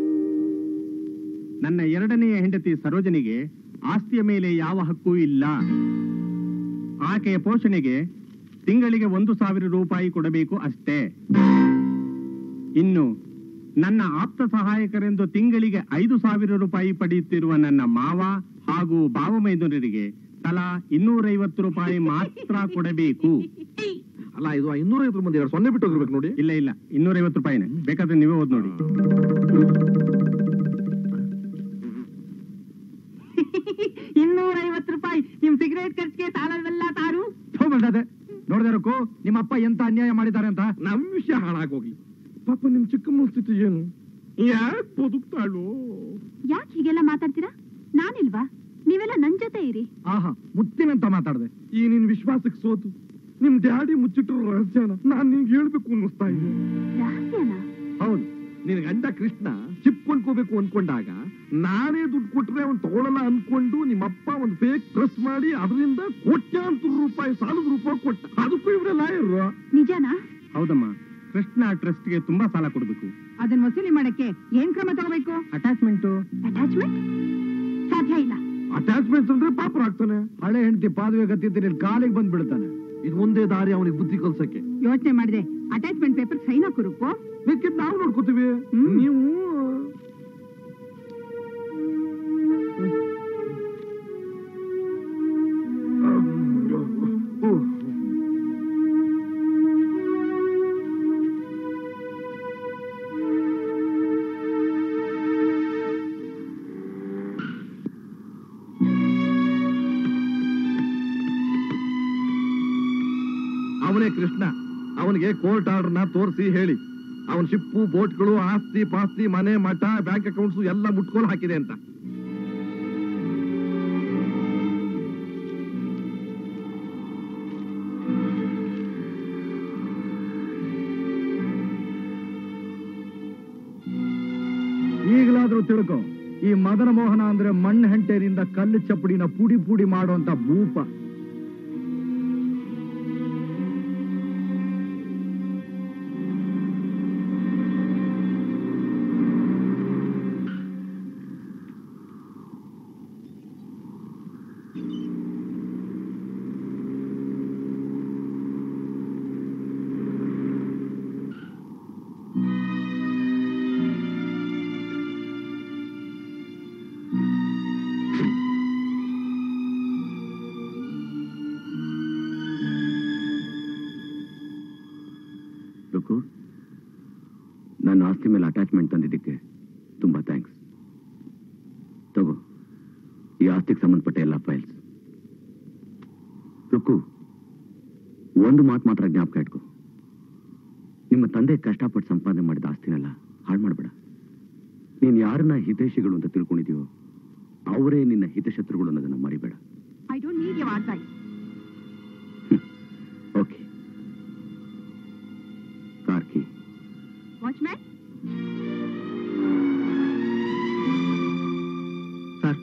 ನನ್ನ ಎರಡನೆಯ ಹೆಂಡತಿ ಸರೋಜನಿಗೆ ಆಸ್ತಿಯ ಮೇಲೆ ಯಾವ ಹಕ್ಕೂ ಇಲ್ಲ ಆಕೆಯ ಪೋಷಣೆಗೆ ತಿಂಗಳಿಗೆ ಒಂದು ಸಾವಿರ ರೂಪಾಯಿ ಕೊಡಬೇಕು ಅಷ್ಟೇ ಇನ್ನು ನನ್ನ ಆಪ್ತ ಸಹಾಯಕರೆಂದು ತಿಂಗಳಿಗೆ ಐದು ಸಾವಿರ ರೂಪಾಯಿ ಪಡೆಯುತ್ತಿರುವ ನನ್ನ ಮಾವ ಹಾಗೂ ಭಾವಮೈದುನರಿಗೆ ತಲಾ ಇನ್ನೂರೈವತ್ತು ರೂಪಾಯಿ ಮಾತ್ರ ಕೊಡಬೇಕು ಅಲ್ಲ ಇದು ಇನ್ನೂರೈವತ್ತು ಮಂದಿ ಎರಡು ಸೊನ್ನೆ ಬಿಟ್ಟು ಹೋಗಿರ್ಬೇಕು ನೋಡಿ ಇಲ್ಲ ಇಲ್ಲ ಇನ್ನೂರೈವತ್ತು ರೂಪಾಯಿನೇ ಬೇಕಾದ್ರೆ ನೀವೇ ಓದ್ ನೋಡಿ ಇನ್ನೂರೈವತ್ತು ರೂಪಾಯಿ ನಿಮ್ ಸಿಗರೇಟ್ ಖರ್ಚಿಗೆ ಸಾಲವೆಲ್ಲ ತಾರು ನೋಡಿದಾರಕ್ಕೂ ನಿಮ್ಮ ಅಪ್ಪ ಎಂತ ಅನ್ಯಾಯ ಮಾಡಿದ್ದಾರೆ ಅಂತ ನಮ್ ವಿಷಯ ಹಾಳಾಗೋಗ್ಲಿ ಪಾಪ ನಿಮ್ ಚಿಕ್ಕಮ್ಮನ ಸ್ಥಿತಿ ಏನು ಯಾಕೆ ಬದುಕ್ತಾಳು ಯಾಕೆ ಹೀಗೆಲ್ಲ ಮಾತಾಡ್ತೀರಾ ನಾನಿಲ್ವಾ ನೀವೆಲ್ಲ ನನ್ ಜೊತೆ ಇರಿ ಆಹಾ ಮುತ್ತಿನಂತ ಮಾತಾಡ್ದೆ ಈ ನಿನ್ ವಿಶ್ವಾಸಕ್ಕೆ ಸೋತು ನಿಮ್ ಡ್ಯಾಡಿ ಮುಚ್ಚಿಟ್ಟಿರೋ ರಹಸ್ಯನ ನಾನ್ ನಿಂಗೆ ಹೇಳ್ಬೇಕು ಅನ್ನಿಸ್ತಾ ಇದೆ ರಹಸ್ಯನಾ ಹೌದು ನಿನ್ ಗಂಡ ಕೃಷ್ಣ ಚಿಪ್ ಕೊಂಡ್ಕೋಬೇಕು ಅನ್ಕೊಂಡಾಗ ನಾನೇ ದುಡ್ಡು ಕೊಟ್ರೆ ಅವ್ನು ತಗೊಳಲ್ಲ ಅನ್ಕೊಂಡು ನಿಮ್ಮಪ್ಪ ಒಂದು ಫೇಕ್ ಪ್ರೆಸ್ ಮಾಡಿ ಅದರಿಂದ ಕೋಟ್ಯಾಂತರ ರೂಪಾಯಿ ಸಾಲದ ರೂಪಾಯಿ ಕೊಟ್ಟ ಅದಕ್ಕೂ ಇವ್ರೆ ಲಾಯರು ನಿಜನಾ ಹೌದಮ್ಮ ಕೃಷ್ಣ ಟ್ರಸ್ಟ್ಗೆ ತುಂಬಾ ಸಾಲ ಕೊಡಬೇಕು ಅದನ್ನ ವಸೂಲಿ ಮಾಡಕ್ಕೆ ಏನ್ ಕ್ರಮ ತಗೋಬೇಕು ಅಟ್ಯಾಚ್ಮೆಂಟ್ ಅಟ್ಯಾಚ್ಮೆಂಟ್ ಸಾಧ್ಯ ಇಲ್ಲ ಅಟ್ಯಾಚ್ಮೆಂಟ್ಸ್ ಅಂದ್ರೆ ಪಾಪರ್ ಆಗ್ತಾನೆ ಹಳೆ ಹೆಂಡತಿ ಪಾದವೆ ಗತ್ತಿದ್ದು ನಿನ್ ಕಾಲಿಗೆ ಬಂದ್ ಬಿಡ್ತಾನೆ ಇದು ಒಂದೇ ದಾರಿ ಅವನಿಗೆ ಬುದ್ಧಿ ಕಲ್ಸಕ್ಕೆ ಯೋಚನೆ ಮಾಡಿದೆ ಅಟ್ಯಾಚ್ಮೆಂಟ್ ಪೇಪರ್ ಸೈನ್ ಹಾಕುರುಪ್ಪು ಮಿಕ್ಕಿದ್ ನಾವು ನೋಡ್ಕೋತೀವಿ ನೀವು ಅವನೇ ಕೃಷ್ಣ ಅವನಿಗೆ ಕೋರ್ಟ್ ಆರ್ಡರ್ನ ತೋರಿಸಿ ಹೇಳಿ ಅವನ ಶಿಪ್ಪು ಬೋಟ್ಗಳು ಆಸ್ತಿ ಪಾಸ್ತಿ ಮನೆ ಮಠ ಬ್ಯಾಂಕ್ ಅಕೌಂಟ್ಸ್ ಎಲ್ಲ ಮುಟ್ಕೊಂಡು ಹಾಕಿದೆ ಅಂತ ಈಗಲಾದ್ರೂ ತಿಳ್ಕೊ ಈ ಮದನ ಮೋಹನ ಅಂದ್ರೆ ಮಣ್ಣು ಹೆಂಟೆರಿಂದ ಕಲ್ಲು ಚಪ್ಪಡಿನ ಪುಡಿ ಪುಡಿ ಮಾಡುವಂತ ಭೂಪ ರುಕು ನನ್ನ ಆಸ್ತಿ ಮೇಲೆ ಅಟ್ಯಾಚ್ಮೆಂಟ್ ತಂದಿದ್ದಕ್ಕೆ ತುಂಬಾ ಥ್ಯಾಂಕ್ಸ್ ತಗೋ ಈ ಆಸ್ತಿಗೆ ಸಂಬಂಧಪಟ್ಟ ಎಲ್ಲ ಫೈಲ್ಸ್ ರುಕು ಒಂದು ಮಾತು ಮಾತ್ರ ಜ್ಞಾಪಕ ಇಟ್ಕೋ ನಿಮ್ಮ ತಂದೆ ಕಷ್ಟಪಟ್ಟು ಸಂಪಾದನೆ ಮಾಡಿದ ಆಸ್ತಿನೆಲ್ಲ ಹಾಳು ಮಾಡಬೇಡ ನೀನು ಯಾರನ್ನ ಹಿತೈಷಿಗಳು ಅಂತ ತಿಳ್ಕೊಂಡಿದೀಯೋ ಅವರೇ ನಿನ್ನ ಹಿತಶತ್ರುಗಳು ಅನ್ನೋದನ್ನ ಮರಿಬೇಡ I don't need you advice okay ಕಾರ್ಕಿ ವಾಚ್ಮ್ಯಾನ್ ಸರ್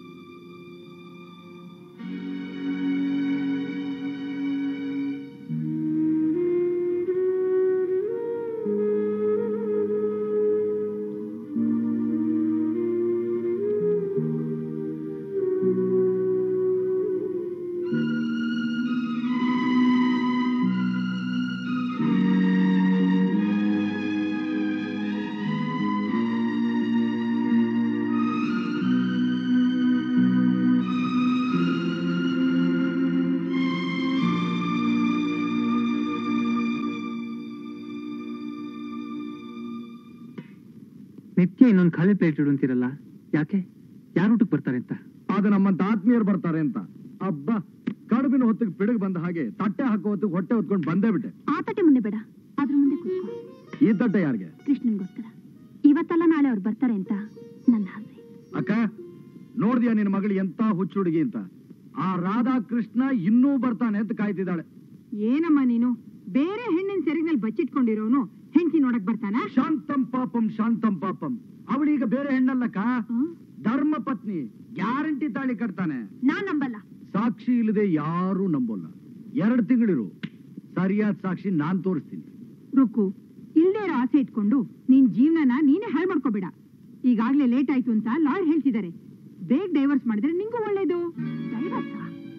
ನಿತ್ಯ ಇನ್ನೊಂದು ಖಾಲಿ ಪ್ಲೇಟ್ ಇಡು ಅಂತೀರಲ್ಲ ಯಾಕೆ ಯಾರು ಊಟಕ್ಕೆ ಬರ್ತಾರೆ ಅಂತ ಅದು ನಮ್ಮಂತ ಆತ್ಮೀಯರು ಬರ್ತಾರೆ ಅಂತ ಅಬ್ಬ ಕಡುಬಿನ ಹೊತ್ತಿಗೆ ಪಿಡುಗ್ ಬಂದ ಹಾಗೆ ತಟ್ಟೆ ಹಾಕೋ ಹೊತ್ತಿಗೆ ಹೊಟ್ಟೆ ಹೊತ್ಕೊಂಡು ಬಂದೇ ಬಿಟ್ಟೆ ಆ ತಟ್ಟೆ ಮುಂದೆ ಬೇಡ ಅದ್ರ ಮುಂದೆ ಕೂತ್ಕೋ ಈ ತಟ್ಟೆ ಯಾರಿಗೆ ಕೃಷ್ಣನ್ಗೋಸ್ಕರ ಇವತ್ತಲ್ಲ ನಾಳೆ ಅವ್ರು ಬರ್ತಾರೆ ಅಂತ ನನ್ನ ಆಸೆ ಅಕ್ಕ ನೋಡ್ದ್ಯಾ ನಿನ್ನ ಮಗಳು ಎಂತ ಹುಚ್ಚು ಹುಡುಗಿ ಅಂತ ಆ ರಾಧಾಕೃಷ್ಣ ಇನ್ನೂ ಬರ್ತಾನೆ ಅಂತ ಕಾಯ್ತಿದ್ದಾಳೆ ಏನಮ್ಮ ನೀನು ಬೇರೆ ಹೆಣ್ಣಿನ ಸೆರಗಿನಲ್ಲಿ ಬಚ್ಚಿಟ್ಕೊಂಡಿರೋನು ಹೆಂಡತಿ ನೋಡಕ್ ಬರ್ತಾನ ಶಾಂತಂ ಪಾಪಂ ಶಾಂತಂ ಪಾಪಂ ಅವಳೀಗ ಬೇರೆ ಹೆಣ್ಣಲ್ಲಕ್ಕ ಧರ್ಮ ಪತ್ನಿ ಗ್ಯಾರಂಟಿ ತಾಳಿ ಕಟ್ತಾನೆ ನಾನ್ ನಂಬಲ್ಲ ಸಾಕ್ಷಿ ಇಲ್ಲದೆ ಯಾರೂ ನಂಬೋಲ್ಲ ಎರಡು ತಿಂಗಳಿರು ಸರಿಯಾದ ಸಾಕ್ಷಿ ನಾನ್ ತೋರಿಸ್ತೀನಿ ರುಕ್ಕು ಇಲ್ದೇ ಇರೋ ಆಸೆ ಇಟ್ಕೊಂಡು ನಿನ್ ಜೀವನನ ನೀನೇ ಹಾಳು ಮಾಡ್ಕೋಬೇಡ ಈಗಾಗ್ಲೇ ಲೇಟ್ ಆಯ್ತು ಅಂತ ಲಾಯರ್ ಹೇಳ್ತಿದ್ದಾರೆ ಬೇಗ ಡೈವರ್ಸ್ ಮಾಡಿದ್ರೆ ನಿಂಗೂ ಒಳ್ಳೇದು ಡೈವರ್ಸ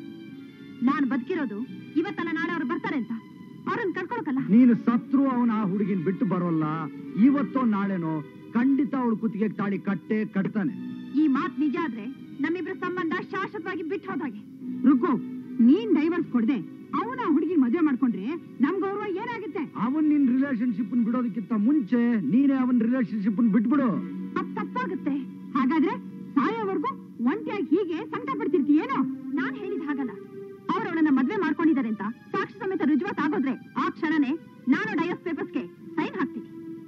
ನಾನು ಬದುಕಿರೋದು ಇವತ್ತಲ್ಲ ನಾಳೆ ಅವ್ರು ಬರ್ತಾರೆ ಅಂತ ಅವ್ರನ್ನ ಕರ್ಕೊಳಕಲ್ಲ ನೀನು ಸತ್ರು ಅವನ ಆ ಹುಡುಗಿನ ಬಿಟ್ಟು ಬರೋಲ್ಲ ಇವತ್ತೋ ನಾಳೆನೋ ಖಂಡಿತ ಅವಳು ಕುತ್ತಿಗೆ ತಾಳಿ ಕಟ್ಟೆ ಕಟ್ತಾನೆ ಈ ಮಾತ್ ನಿಜ ಆದ್ರೆ ನಮ್ಮಿಬ್ರ ಸಂಬಂಧ ಶಾಶ್ವತವಾಗಿ ಬಿಟ್ಟು ಹೋದಾಗೆ ರುಕ್ಕು ನೀನ್ ಡೈವರ್ಸ್ ಕೊಡದೆ ಅವನ ಹುಡುಗಿ ಮದುವೆ ಮಾಡ್ಕೊಂಡ್ರೆ ನಮ್ ಗೌರವ ಏನಾಗುತ್ತೆ ಅವನ್ ನಿನ್ ರಿಲೇಶನ್ಶಿಪ್ ಬಿಡೋದಕ್ಕಿಂತ ಮುಂಚೆ ನೀನೇ ಅವನ್ ರಿಲೇಶನ್ಶಿಪ್ ಬಿಟ್ಬಿಡು ಅದ್ ತಪ್ಪಾಗುತ್ತೆ ಹಾಗಾದ್ರೆ ಸಾಯೋವರೆಗೂ ಒಂಟಿಯಾಗಿ ಹೀಗೆ ಸಂಕಟ ಪಡ್ತಿರ್ತೀಯೇನೋ ನಾನ್ ಹೇಳಿದ ಹಾಗಲ್ಲ ಅವ್ರು ಅವಳನ್ನ ಮದ್ವೆ ಮಾಡ್ಕೊಂಡಿದ್ದಾರೆ ಅಂತ ಸಾಕ್ಷಿ ಸಮೇತ ರುಜುವಾತ್ ಆಗೋದ್ರೆ ಆ ಕ್ಷಣನೇ ನಾನು ಡೈವರ್ಸ್ ಪೇಪರ್ಸ್ಗೆ ಸೈನ್ ಹಾಕ್ತೀನಿ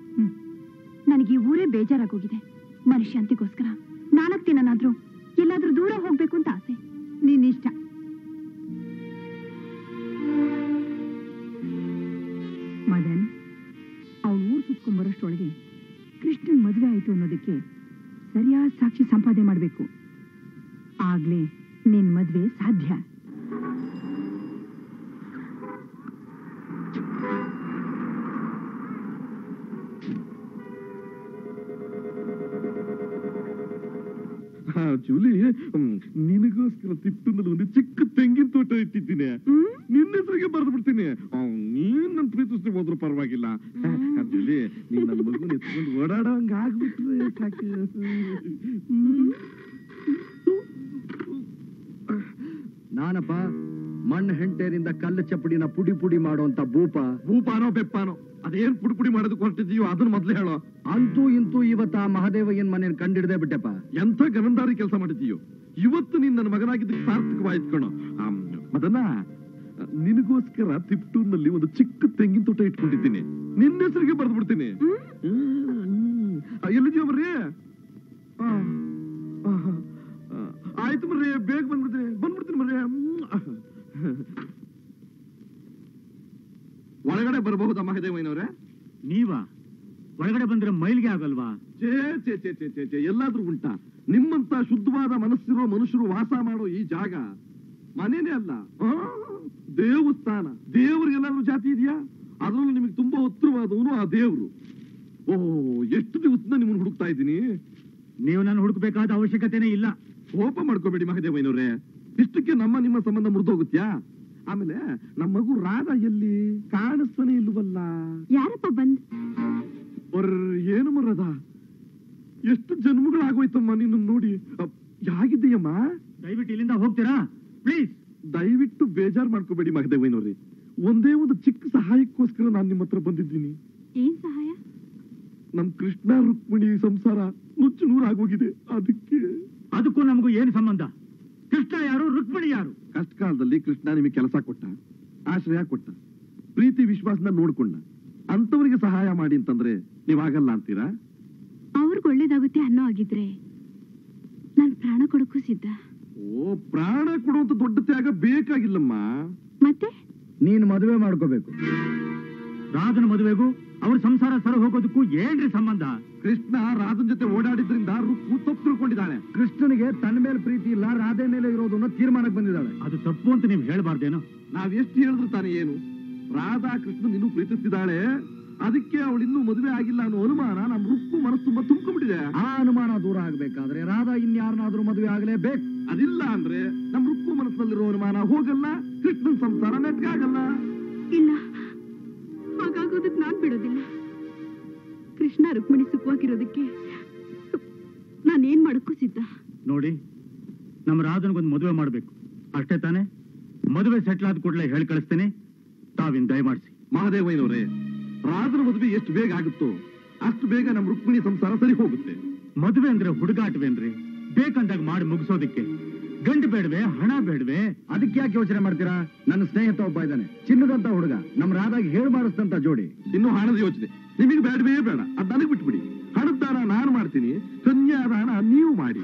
ನನಗೆ ಈ ಊರೇ ಬೇಜಾರಾಗೋಗಿದೆ ಮನುಷ್ಯಂತಿಗೋಸ್ಕರ ನಾಲ್ಕು ದಿನನಾದ್ರೂ ಎಲ್ಲಾದ್ರೂ ದೂರ ಹೋಗ್ಬೇಕು ಅಂತ ಆಸೆ ನಿನ್ ಇಷ್ಟ ಮದನ್ ಅವಳು ಊರ್ ಸುತ್ಕೊಂಡ್ ಬರೋಷ್ಟೊಳಗೆ ಕೃಷ್ಣನ್ ಮದುವೆ ಆಯ್ತು ಅನ್ನೋದಕ್ಕೆ ಸರಿಯಾದ ಸಾಕ್ಷಿ ಸಂಪಾದನೆ ಮಾಡ್ಬೇಕು ಆಗ್ಲೇ ನಿನ್ ಮದ್ವೆ ಸಾಧ್ಯ ಹಾ ಜೂಲಿ ಹ್ಮ್, ನಿನಗೋಸ್ಕರ ತಿಪ್ಪನಲ್ಲಿ ಒಂದು ಚಿಕ್ಕ ತೆಂಗಿನ ತೋಟ ಇಟ್ಟಿದ್ದೀನಿ ನಿನ್ನ ಹೆಸರಿಗೆ ಬರೆದು ಬಿಡ್ತೀನಿ ಅವ್ನ್ ನೀನ್ ನನ್ನ ಪ್ರೀತಿಸ್ದೆ ಹೋದ್ರು ಪರವಾಗಿಲ್ಲ ಹಾ, ಜೂಲಿ ನೀನ್ ನನ್ನ ಮಗುನ ಎತ್ಕೊಂಡು ಓಡಾಡೋಂಗ ಆಗ್ಬಿಟ್ರೆ ಸಾಕು ನಾನಪ್ಪ ಮಣ್ಣು ಹೆಂಟೇರಿಂದ ಕಲ್ಲು ಚಪ್ಪಡಿನ ಪುಡಿ ಪುಡಿ ಮಾಡುವಂತ ಭೂಪ ಭೂಪಾನೋ ಬೆಪ್ಪಾನೋ ಅದೇನ್ ಪುಡಿ ಪುಡಿ ಮಾಡೋದಕ್ಕೆ ಹೊರಟಿದೀಯೋ ಅದನ್ನ ಮೊದ್ಲು ಹೇಳೋ ಅಂತೂ ಇಂತೂ ಇವತ್ತ ಆ ಮಹಾದೇವಯ್ಯನ್ ಮನೇನ ಕಂಡಿಡ್ದೆ ಬಿಟ್ಟೆಪ್ಪ ಎಂಥ ಗಮನದಾರಿ ಕೆಲಸ ಮಾಡಿದೀಯೋ ಇವತ್ತು ನೀನ್ ನನ್ನ ಮಗನಾಗಿದ್ದಕ್ಕೆ ಸಾರ್ಥಕವಾಯ್ತು ಕಣೋ ಆಮ್, ಮದನ ನಿನಗೋಸ್ಕರ ತಿಪ್ಟೂರ್ನಲ್ಲಿ ಒಂದು ಚಿಕ್ಕ ತೆಂಗಿನ ತೋಟ ಇಟ್ಕೊಂಡಿದ್ದೀನಿ ನಿನ್ನ ಹೆಸರಿಗೆ ಬರೆದು ಬಿಡ್ತೀನಿ ಎಲ್ಲಿದ್ಯೋ ಬರ್ರಿ ಆ, ಆ, ಆ, ಆಯ್ತು ಬರ್ರಿ ಬೇಗ ಬಂದ್ಬಿಡ್ತೀನಿ ಬಂದ್ಬಿಡ್ತೀನಿ ಬರ್ರಿ ಹ್ಮ್. ಒಳಗಡೆ ಬರಬಹುದಾ ಮಹದೇವಯ್ಯನವ್ರೆ ನೀವಾ ಒಳಗಡೆ ಬಂದ್ರೆ ಮೈಲ್ಗೆ ಆಗಲ್ವಾ ಛೇ ಛೇ ಛೇ ಛೇ ಛೇ ಛೇ ಎಲ್ಲಾದ್ರೂ ಉಂಟಾ ನಿಮ್ಮಂತ ಶುದ್ಧವಾದ ಮನಸ್ಸಿರೋ ಮನುಷ್ಯರು ವಾಸ ಮಾಡೋ ಈ ಜಾಗ ಮನೇನೆ ಅಲ್ಲ ಆ, ದೇವಸ್ಥಾನ ದೇವ್ರಿಗೆಲ್ಲಾದ್ರೂ ಜಾತಿ ಇದೆಯಾ ಅದರಲ್ಲೂ ನಿಮಗೆ ತುಂಬಾ ಹತ್ರವಾದವನು ಆ ದೇವ್ರು ಓಹೋ ಎಷ್ಟು ದಿವಸದಿಂದ ನಿಮ್ಮನ್ನು ಹುಡುಕ್ತಾ ಇದ್ದೀನಿ ನೀವು ನಾನು ಹುಡುಕ್ಬೇಕಾದ ಅವಶ್ಯಕತೆನೇ ಇಲ್ಲ ಕೋಪ ಮಾಡ್ಕೋಬೇಡಿ ಮಹದೇವಯ್ಯನವ್ರೆ ಇಷ್ಟಕ್ಕೆ ನಮ್ಮ ನಿಮ್ಮ ಸಂಬಂಧ ಮುರಿದೋಗುತ್ತ್ಯಾ ಆಮೇಲೆ ನಮ್ಮ ಮಗು ರಾಧ ಎಲ್ಲಿ ಕಾಣಿಸ್ತಾನೆ ಇಲ್ವಲ್ಲ ಯಾರಪ್ಪ ಬಂದ್ ಒರ್ ಏನು ಮರದ ಎಷ್ಟು ಜನ್ಮಗಳಾಗೋಯ್ತಮ್ಮ ನಿನ್ನ ನೋಡಿ ಅಪ್, ಯಾಗಿದ್ದೀಯಮ್ಮ ದಯವಿಟ್ಟು ಇಲ್ಲಿಂದ ಹೋಗ್ತೀರಾ ಪ್ಲೀಸ್ ದಯವಿಟ್ಟು ಬೇಜಾರ್ ಮಾಡ್ಕೋಬೇಡಿ ಮಹದೇವಯ್ಯನವ್ರೆ ಒಂದೇ ಒಂದು ಚಿಕ್ಕ ಸಹಾಯಕ್ಕೋಸ್ಕರ ನಾನು ನಿಮ್ಮ ಹತ್ರ ಬಂದಿದ್ದೀನಿ ಏನ್ ಸಹಾಯ ನಮ್ ಕೃಷ್ಣ ರುಕ್ಮಿಣಿ ಸಂಸಾರ ನುಚ್ಚು ನೂರಾಗೋಗಿದೆ ಅದಕ್ಕೆ ಅದಕ್ಕೂ ನಮಗೂ ಏನು ಸಂಬಂಧ ಕೃಷ್ಣ ಯಾರು ರುಕ್ಮಿಣಿ ಯಾರು ಕಷ್ಟ ಕಾಲದಲ್ಲಿ ಕೃಷ್ಣ ನಿಮಗೆ ಕೆಲಸ ಕೊಟ್ಟ ಆಶ್ರಯ ಕೊಟ್ಟ ಪ್ರೀತಿ ವಿಶ್ವಾಸನ ನೋಡ್ಕೊಂಡ ಅಂತವರಿಗೆ ಸಹಾಯ ಮಾಡಿ ಅಂತಂದ್ರೆ ನೀವಾಗಲ್ಲ ಅಂತೀರಾ ಅವ್ರಿಗೆ ಒಳ್ಳೇದಾಗುತ್ತೆ ಅನ್ನೋ ಆಗಿದ್ರೆ ನಾನ್ ಪ್ರಾಣ ಕೊಡಕ್ಕೂ ಸಿದ್ಧ ಓ ಪ್ರಾಣ ಕೊಡುವಂತ ದೊಡ್ಡ ತ್ಯಾಗ ಬೇಕಾಗಿಲ್ಲಮ್ಮ ಮತ್ತೆ ನೀನ್ ಮದುವೆ ಮಾಡ್ಕೋಬೇಕು ರಾಜನ ಮದುವೆಗೂ ಅವ್ರ ಸಂಸಾರ ಸರ ಹೋಗೋದಕ್ಕೂ ಏನ್ರಿ ಸಂಬಂಧ ಕೃಷ್ಣ ರಾಧನ್ ಜೊತೆ ಓಡಾಡಿದ್ರಿಂದ ರುಕ್ಕು ತಪ್ಪು ತಿಳ್ಕೊಂಡಿದ್ದಾಳೆ ಕೃಷ್ಣನಿಗೆ ತನ್ನ ಮೇಲೆ ಪ್ರೀತಿ ಇಲ್ಲ ರಾಧೆ ಮೇಲೆ ಇರೋದನ್ನ ತೀರ್ಮಾನಕ್ಕೆ ಬಂದಿದ್ದಾಳೆ ಅದು ತಪ್ಪು ಅಂತ ನೀವು ಹೇಳ್ಬಾರ್ದೇನೋ ನಾವ್ ಎಷ್ಟು ಹೇಳಿದ್ರು ತಾನೇ ಏನು ರಾಧಾ ಕೃಷ್ಣನ್ ಇನ್ನೂ ಪ್ರೀತಿಸ್ತಿದ್ದಾಳೆ ಅದಕ್ಕೆ ಅವಳು ಇನ್ನೂ ಮದುವೆ ಆಗಿಲ್ಲ ಅನ್ನೋ ಅನುಮಾನ ನಮ್ ರುಕ್ಕು ಮನಸ್ಸು ತುಂಬಾ ತುಂಬಿಕೊಂಡಿದೆ ಆ ಅನುಮಾನ ದೂರ ಆಗ್ಬೇಕಾದ್ರೆ ರಾಧಾ ಇನ್ಯಾರನಾದ್ರೂ ಮದುವೆ ಆಗ್ಲೇಬೇಕು ಅದಿಲ್ಲ ಅಂದ್ರೆ ನಮ್ ರುಕ್ಕು ಮನಸ್ಸಿನಲ್ಲಿರೋ ಅನುಮಾನ ಹೋಗಲ್ಲ ಕೃಷ್ಣನ್ ಸಂಸಾರ ನೆಟ್ಗಾಗಲ್ಲ ಇಲ್ಲ ಹಾಗಾಗೋದಕ್ ನಾನ್ ಬಿಡೋದಿಲ್ಲ ಕೃಷ್ಣ ರುಕ್ಮಿಣಿ ಸುಖವಾಗಿರೋದಕ್ಕೆ ನಾನೇನ್ ಮಾಡಕ್ಕೂ ಸಿದ್ಧ ನೋಡಿ ನಮ್ಮ ರಾಜನಿಗೊಂದು ಮದುವೆ ಮಾಡ್ಬೇಕು ಅಷ್ಟೇ ತಾನೇ ಮದುವೆ ಸೆಟ್ಲ್ ಆದ ಕೂಡಲೇ ಹೇಳಿ ಕಳಿಸ್ತೇನೆ ತಾವಿನ್ ದಯಮಾಡಿಸಿ ಮಹಾದೇವಯ್ಯನವರೇ ರಾಜನ ಮದುವೆ ಎಷ್ಟು ಬೇಗ ಆಗುತ್ತೋ ಅಷ್ಟು ಬೇಗ ನಮ್ ರುಕ್ಮಿಣಿ ಸಂಸಾರ ಸರಿ ಹೋಗುತ್ತೆ ಮದುವೆ ಅಂದ್ರೆ ಹುಡುಗಾಟವೇನ್ರಿ ಬೇಕಂದಾಗ ಮಾಡಿ ಮುಗಿಸೋದಿಕ್ಕೆ ಗಂಡು ಬೇಡವೆ ಹಣ ಬೇಡವೆ ಅದಕ್ಕೆ ಯಾಕೆ ಯೋಚನೆ ಮಾಡ್ತೀರಾ ನನ್ನ ಸ್ನೇಹಿತ ಒಬ್ಬ ಇದ್ದಾನೆ ಚಿನ್ನದಂತ ಹುಡುಗ ನಮ್ ರಾಧಾಗಿ ಹೇಳಿ ಮಾಡಿಸ್ತಂತ ಜೋಡಿ ಇನ್ನು ಹಣದ ಯೋಚನೆ ನಿಮಗೆ ಬೇಡವೇ ಬೇಡ ಅದ್ ನನಗೆ ಬಿಟ್ಬಿಡಿ ಹಣದ ದಾನ ನಾನು ಮಾಡ್ತೀನಿ ಕನ್ಯಾದಾನ ನೀವು ಮಾಡಿ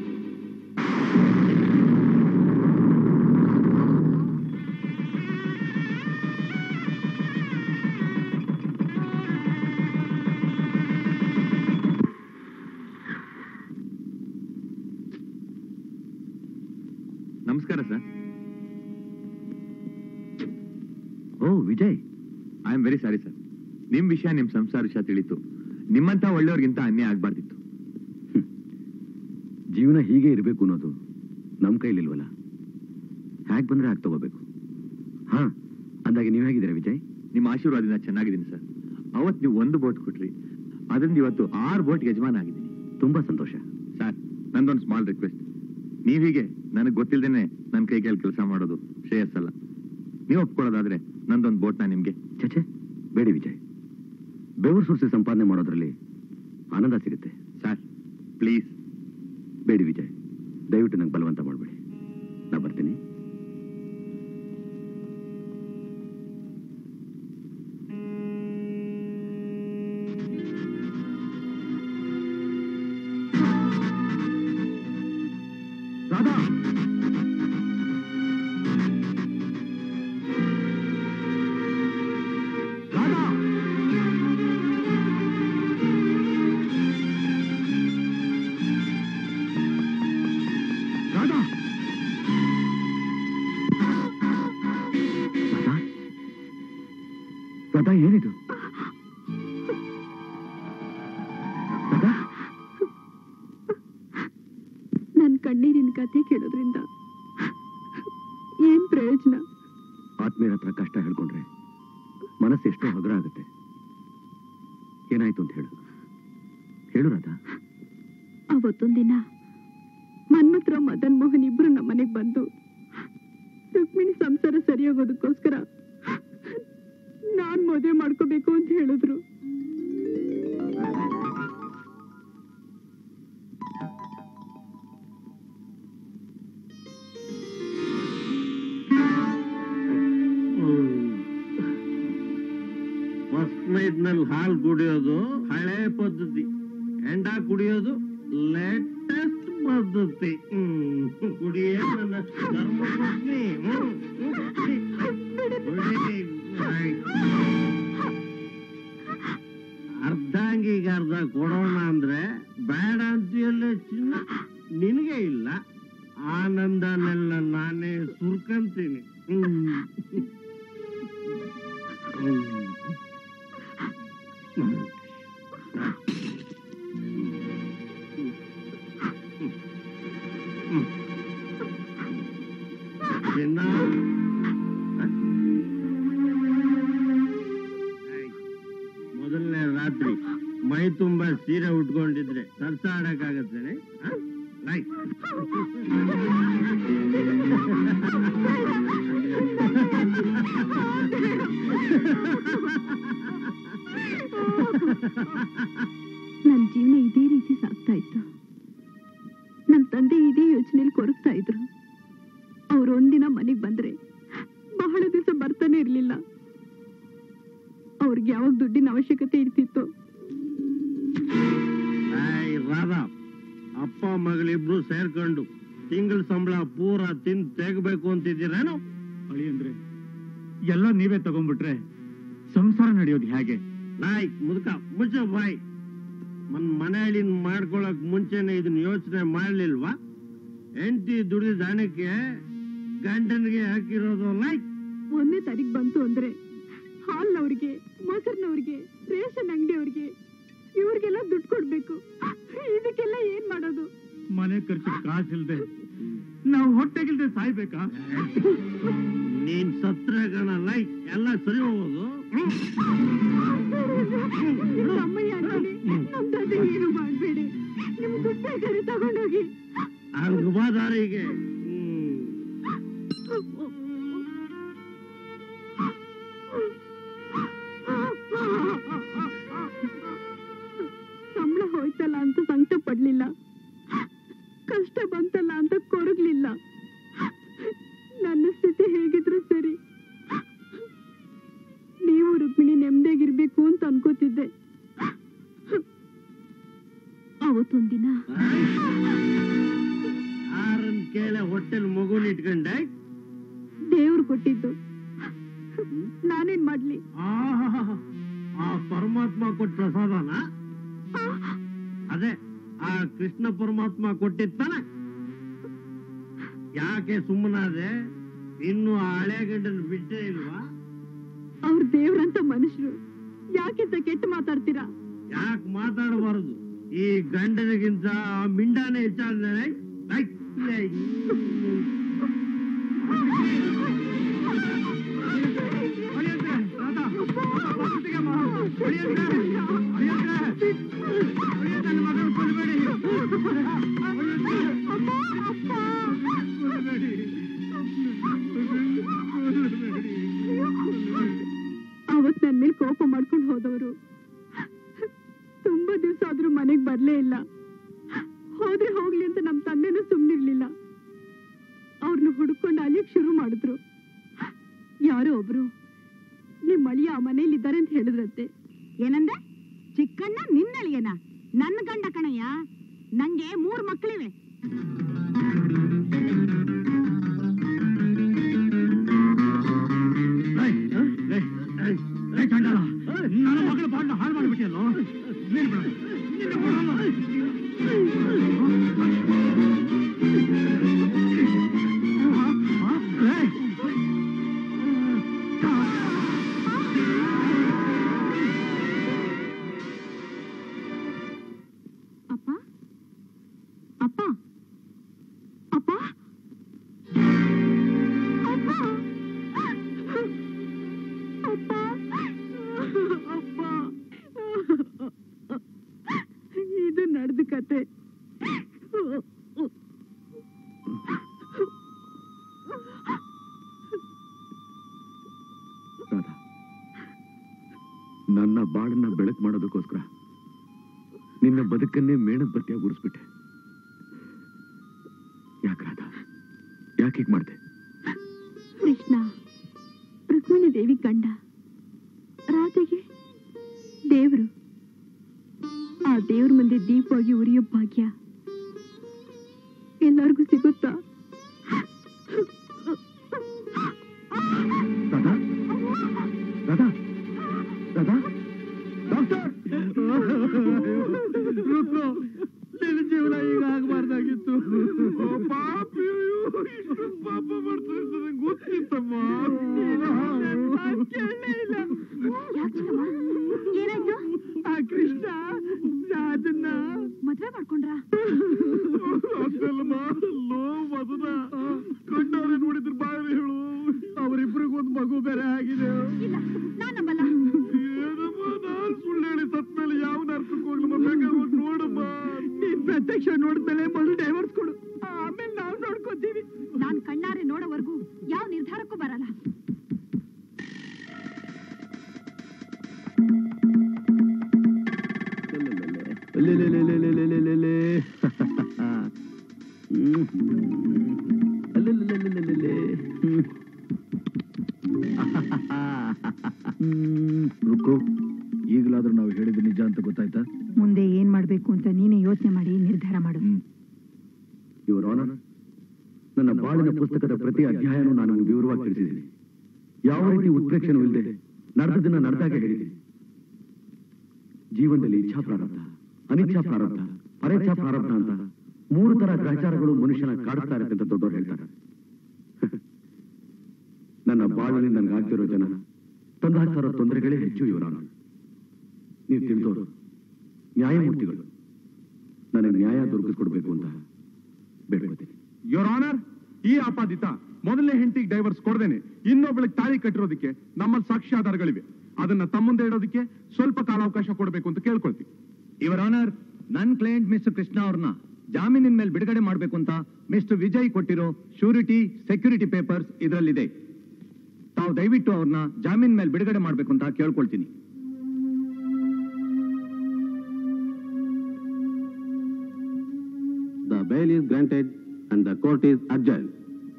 ನಮಸ್ಕಾರ sir oh Vijay I am very sorry sir ನಿಮ್ ವಿಷಯ ನಿಮ್ ಸಂಸಾರ ವಿಷಯ ತಿಳಿತು ನಿಮ್ಮಂತ ಒಳ್ಳೆಯವ್ರಿಗಿಂತ ಅನ್ಯಾಯ ಆಗ್ಬಾರ್ದಿತ್ತು ಜೀವನ ಹೀಗೆ ಇರಬೇಕು ಅನ್ನೋದು ನಮ್ಮ ಕೈಲಿಲ್ವಲ್ಲ ಹ್ಯಾಕ್ ಬಂದ್ರೆ ಹಾಗೆ ತಗೋಬೇಕು ಹಾ ಅಂದಾಗೆ ನೀವು ಹೇಗಿದ್ದೀರಾ ವಿಜಯ್ ನಿಮ್ಮ ಆಶೀರ್ವಾದದಿಂದ ಚೆನ್ನಾಗಿದ್ದೀನಿ ಸರ್ ಅವತ್ ನೀವು ಒಂದು ಬೋಟ್ ಕೊಟ್ರಿ ಅದರಿಂದ ಇವತ್ತು ಆರು ಬೋಟ್ ಯಜಮಾನ ಆಗಿದ್ದೀನಿ ತುಂಬಾ ಸಂತೋಷ ಸರ್ ನಂದೊಂದು ಸ್ಮಾಲ್ ರಿಕ್ವೆಸ್ಟ್ ನೀವೀಗೆ ನನಗೆ ಗೊತ್ತಿಲ್ದೇನೆ ನನ್ನ ಕೈ ಕೈಯಲ್ಲಿ ಕೆಲಸ ಮಾಡೋದು ಶ್ರೇಯಸ್ಸಲ್ಲ ನೀವು ಒಪ್ಕೊಳ್ಳೋದಾದ್ರೆ ನಂದೊಂದು ಬೋಟ್ನ ನಿಮ್ಗೆ ಚಚೆ ಬೇಡಿ ವಿಜಯ್ ಬೆವರು ಸುರಿಸಿ ಸಂಪಾದನೆ ಮಾಡೋದ್ರಲ್ಲಿ ಆನಂದ ಸಿಗುತ್ತೆ ಸರ್ ಪ್ಲೀಸ್ ಬೇಡಿ ವಿಜಯ್ ದಯವಿಟ್ಟು ನಂಗೆ ಬಲವಂತ ಮಾಡಬೇಡಿ ನಾ ಬರ್ತೀನಿ ರಾಧಾ ರಾಧಾ ರಾಧಾ ರಾಧಾ ರಾಧಾ ಏನಿದು ರಾಧಾ ನನ್ ಕಣ್ಣೀರಿನ ಕಥೆ ಕೇಳೋದ್ರಿಂದ ಏನ್ ಪ್ರಯೋಜನ ಆತ್ಮೀಯರ ಹತ್ರ ಕಷ್ಟ ಹೇಳ್ಕೊಂಡ್ರೆ ಮನಸ್ಸು ಎಷ್ಟೋ ಹಗುರ ಆಗುತ್ತೆ ಏನಾಯ್ತು ಅಂತ ಹೇಳು ಹೇಳು ರಾಧಾ ಅವತ್ತೊಂದಿನ ಮನ್ಮತ್ರ ಮದನ್ ಮೋಹನ್ ಇಬ್ರು ನಮ್ಮ ಮನೆಗ್ ಬಂದು ರುಕ್ಮಿಣಿ ಸಂಸಾರ ಸರಿಯಾಗೋದಕ್ಕೋಸ್ಕರ ನಾನ್ ಮದುವೆ ಮಾಡ್ಕೋಬೇಕು ಅಂತ ಹೇಳಿದ್ರು ಫಸ್ಟ್ ನೈಟ್ ನಲ್ಲಿ ಹಾಲು ಕುಡಿಯೋದು ಹಳೆ ಪದ್ಧತಿ ಹೆಂಡ ಕುಡಿಯೋದು ಲೇಟೆಸ್ಟ್ ಪದ್ಧತಿ ಹ್ಮ್ ಕುಡಿಯೇ ನನ್ನ ಧರ್ಮಪತ್ನಿ ಹ್ಮ್. ಕುಡಿ. ಆಯ್ತ್. ಅರ್ಧಾಂಗಿಗೆ ಅರ್ಧ ಕೊಡೋಣ ಅಂದ್ರೆ ಬೇಡ ಅಂತೀಯಲ್ಲ ಚಿನ್ನ ನಿನಗೆ ಇಲ್ಲ ಆನಂದನೆಲ್ಲ ನಾನೇ ಸುರ್ಕಂತೀನಿ ಹ್ಮ್ ಚಿನ್ನ ಮೊದಲನೇ ರಾತ್ರಿ ಮೈ ತುಂಬಾ ಸೀರೆ ಉಟ್ಕೊಂಡಿದ್ರೆ ಸರ್ಸ ಆಡಕ್ಕಾಗತ್ತೇನೆ ರೈಟ್ ನನ್ನ ಜೀವನ ಇದೇ ರೀತಿ ಸಾಗ್ತಾ ಇತ್ತು ನಮ್ಮ ತಂದೆ ಇದೇ ಯೋಚನೆಯಲ್ಲಿ ಕೊರಗ್ತಾ ಇದ್ರು ಅವ್ರು ಒಂದಿನ ಮನೆಗೆ ಬಂದ್ರೆ ಬಹಳ ದಿವಸ ಬರ್ತಾನೆ ಇರ್ಲಿಲ್ಲ ಅವ್ರಿಗೆ ಯಾವಾಗ ದುಡ್ಡಿನ ಅವಶ್ಯಕತೆ ಇರ್ತಿತ್ತು ಏಯ್ ರಾಧಾ ಅಪ್ಪ ಮಗಳಿಬ್ರು ಸೇರ್ಕೊಂಡು ತಿಂಗಳ ಸಂಬಳ ಪೂರ ತಿಂದು ತೆಗಬೇಕು ಅಂತಿದ್ದೀರೇನು ಅಳಿ ಅಂದ್ರೆ ಎಲ್ಲ ನೀವೇ ತಗೊಂಡ್ಬಿಟ್ರೆ ಸಂಸಾರ ನಡೆಯೋದು ಹೇಗೆ ನಾಯ್ ಮುದುಕ ಮುಚ್ಚ ಬಾಯ್ ಮನ್ ಮನೆಯಲ್ಲಿ ಮಾಡ್ಕೊಳಕ್ ಮುಂಚೆನೆ ಇದನ್ನ ಯೋಚನೆ ಮಾಡ್ಲಿಲ್ವಾ ಹೆಂಡತಿ ದುಡಿದ ಹಣಕ್ಕೆ ಗಂಡನಿಗೆ ಹಾಕಿರೋದು ಲೈಕ್ ಒಂದನೇ ತಾರೀಕು ಬಂತು ಅಂದ್ರೆ ಹಾಲ್ನವ್ರಿಗೆ ಮೊಸರಿನವ್ರಿಗೆ ರೇಷನ್ ಅಂಗಡಿಯವ್ರಿಗೆ ಇವ್ರಿಗೆಲ್ಲ ದುಡ್ಡು ಕೊಡ್ಬೇಕು ಇದಕ್ಕೆಲ್ಲ ಏನ್ ಮಾಡೋದು ಮನೆ ಖರ್ಚು ಕಾಸಿಲ್ದೆ ನಾವು ಹೊಟ್ಟೆಗಿಲ್ದೆ ಸಾಯ್ಬೇಕಾ ನೀನ್ ಸತ್ರ ಗಣ ಲೈಕ್ ಎಲ್ಲ ಸರಿ ಹೋಗೋದು ಅಮ್ಮಯ್ಯ ಅಂತಾನೆ ನಮ್ ತಂದೆ ಏನು ಮಾಡ್ಬೇಡಿ ನಿಮ್ ದುಡ್ಡು ಬೇಕಾದ್ರೆ ತಗೊಂಡೋಗಿ ಅಂಗಬಾದಾರಿಗೆ ಸಂಬಳ ಹೋಯ್ತಲ್ಲ ಅಂತ ಸಂಕಟ ಪಡ್ಲಿಲ್ಲ ಕಷ್ಟ ಬಂತಲ್ಲ ಅಂತ ಕೊರಗ್ಲಿಲ್ಲ ನನ್ನ ಸ್ಥಿತಿ ಹೇಗಿದ್ರು ಸರಿ ನೀವು ರುಕ್ಮಿಣಿ ನೆಮ್ಮದಿಯಾಗಿರ್ಬೇಕು ಅಂತ ಅನ್ಕೋತಿದ್ದೆ ಅವತ್ತೊಂದಿನ ಯಾರನ್ ಕೇಳ ಹೊಟ್ಟೆಲ್ ಮಗುನ್ ಇಟ್ಕೊಂಡೆ ದೇವ್ರು ಕೊಟ್ಟಿದ್ದು ನಾನೇನ್ ಮಾಡ್ಲಿ ಆಹಾಹಾಹಾ. ಆ ಪರಮಾತ್ಮ ಕೊಟ್ಟ ಪ್ರಸಾದನ ಅದೇ ಆ ಕೃಷ್ಣ ಪರಮಾತ್ಮ ಕೊಟ್ಟಿತ್ತಾನ ಯಾಕೆ ಸುಮ್ಮನಾದೆ ಇನ್ನು ಆ ಹಳೆ ಗಂಡನ ಬಿಟ್ಟೇ ಇಲ್ವಾ ಅವ್ರ ದೇವ್ರಂತ ಮನುಷ್ಯರು ಯಾಕಿಂತ ಕೆಟ್ಟ ಮಾತಾಡ್ತೀರಾ ಯಾಕೆ ಮಾತಾಡಬಾರದು ಈ ಗಂಡನಿಗಿಂತ ಆ ಮಿಂಡಾನೇ ಹೆಚ್ಚಾದ್ರೆ ಅವತ್ ನನ್ ಮೇಲೆ ಕೋಪ ಮಾಡ್ಕೊಂಡು ಹೋದವರು ತುಂಬಾ ದಿವಸ ಆದ್ರೂ ಮನೆಗ್ ಬರ್ಲೇ ಇಲ್ಲ ಹೋದ್ರೆ ಹೋಗ್ಲಿ ಅಂತ ನಮ್ ತಂದೆನೂ ಸುಮ್ನಿರ್ಲಿಲ್ಲ ಅವ್ರನ್ನ ಹುಡ್ಕೊಂಡು ಅಲಿಯಕ್ ಶುರು ಮಾಡಿದ್ರು ಯಾರೋ ಒಬ್ರು ನಿಮ್ ಅಳಿಯ ಆ ಮನೇಲಿ ಇದ್ದಾರೆ ಅಂತ ಹೇಳಿದ್ರಂತೆ ಏನಂದೆ ಚಿಕ್ಕಣ್ಣ ನಿನ್ನಳಿಯನ ನನ್ನ ಗಂಡ ಕಣಯ್ಯ ನಂಗೆ ಮೂರ್ ಮಕ್ಕಳಿವೆ ನನ್ನ ಮಗಳ ಬಾಡ್ನ ಹಾಳು ಮಾಡ್ಬಿಟ್ಟಿಯಲ್ಲೋ ನೀನು ಬಿಡ ನಿನ್ನ ಬಿಡಲ್ಲ. ಏಯ್! ಅಪ್ಪ ಅಪ್ಪ ಅಪ್ಪ ಅಪ್ಪ ಅಪ್ಪ ಅಪ್ಪ ಇದು ನಡೆದ ಕತೆ ರಾಧಾ ನನ್ನ ಬಾಳನ್ನ ಬೆಳಕು ಮಾಡೋದಕ್ಕೋಸ್ಕರ ನಿನ್ನ ಬದುಕನ್ನೇ ಮೇಣದ ಬತ್ತಿಯಾಗಿ ಉರಿಸ್ಬಿಟ್ಟೆ ಯಾಕೆ ರಾಧಾ ಯಾಕೆ ಹೀಗೆ ಮಾಡ್ದೆ ಕೃಷ್ಣ ರುಕ್ಮಿಣಿ ದೇವಿ ಗಂಡ ರಾಧೆಗೆ ದೇವರು ಆ ದೇವ್ರ ಮುಂದೆ ದೀಪವಾಗಿ ಉರಿಯೋ ಭಾಗ್ಯ ಎಲ್ಲರಿಗೂ ಸಿಗುತ್ತಾ ದಾದಾ ದಾದಾ ದಾದಾ ಡಾಕ್ಟರ್ ರುಕ್ಕು ನಿನ್ನ ಜೀವನ ಈಗ ಆಗಬಾರ್ದಾಗಿತ್ತು ಪಾಪಿ ಇಷ್ಟು ಪಾಪ ಮಾಡ್ತಾ ಇದ್ದಾರೆ ಗೊತ್ತಿತ್ತಮ್ಮ ಏನಾಯ್ತು ಆ ಕೃಷ್ಣ ಅದನ್ನ ಮದ್ವೆ ಮಾಡ್ಕೊಂಡ್ರಾ ಅಷ್ಟಲ್ಲಮ್ಮ ಲೋ ಮದನ ಕಣ್ಣವ್ರೆ ನೋಡಿದ್ರು ಬಾಯಿ ಹೇಳು ಅವರಿಬ್ರಿಗೂ ಒಂದು ಮಗು ಬೇರೆ ಆಗಿದೆ ಇಲ್ಲ ನಾನ್ ನಂಬಲ್ಲ ಏನಮ್ಮ ನಾನ್ ಸುಳ್ಳು ಹೇಳಿ ಸತ್ ಮೇಲೆ ಯಾವ ನರ್ಸಕ್ಕೆ ಹೋಗ್ಲಮ್ಮ ಬೇಕಾದ್ರೆ ಹೋಗಿ ನೋಡಮ್ಮ ನೀನ್ ಪ್ರತ್ಯಕ್ಷ ನೋಡಿದ್ಮೇಲೆ ಮೊದಲು ಡೈವರ್ಸ್ ಕೊಡು ಆಮೇಲೆ ನಾವು ನೋಡ್ಕೋತೀವಿ ನಾನ್ ಕಣ್ಣಾರೆ ನೋಡೋವರೆಗೂ ಯಾವ ನಿರ್ಧಾರಕ್ಕೂ ಬರಲ್ಲ ಲೇ, ಲೇ, ಲೇ, ಲೇ, ಲೇ, ಲೇ, ಲೇ, ಲೇ, ಲೇ. ಹ್ಮ್. ಲೇ, ಲೇ, ಲೇ, ಲೇ, ಲೇ, ಲೇ, ಲೇ. ಹ್ಮ್. ಹ್ಮ್. ರುಕ್ಕು ಈಗಲಾದ್ರೂ ನಾವು ಹೇಳಿದ ನಿಜ ಅಂತ ಗೊತ್ತಾಯ್ತಾ ಮುಂದೆ ಏನ್ ಮಾಡ್ಬೇಕು ಅಂತ ನೀನೇ ಯೋಚನೆ ಮಾಡಿ ನಿರ್ಧಾರ ಮಾಡು ಯುವರ್ ಆನರ್ ನನ್ನ ಬಾಳಿನ ಪುಸ್ತಕದ ಪ್ರತಿ ಅಧ್ಯಾಯನೂ ನಾನು ನಿಮಗೆ ವಿವರವಾಗಿ ತಿಳಿಸಿದ್ದೀನಿ ಯಾವ ರೀತಿ ಉತ್ಪ್ರೇಕ್ಷಣೂ ಇಲ್ಲದೆ ನಡೆದದನ್ನ ನಡೆದಾಗ ಹೇಳಿದ್ದೀನಿ ಜೀವನದಲ್ಲಿ ಇಚ್ಛಾ ಪ್ರಾರಬ್ಧ ಅನಿಚ್ಛಾ ಪ್ರಾರಬ್ಧ ಪರೇಚ್ಛಾ ಪ್ರಾರಬ್ಧ ಅಂತ ಮೂರು ತರ ಗ್ರಹಚಾರಗಳು ಮನುಷ್ಯನ ಕಾಡುತ್ತಾ ಇರುತ್ತೆ ಅಂತ ದೊಡ್ಡವರು ಹೇಳ್ತಾರೆ ನನ್ನ ಬಾಳಲ್ಲಿ ನನಗಾಗ್ತಿರೋ ಜನ ತಂದಾಗ್ತಾ ಇರೋ ತೊಂದರೆಗಳೇ ಹೆಚ್ಚು ಇವರಾನ ನೀವು ತಿಳಿದವರು ನ್ಯಾಯಮೂರ್ತಿಗಳು ನನಗೆ ನ್ಯಾಯ ದೊರಕಿಸ್ಕೊಡ್ಬೇಕು ಅಂತ ಬೇಡ್ಕೊತೀನಿ ಯೋರ್ ಆನರ್ ಈ ಆಪಾದಿತ ಮೊದಲನೇ ಹೆಂಡತಿಗೆ ಡೈವರ್ಸ್ ಕೊಡ್ದೇನೆ ಇನ್ನೊಬ್ಬಳಿಗೆ ತಾಳಿ ಕಟ್ಟಿರೋದಕ್ಕೆ ನಮ್ಮಲ್ಲಿ ಸಾಕ್ಷ್ಯಾಧಾರಗಳಿವೆ ಅದನ್ನ ತಮ್ಮಂದೆ ಇಡೋದಕ್ಕೆ ಸ್ವಲ್ಪ ಕಾಲಾವಕಾಶ ಕೊಡಬೇಕು ಅಂತ ಕೇಳ್ಕೊಳ್ತೀವಿ ಇವರ್ ಆನರ್ ನನ್ ಕ್ಲೈಂಟ್ ಮಿಸ್ಟರ್ ಕೃಷ್ಣ ಅವ್ರನ್ನ ಜಾಮೀನಿನ ಮೇಲೆ ಬಿಡುಗಡೆ ಮಾಡಬೇಕು ಅಂತ ಮಿಸ್ಟರ್ ವಿಜಯ್ ಕೊಟ್ಟಿರೋ ಶ್ಯೂರಿಟಿ ಸೆಕ್ಯೂರಿಟಿ ಪೇಪರ್ಸ್ ಇದರಲ್ಲಿದೆ ತಾವು ದಯವಿಟ್ಟು ಅವ್ರನ್ನ ಜಾಮೀನ್ ಮೇಲೆ ಬಿಡುಗಡೆ ಮಾಡಬೇಕು ಅಂತ ಕೇಳ್ಕೊಳ್ತೀನಿ The bail is granted and the court is adjourned.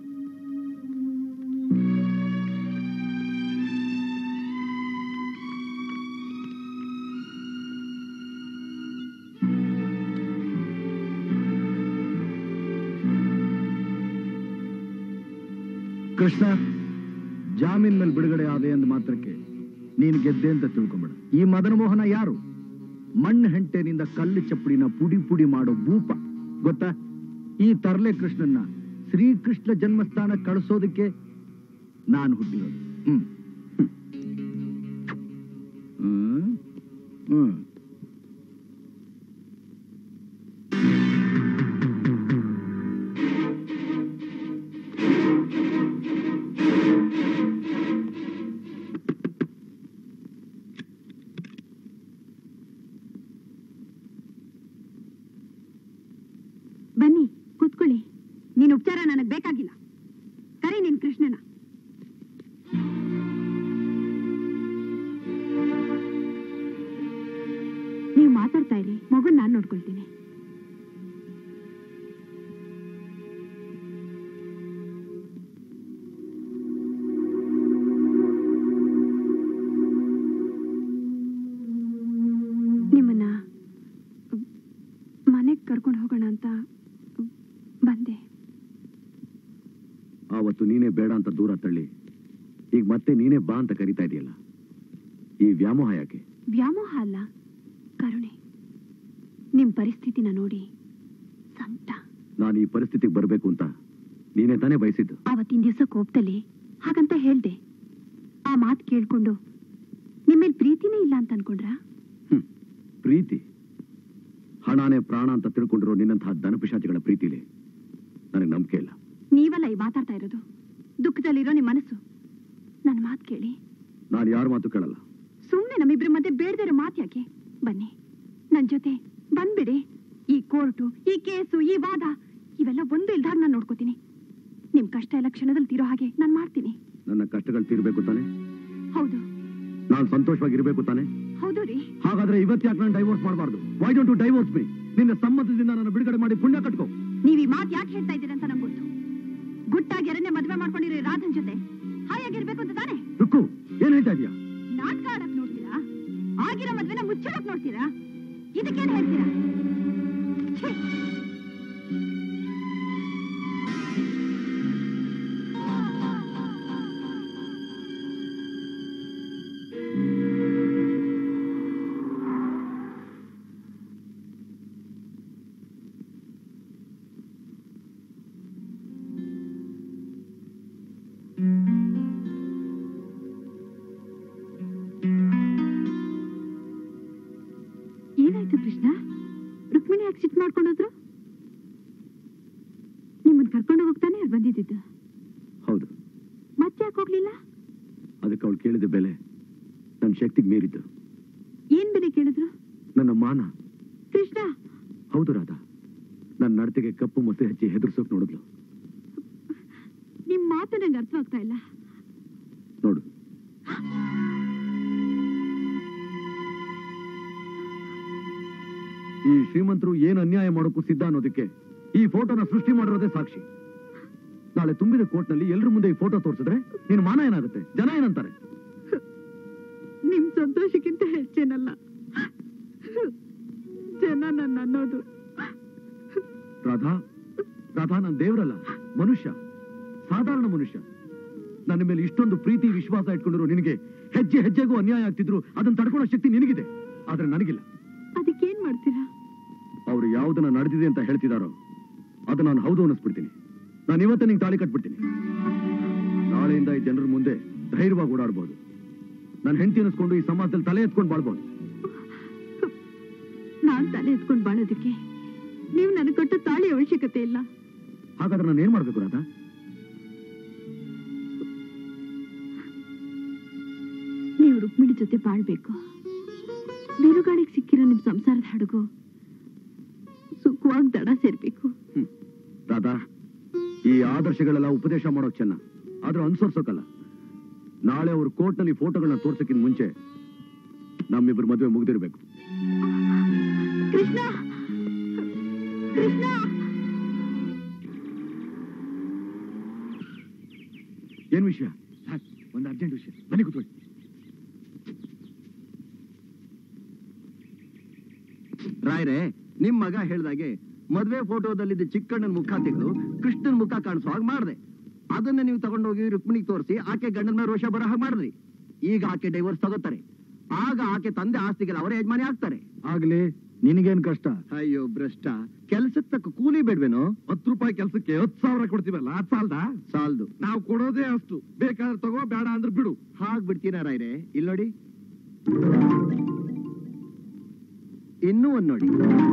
Krishna ಜಾಮೀನ್ ಮೇಲೆ ಬಿಡುಗಡೆ ಆದೆ ಅಂದ ಮಾತ್ರಕ್ಕೆ ನೀನು ಗೆದ್ದೆ ಅಂತ ತಿಳ್ಕೊಂಬೇಡ ಈ ಮದನ ಮೋಹನ ಯಾರು ಮಣ್ಣು ಹೆಂಟೆನಿಂದ ಕಲ್ಲು ಚಪ್ಪಡಿನ ಪುಡಿ ಪುಡಿ ಮಾಡೋ ಭೂಪ ಗೊತ್ತಾ ಈ ತರ್ಲೆ ಕೃಷ್ಣನ್ನ ಶ್ರೀಕೃಷ್ಣ ಜನ್ಮಸ್ಥಾನ ಕಳಿಸೋದಕ್ಕೆ ನಾನು ಹುಟ್ಟಿರೋದು ಹ್ಮ್ ಹ್ಮ್ ಹ್ಮ್ ಬನ್ನಿ ಕೂತ್ಕೊಳ್ಳಿ ನೀನ್ ಉಪಚಾರ ನನಗ್ ಬೇಕಾಗಿಲ್ಲ ಕರಿ ನಿನ್ ಕೃಷ್ಣನ ನೀವು ಮಾತಾಡ್ತಾ ಇರಿ ಮಗುನ್ ನಾನ್ ನೋಡ್ಕೊಳ್ತೀನಿ ನಿಮ್ಮನ್ನ ಮನೆಗ್ ಕರ್ಕೊಂಡು ಹೋಗೋಣ ಅಂತ ಬಂದೆ ಆವತ್ತು ನೀನೇ ಬೇಡ ಅಂತ ದೂರ ತಳ್ಳಿ ಈಗ ಮತ್ತೆ ನೀನೇ ಬಾ ಅಂತ ಕರಿತಾ ಇದೆಯಲ್ಲ ಈ ವ್ಯಾಮೋಹ ಯಾಕೆ ವ್ಯಾಮೋಹ ಅಲ್ಲ ಕರುಣೆ ನಿಮ್ ಪರಿಸ್ಥಿತಿನ ನೋಡಿ ಸಂಕಟ ನಾನು ಈ ಪರಿಸ್ಥಿತಿಗೆ ಬರಬೇಕು ಅಂತ ನೀನೇ ತಾನೇ ಬಯಸಿದ್ದು ಆವತ್ತಿನ ದಿವಸ ಕೋಪದಲ್ಲಿ ಹಾಗಂತ ಹೇಳ್ದೆ ಆ ಮಾತು ಕೇಳ್ಕೊಂಡು ನಿಮ್ಮೇಲ್ ಪ್ರೀತಿನೇ ಇಲ್ಲ ಅಂತ ಅನ್ಕೊಂಡ್ರಾ ಪ್ರೀತಿ ಹಣಾನೇ ಪ್ರಾಣ ಅಂತ ತಿಳ್ಕೊಂಡಿರೋ ನಿನ್ನಂತಹ ದನಪಿಶಾಚಿಗಳ ಪ್ರೀತಿಲಿ ನನಗೆ ನಂಬಿಕೆ ಇಲ್ಲ ನೀವಲ್ಲ ಈ ಮಾತಾಡ್ತಾ ಇರೋದು ದುಃಖದಲ್ಲಿರೋ ನಿಮ್ ಮನಸ್ಸು ನನ್ನ ಮಾತು ಕೇಳಿ ನಾನು ಯಾರ ಮಾತು ಕೇಳಲ್ಲ ಸುಮ್ನೆ ನಮ್ಮಿಬ್ರ ಮಧ್ಯೆ ಬೇಡದಿರೋ ಮಾತು ಯಾಕೆ ಬನ್ನಿ ನನ್ ಜೊತೆ ಬಂದ್ಬಿಡಿ ಈ ಕೋರ್ಟು ಈ ಕೇಸು ಈ ವಾದ ಇವೆಲ್ಲ ಒಂದು ಇಲ್ದಾಗ ನಾನು ನೋಡ್ಕೋತೀನಿ ನಿಮ್ ಕಷ್ಟ ಎಲ್ಲ ಕ್ಷಣದಲ್ಲಿ ತೀರೋ ಹಾಗೆ ನಾನು ಮಾಡ್ತೀನಿ ನನ್ನ ಕಷ್ಟಗಳು ತೀರ್ಬೇಕು ತಾನೆ ಹೌದು ನಾನು ಸಂತೋಷವಾಗಿರ್ಬೇಕು ತಾನೆ ಹೌದು ರೀ ಹಾಗಾದ್ರೆ ಇವತ್ತು ಯಾಕೆ ನಾನು ಡೈವೋರ್ಸ್ ಮಾಡಬಾರ್ದು why don't to divorce me ನಿನ್ನ ಸಮ್ಮತದಿಂದ ನಾನು ಬಿಡುಗಡೆ ಮಾಡಿ ಪುಣ್ಯ ಕಟ್ಕೋ ನೀವ್ ಈ ಮಾತು ಯಾಕೆ ಹೇಳ್ತಾ ಇದ್ದೀರಾ ಅಂತ ನಂಗೆ ಗೊತ್ತು ಗುಟ್ಟಾಗಿ ಎರಡನೇ ಮದ್ವೆ ಮಾಡ್ಕೊಂಡಿರೋ ಈ ರಾಧನ್ ಜೊತೆ ಹಾಯಾಗಿರ್ಬೇಕು ಅಂತ ತಾನೆ ರುಕ್ಕು ಏನ್ ಹೇಳ್ತಾ ಇದೀಯಾ ನಾಟಕ ಆಡಕ್ ನೋಡ್ತೀರಾ ಆಗಿರೋ ಮದ್ವೆನ ಹೇಳ್ತೀರಾ ಇದಕ್ಕೇನ್ ಹೇಳ್ತೀರಾ ಛೀ! ಏನಾಯ್ತು ಕೃಷ್ಣ ರುಕ್ಮಿಣಿ ಯಾಕೆ ಸಿಟ್ ಮಾಡ್ಕೊಂಡೋದ್ರು ನಿಮ್ಮನ್ನ ಕರ್ಕೊಂಡು ಹೋಗ್ತಾನೆ ಅವ್ರು ಬಂದಿದ್ದಿದ್ದು ಹೌದು ಮತ್ತೆ ಯಾಕೆ ಹೋಗ್ಲಿಲ್ಲ ಅದಕ್ಕೆ ಅವಳು ಕೇಳಿದ ಬೆಲೆ ನನ್ನ ಶಕ್ತಿಗೆ ಮೀರಿದ್ದು ಏನ್ ಬೆಲೆ ಕೇಳಿದ್ರು ನನ್ನ ಮಾನ ಕೃಷ್ಣ ಹೌದು ರಾಧಾ ನನ್ನ ನಡತೆಗೆ ಕಪ್ಪು ಮೊಸೆ ಹಚ್ಚಿ ಹೆದರ್ಸೋಕ್ ನೋಡಿದ್ಲು ನಿಮ್ ಮಾತು ನಂಗೆ ಅರ್ಥವಾಗ್ತಾ ಇಲ್ಲ ನೋಡು ಈ ಶ್ರೀಮಂತರು ಏನು ಅನ್ಯಾಯ ಮಾಡೋಕ್ಕೂ ಸಿದ್ಧ ಅನ್ನೋದಕ್ಕೆ ಈ ಫೋಟೋನ ಸೃಷ್ಟಿ ಮಾಡಿರೋದೇ ಸಾಕ್ಷಿ ನಾಳೆ ತುಂಬಿದ ಕೋರ್ಟ್ನಲ್ಲಿ ಎಲ್ರ ಮುಂದೆ ಈ ಫೋಟೋ ತೋರಿಸಿದ್ರೆ ನಿನ್ ಮಾನ ಏನಾಗುತ್ತೆ ಜನ ಏನಂತಾರೆ ನಿಮ್ ಸಂತೋಷಕ್ಕಿಂತ ಹೆಚ್ಚೇನಲ್ಲ ಜನ ನನ್ನ ಅನ್ನೋದು ರಾಧಾ ರಾಧಾ ನಾನು ದೇವರಲ್ಲ ಮನುಷ್ಯ ಸಾಧಾರಣ ಮನುಷ್ಯ ನನ್ನ ಮೇಲೆ ಇಷ್ಟೊಂದು ಪ್ರೀತಿ ವಿಶ್ವಾಸ ಇಟ್ಕೊಂಡಿರೋ ನಿನಗೆ ಹೆಜ್ಜೆ ಹೆಜ್ಜೆಗೂ ಅನ್ಯಾಯ ಆಗ್ತಿದ್ರು ಅದನ್ನ ತಡ್ಕೊಳ್ಳೋ ಶಕ್ತಿ ನಿನಗಿದೆ ಆದ್ರೆ ನನಗಿಲ್ಲ ಅದಕ್ಕೇನ್ ಮಾಡ್ತೀರಾ ಅವ್ರು ಯಾವ್ದನ್ನ ನಡೆದಿದೆ ಅಂತ ಹೇಳ್ತಿದಾರೋ ಅದು ನಾನು ಹೌದು ಅನ್ನಿಸ್ಬಿಡ್ತೀನಿ ನಾನು ಇವತ್ತೇ ನಿಂಗೆ ತಾಳಿ ಕಟ್ಬಿಡ್ತೀನಿ ನಾಳೆಯಿಂದ ಈ ಜನರ ಮುಂದೆ ಧೈರ್ಯವಾಗಿ ಓಡಾಡ್ಬೋದು ನಾನು ಹೆಂಡತಿ ಅನ್ನಿಸ್ಕೊಂಡು ಈ ಸಮಾಜದಲ್ಲಿ ತಲೆ ಎತ್ಕೊಂಡು ಬಾಳ್ಬೋದು ನಾನ್ ತಲೆ ಎತ್ಕೊಂಡು ಬಾಳೋದಕ್ಕೆ ನೀವು ನನಗೆ ಕೊಟ್ಟ ತಾಳಿ ಅವಶ್ಯಕತೆ ಇಲ್ಲ ಹಾಗಾದ್ರೆ ನಾನು ಏನ್ ಮಾಡ್ಬೇಕು ರಾಧಾ ನೀವು ರುಕ್ಮಿಣಿ ಜೊತೆ ಬಾಳ್ಬೇಕು ಬಿರುಗಾಳಿಗೆ ಸಿಕ್ಕಿರೋ ನಿಮ್ ಸಂಸಾರದ ಹಡಗು ಸುಖವಾಗಿ ದಡ ಸೇರ್ಬೇಕು ರಾಧಾ ಈ ಆದರ್ಶಗಳೆಲ್ಲ ಉಪದೇಶ ಮಾಡೋಕ್ ಚೆನ್ನ ಆದ್ರೂ ಅನ್ಸರ್ಸೋಕಲ್ಲ ನಾಳೆ ಅವ್ರ ಕೋರ್ಟ್ನಲ್ಲಿ ಫೋಟೋಗಳನ್ನ ತೋರ್ಸಕ್ಕಿಂತ ಮುಂಚೆ ನಮ್ಮಿಬ್ಬರು ಮದುವೆ ಮುಗ್ದಿರ್ಬೇಕು ಕೃಷ್ಣ ಕೃಷ್ಣ ಏನ್ ವಿಷಯ ಸರ್, ಒಂದು ಅರ್ಜೆಂಟ್ ವಿಷಯ ಬನ್ನಿ ಕೂತ್ಕೊಳ್ಳಿ ರಾಯ್ರೆ ನಿಮ್ ಮಗ ಹೇಳ್ದಾಗೆ ಮದ್ವೆ ಫೋಟೋದಲ್ಲಿದ್ದ ಚಿಕ್ಕಣ್ಣನ ಮುಖ ತೆಗೆದು ಕೃಷ್ಣನ್ ಮುಖ ಕಾಣಿಸೋ ಹಾಗೆ ಮಾಡ್ದೆ ಅದನ್ನ ನೀವು ತಗೊಂಡೋಗಿ ರುಕ್ಮಿಣಿಗೆ ತೋರಿಸಿ ಆಕೆ ಗಂಡನ ಮೇಲೆ ರೋಷ ಬರೋ ಹಾಗೆ ಮಾಡಿದ್ರಿ ಈಗ ಆಕೆ ಡೈವರ್ಸ್ ತಗೋತಾರೆ ಆಗ ಆಕೆ ತಂದೆ ಆಸ್ತಿಗೆಲ್ಲ ಅವರೇ ಯಜಮಾನಿ ಆಗ್ತಾರೆ ಆಗ್ಲಿ ನಿನಗೇನ್ ಕಷ್ಟ ಅಯ್ಯೋ ಭ್ರಷ್ಟ ಕೆಲ್ಸಕ್ಕೆ ತಕ್ಕ ಕೂಲಿ ಬೇಡ್ವೇನೋ ಹತ್ತು ರೂಪಾಯಿ ಕೆಲ್ಸಕ್ಕೆ ಹತ್ತು ಸಾವಿರ ಕೊಡ್ತೀವಲ್ಲ ಅದ್ ಸಾಲ್ದ ಸಾಲ್ದು ನಾವು ಕೊಡೋದೇ ಅಷ್ಟು ಬೇಕಾದ್ರೆ ತಗೋ ಬೇಡ ಅಂದ್ರೆ ಬಿಡು ಹಾಗ್ ಬಿಡ್ತೀರಾ ರಾಯ್ರೆ ಇಲ್ಲಿ ನೋಡಿ ಇನ್ನೂ ಒಂದ್ ನೋಡಿ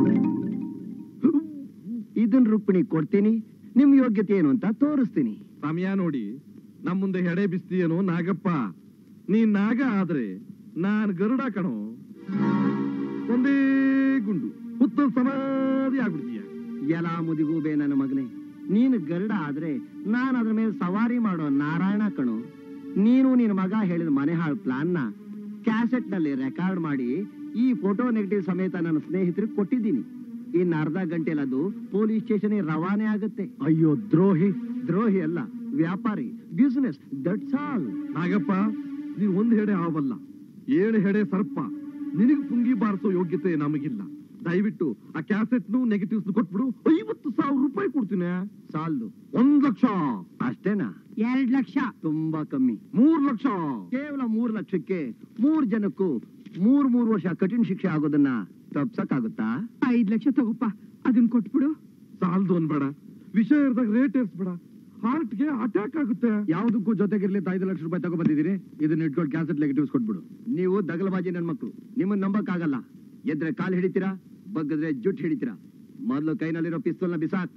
ಇದನ್ ರುಕ್ಮಿಣಿ ಕೊಡ್ತೀನಿ ನಿಮ್ ಯೋಗ್ಯತೆ ಏನು ಅಂತ ತೋರಿಸ್ತೀನಿ ಸಮಯ ನೋಡಿ ನಮ್ ಮುಂದೆ ಹೆಡೆ ಬಿಸ್ತೀಯೇನೋ ನಾಗಪ್ಪ ನೀನ್ ನಾಗ ಆದ್ರೆ ನಾನ್ ಗರುಡ ಕಣೋ ಒಂದೇ ಗುಂಡು ಹುತ್ತ ಸಮಾಧಿ ಆಗ್ಬಿಡ್ತೀಯ ಎಲ ಮುದಿಗೂಬೆ ನನ್ನ ಮಗನೇ ನೀನು ಗರುಡ ಆದ್ರೆ ನಾನು ಅದ್ರ ಮೇಲೆ ಸವಾರಿ ಮಾಡೋ ನಾರಾಯಣ ಕಣೋ ನೀನು ನಿನ್ನ ಮಗ ಹೇಳಿದ ಮನೆ ಹಾಳು ಪ್ಲಾನ್ ನ ಕ್ಯಾಸೆಟ್ ನಲ್ಲಿ ರೆಕಾರ್ಡ್ ಮಾಡಿ ಈ ಫೋಟೋ ನೆಗೆಟಿವ್ ಸಮೇತ ನನ್ನ ಸ್ನೇಹಿತರಿಗೆ ಕೊಟ್ಟಿದ್ದೀನಿ ಇನ್ನು ಅರ್ಧ ಗಂಟೆಲಿ ಅದು ಪೊಲೀಸ್ ಸ್ಟೇಷನ್ ರವಾನೆ ಆಗುತ್ತೆ ಅಯ್ಯೋ ದ್ರೋಹಿ ದ್ರೋಹಿ ಅಲ್ಲ ವ್ಯಾಪಾರಿ ಬಿಸ್ನೆಸ್ ದಟ್ಸ್ ಆಲ್ ನಾಗಪ್ಪ ನೀವ್ ಒಂದ್ ಹೆಡೆ ಹಾವಲ್ಲ ಏಳು ಹೆಡೆ ಸರ್ಪ ನಿನಗ್ ಪುಂಗಿ ಬಾರಿಸೋ ಯೋಗ್ಯತೆ ನಮಗಿಲ್ಲ ದಯವಿಟ್ಟು ಆ ಕ್ಯಾಸೆಟ್ನು ನೆಗೆಟಿವ್ಸ್ ಕೊಟ್ಬಿಡು ಐವತ್ತು ಸಾವಿರ ರೂಪಾಯಿ ಕೊಡ್ತೀನಿ ಸಾಲ್ದು ಒಂದ್ ಲಕ್ಷ ಅಷ್ಟೇನಾ ಎರಡ್ ಲಕ್ಷ ತುಂಬಾ ಕಮ್ಮಿ ಮೂರ್ ಲಕ್ಷ ಕೇವಲ ಮೂರ್ ಲಕ್ಷಕ್ಕೆ ಮೂರ್ ಜನಕ್ಕೂ ಮೂರ್ ಮೂರ್ ವರ್ಷ ಕಠಿಣ ಶಿಕ್ಷೆ ಆಗೋದನ್ನ ತಪ್ಸಕ್ಕಾಗುತ್ತಾ ಐದ್ ಲಕ್ಷ ತಗೋಪ್ಪ ಅದನ್ನ ಕೊಟ್ಬಿಡು ಸಾಲ್ದು ಅನ್ಬೇಡ ವಿಷಯ ಇರ್ದಾಗ ರೇಟ್ ಏರ್ಸ್ಬೇಡ ಹಾರ್ಟ್ಗೆ ಅಟ್ಯಾಕ್ ಆಗುತ್ತೆ ಯಾವ್ದಕ್ಕೂ ಜೊತೆಗಿರ್ಲಿ ಐದು ಲಕ್ಷ ರೂಪಾಯಿ ತಗೋ ಬಂದಿದ್ದೀರಿ ಇದನ್ನ ಇಟ್ಕೊಂಡು ಕ್ಯಾಸೆಟ್ ನೆಗೆಟಿವ್ಸ್ ಕೊಟ್ಬಿಡು ನೀವು ದಗಲಬಾಜಿ ನನ್ ಮಕ್ಕಳು ನಿಮ್ಮನ್ನ ನಂಬಕ್ಕಾಗಲ್ಲ ಎದ್ರೆ ಕಾಲ್ ಹಿಡಿತೀರಾ ಬಗ್ಗದ್ರೆ ಜುಟ್ ಹಿಡಿತೀರಾ ಮೊದಲು ಕೈನಲ್ಲಿರೋ ಪಿಸ್ತೂಲ್ನ ಬಿಸಾಕ್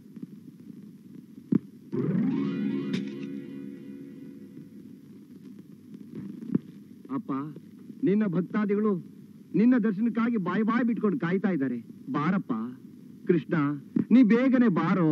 ಅಪ್ಪ ನಿನ್ನ ಭಕ್ತಾದಿಗಳು ನಿನ್ನ ದರ್ಶನಕ್ಕಾಗಿ ಬಾಯಿ ಬಾಯಿ ಬಿಟ್ಕೊಂಡು ಕಾಯ್ತಾ ಇದ್ದಾರೆ ಬಾರಪ್ಪ ಕೃಷ್ಣ ನೀ ಬೇಗನೆ ಬಾರೋ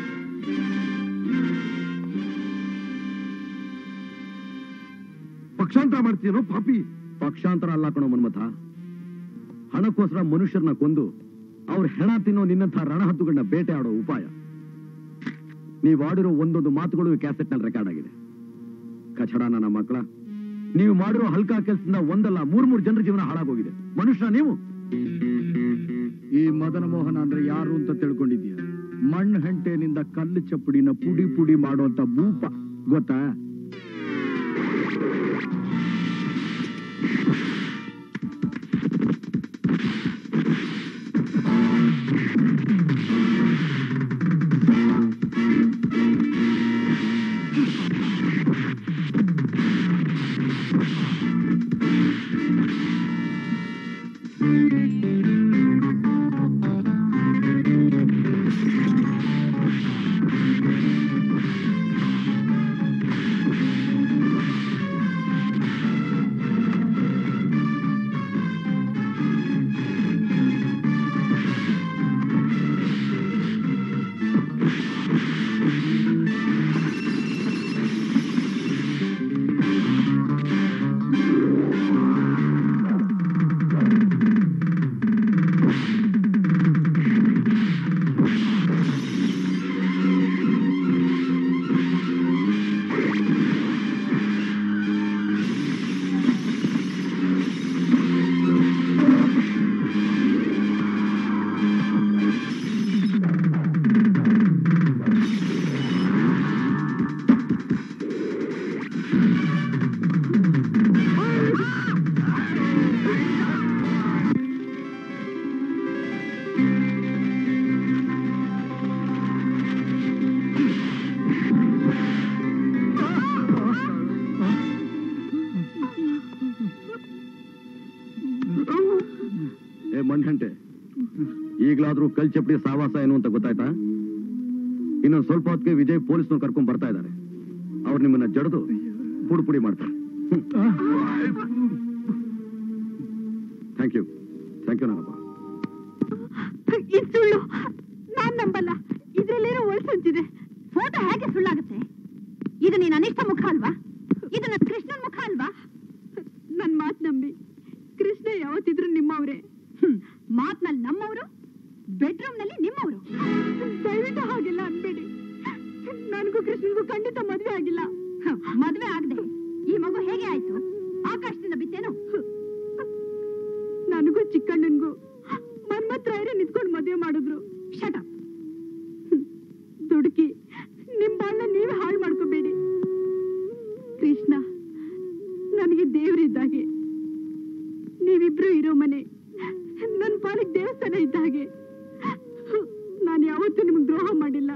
ಪಕ್ಷಾಂತರ ಮಾಡ್ತೀಯನೋ ಪಾಪಿ ಪಕ್ಷಾಂತರ ಅಲ್ಲ ಕಣೋ ಮನ್ಮಥ ಹಣಕ್ಕೋಸ್ಕರ ಮನುಷ್ಯರನ್ನ ಕೊಂದು ಅವ್ರ ಹೆಣ ತಿನ್ನೋ ನಿನ್ನಂಥ ರಣಹದ್ದುಗಳನ್ನ ಬೇಟೆ ಆಡೋ ಉಪಾಯ ನೀವು ಆಡಿರೋ ಒಂದೊಂದು ಮಾತುಗಳು ಕ್ಯಾಸೆಟ್ ನಲ್ಲಿ ರೆಕಾರ್ಡ್ ಆಗಿದೆ ಕಚಡ ನನ್ನ ಮಕ್ಕಳ ನೀವು ಮಾಡಿರೋ ಹಲ್ಕಾ ಕೆಲಸದಿಂದ ಒಂದಲ್ಲ ಮೂರ್ ಮೂರ್ ಜನರ ಜೀವನ ಹಾಳಾಗೋಗಿದೆ ಮನುಷ್ಯ ನೀವು ಈ ಮದನ ಮೋಹನ ಅಂದ್ರೆ ಯಾರು ಅಂತ ತಿಳ್ಕೊಂಡಿದ್ಯಾ ಮಣ್ಣು ಹೆಂಟೆನಿಂದ ಕಲ್ಲು ಚಪ್ಪಡಿನ ಪುಡಿ ಪುಡಿ ಮಾಡುವಂತ ಭೂಪ ಗೊತ್ತಾ ಏ ಮಣ್ಗಂಟೆ ಈಗಲಾದ್ರೂ ಕಲ್ ಚಪ್ಪಡಿ ಸಾವಾಸ ಏನು ಅಂತ ಗೊತ್ತಾಯ್ತಾ ಇನ್ನೊಂದು ಸ್ವಲ್ಪ ಹೊತ್ತಿಗೆ ವಿಜಯ್ ಪೊಲೀಸ್ನವ್ರು ಕರ್ಕೊಂಡ್ ಬರ್ತಾ ಇದ್ದಾರೆ ಅವ್ರು ನಿಮ್ಮನ್ನ ಜಡ್ದು ಪುಡಿ ಪುಡಿ ಮಾಡ್ತಾರೆ ಥ್ಯಾಂಕ್ ಯು ಥ್ಯಾಂಕ್ ಯು ನಾನಪ್ಪ ಇದು ಸುಳ್ಳು ನಾನ್ ನಂಬಲ್ಲ ಇದ್ರಲ್ಲೇನೋ ಒಳಸಂಚಿದೆ ಫೋಟೋ ಹೇಗೆ ಸುಳ್ಳಾಗುತ್ತೆ ಇದು ನೀನ್ ಅನಿಷ್ಟ ಮುಖ ಅಲ್ವಾ ಇದು ನನ್ನ ಕೃಷ್ಣನ್ ಮುಖ ಅಲ್ವಾ ನನ್ ಮಾತ್ ನಂಬಿ ಕೃಷ್ಣ ಯಾವತ್ತಿದ್ರು ನಿಮ್ಮವ್ರೆ ಮಾತ್ನಲ್ಲಿ ನಮ್ಮವರು ಬೆಡ್ರೂಮ್ ನಲ್ಲಿ ನಿಮ್ಮವರು ದಯವಿಟ್ಟು ಹಾಗೆಲ್ಲ ಅನ್ಬೇಡಿ ನನಗೂ ಕೃಷ್ಣನ್ಗೂ ಖಂಡಿತ ಮದ್ವೆ ಆಗಿಲ್ಲ ಮದ್ವೆ ಆಗದೆ ಈ ಮಗು ಹೇಗೆ ಆಯ್ತು ಆಕಾಶದಿಂದ ಬಿತ್ತೇನು ನನಗೂ ಚಿಕ್ಕಣ್ಣನ್ಗೂ ಮನ್ಮತ್ರಾಯರೇ ನಿಂತ್ಕೊಂಡು ಮದುವೆ ಮಾಡಿದ್ರು ಶಟ ದುಡುಕಿ ನಿಮ್ ಬಾಳ್ನ ನೀವೇ ಹಾಳು ಮಾಡ್ಕೋಬೇಡಿ ಕೃಷ್ಣ ನನಗೆ ದೇವರಿದ್ದಾಗೆ ನೀವಿಬ್ರು ಇರೋ ಮನೆ ನನ್ನ ಪಾಲಿಗೆ ದೇವಸ್ಥಾನ ಇದ್ದ ಹಾಗೆ ನಾನು ಯಾವತ್ತೂ ನಿಮ್ಗೆ ದ್ರೋಹ ಮಾಡಿಲ್ಲ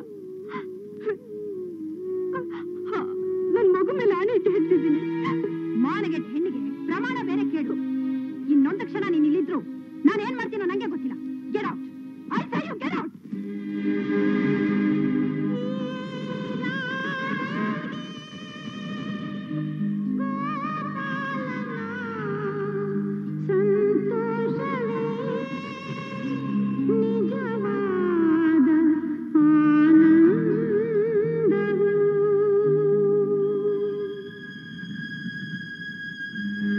ನನ್ ಮಗು ಮೇಲೆ ಆಣೆ ಇಟ್ಟು ಹೇಳ್ತಿದ್ದೀನಿ ಮಾನಗೆ ಹೆಣ್ಣಿಗೆ ಪ್ರಮಾಣ ಬೇರೆ ಕೇಳು ಇನ್ನೊಂದು ಕ್ಷಣ ನೀನ್ ಇಲ್ಲಿದ್ರು ನಾನು ಏನ್ ಮಾಡ್ತೀನೋ ನಂಗೆ ಗೊತ್ತಿಲ್ಲ get out I say you get out ನಿಜವಾದ ಆನಂದವು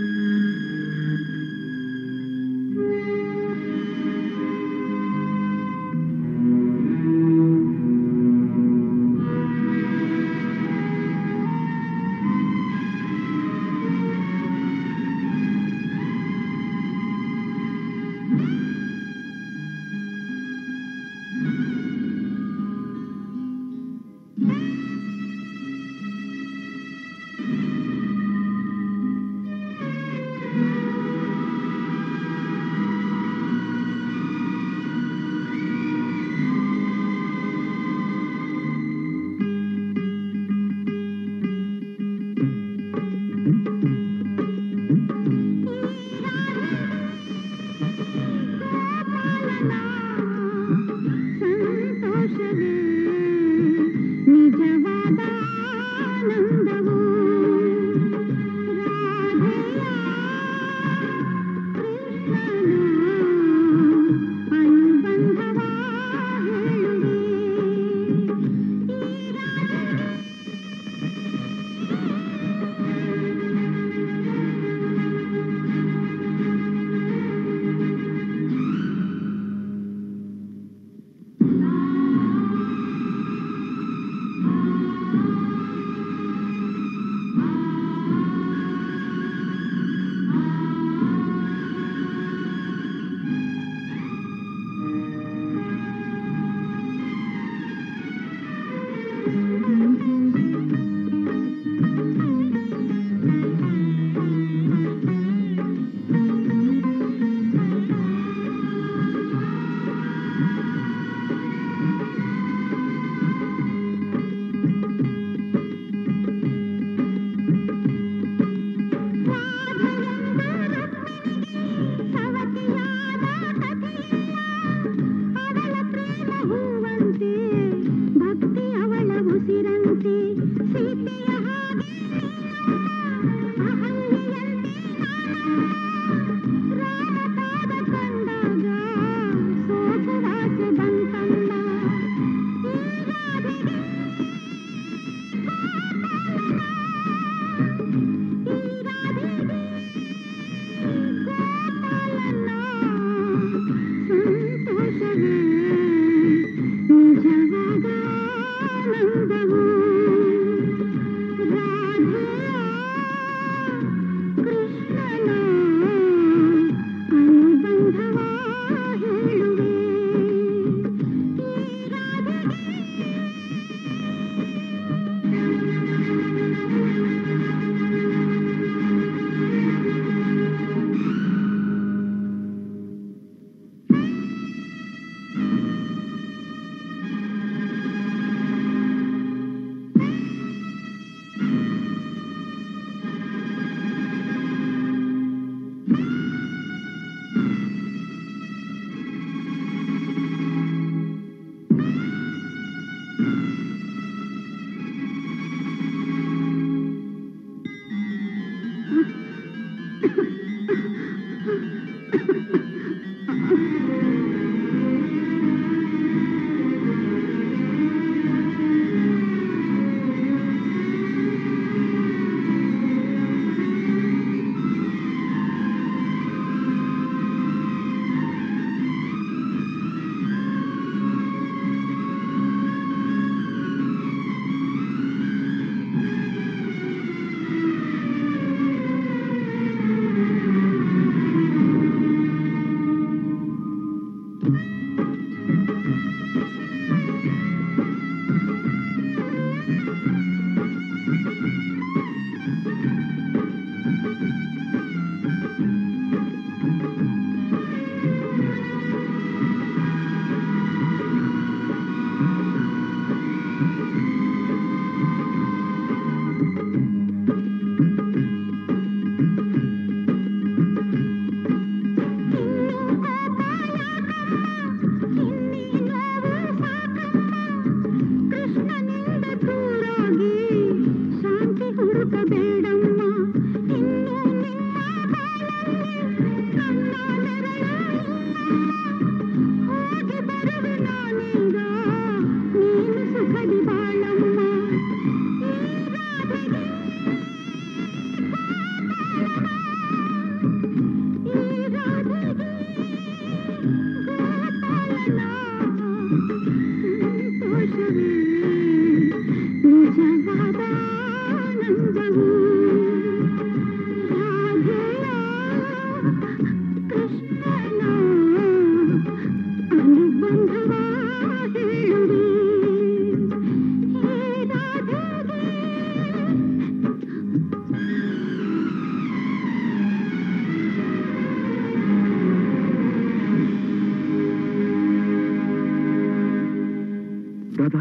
ರಾಧಾ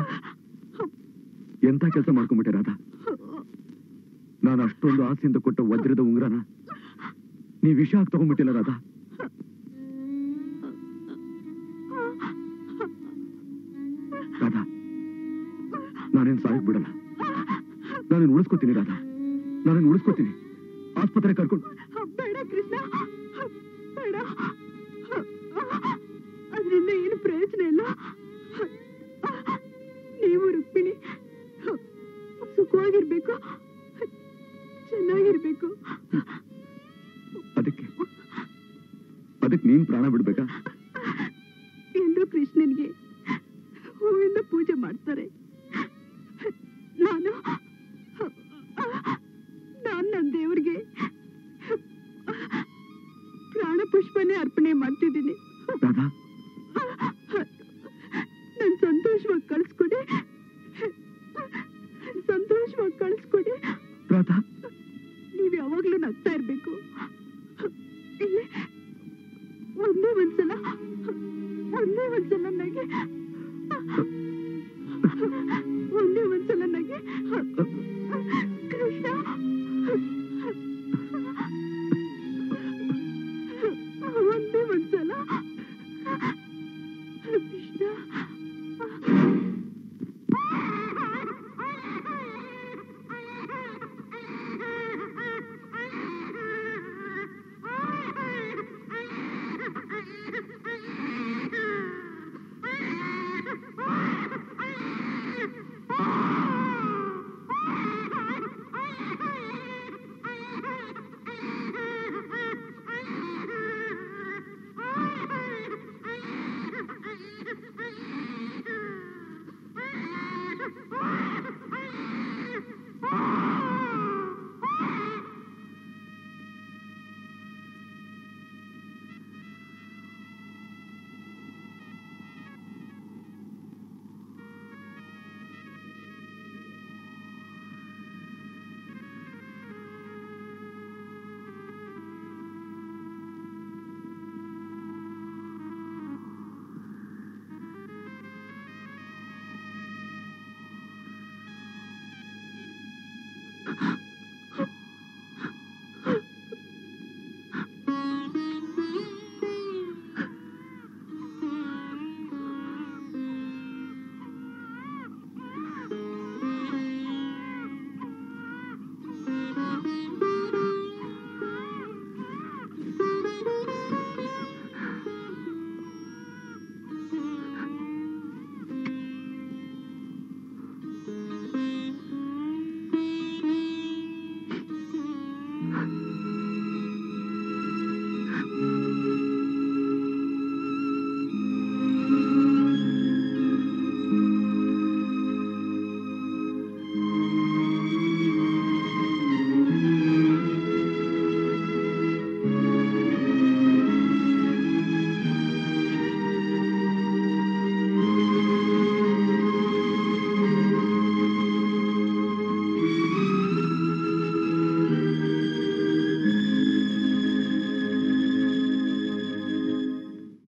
ಎಂತ ಕೆಲಸ ಮಾಡ್ಕೊಂಡ್ಬಿಟ್ಟೆ ರಾಧಾ ನಾನು ಅಷ್ಟೊಂದು ಆಸೆಯಿಂದ ಕೊಟ್ಟ ವಜ್ರದ ಉಂಗ್ರನ ನೀ ವಿಷ ಹಾಕಿ ತಗೊಂಡ್ಬಿಟ್ಟಿಲ್ಲ ರಾಧಾ ರಾಧಾ ನಾನೇನ್ ಸಾಯಕ್ ಬಿಡಲ್ಲ ನಾನೇನ್ ಉಳಿಸ್ಕೋತೀನಿ ರಾಧಾ ನಾನೇನ್ ಉಳಿಸ್ಕೋತೀನಿ ಆಸ್ಪತ್ರೆ ಕರ್ಕೊಂಡು ಬೇಡ ಕೃಷ್ಣ ಬೇಡ ಅದರಿಂದ ಏನು ಪ್ರಯೋಜನ ಇಲ್ಲ ನೀವು ರುಕ್ಮಿಣಿ ಸುಖವಾಗಿರ್ಬೇಕು ಚೆನ್ನಾಗಿರ್ಬೇಕು ಅದಕ್ಕೆ ಅದಕ್ಕೆ ನೀನ್ ಪ್ರಾಣ ಬಿಡ್ಬೇಕಾ ಎಲ್ಲರೂ ಕೃಷ್ಣನ್ಗೆ ಹೂವಿಂದ ಪೂಜೆ ಮಾಡ್ತಾರೆ ನಾನು ನಾನು ನನ್ನ ದೇವ್ರಿಗೆ ಪ್ರಾಣ ಪುಷ್ಪನೇ ಅರ್ಪಣೆ ಮಾಡ್ತಿದ್ದೀನಿ ರಾಧಾ ನನ್ ಸಂತೋಷವಾಗಿ ಕಳಿಸ್ಕೊಡಿ ಸಂತೋಷವಾಗಿ ಕಳಿಸ್ಕೊಡಿ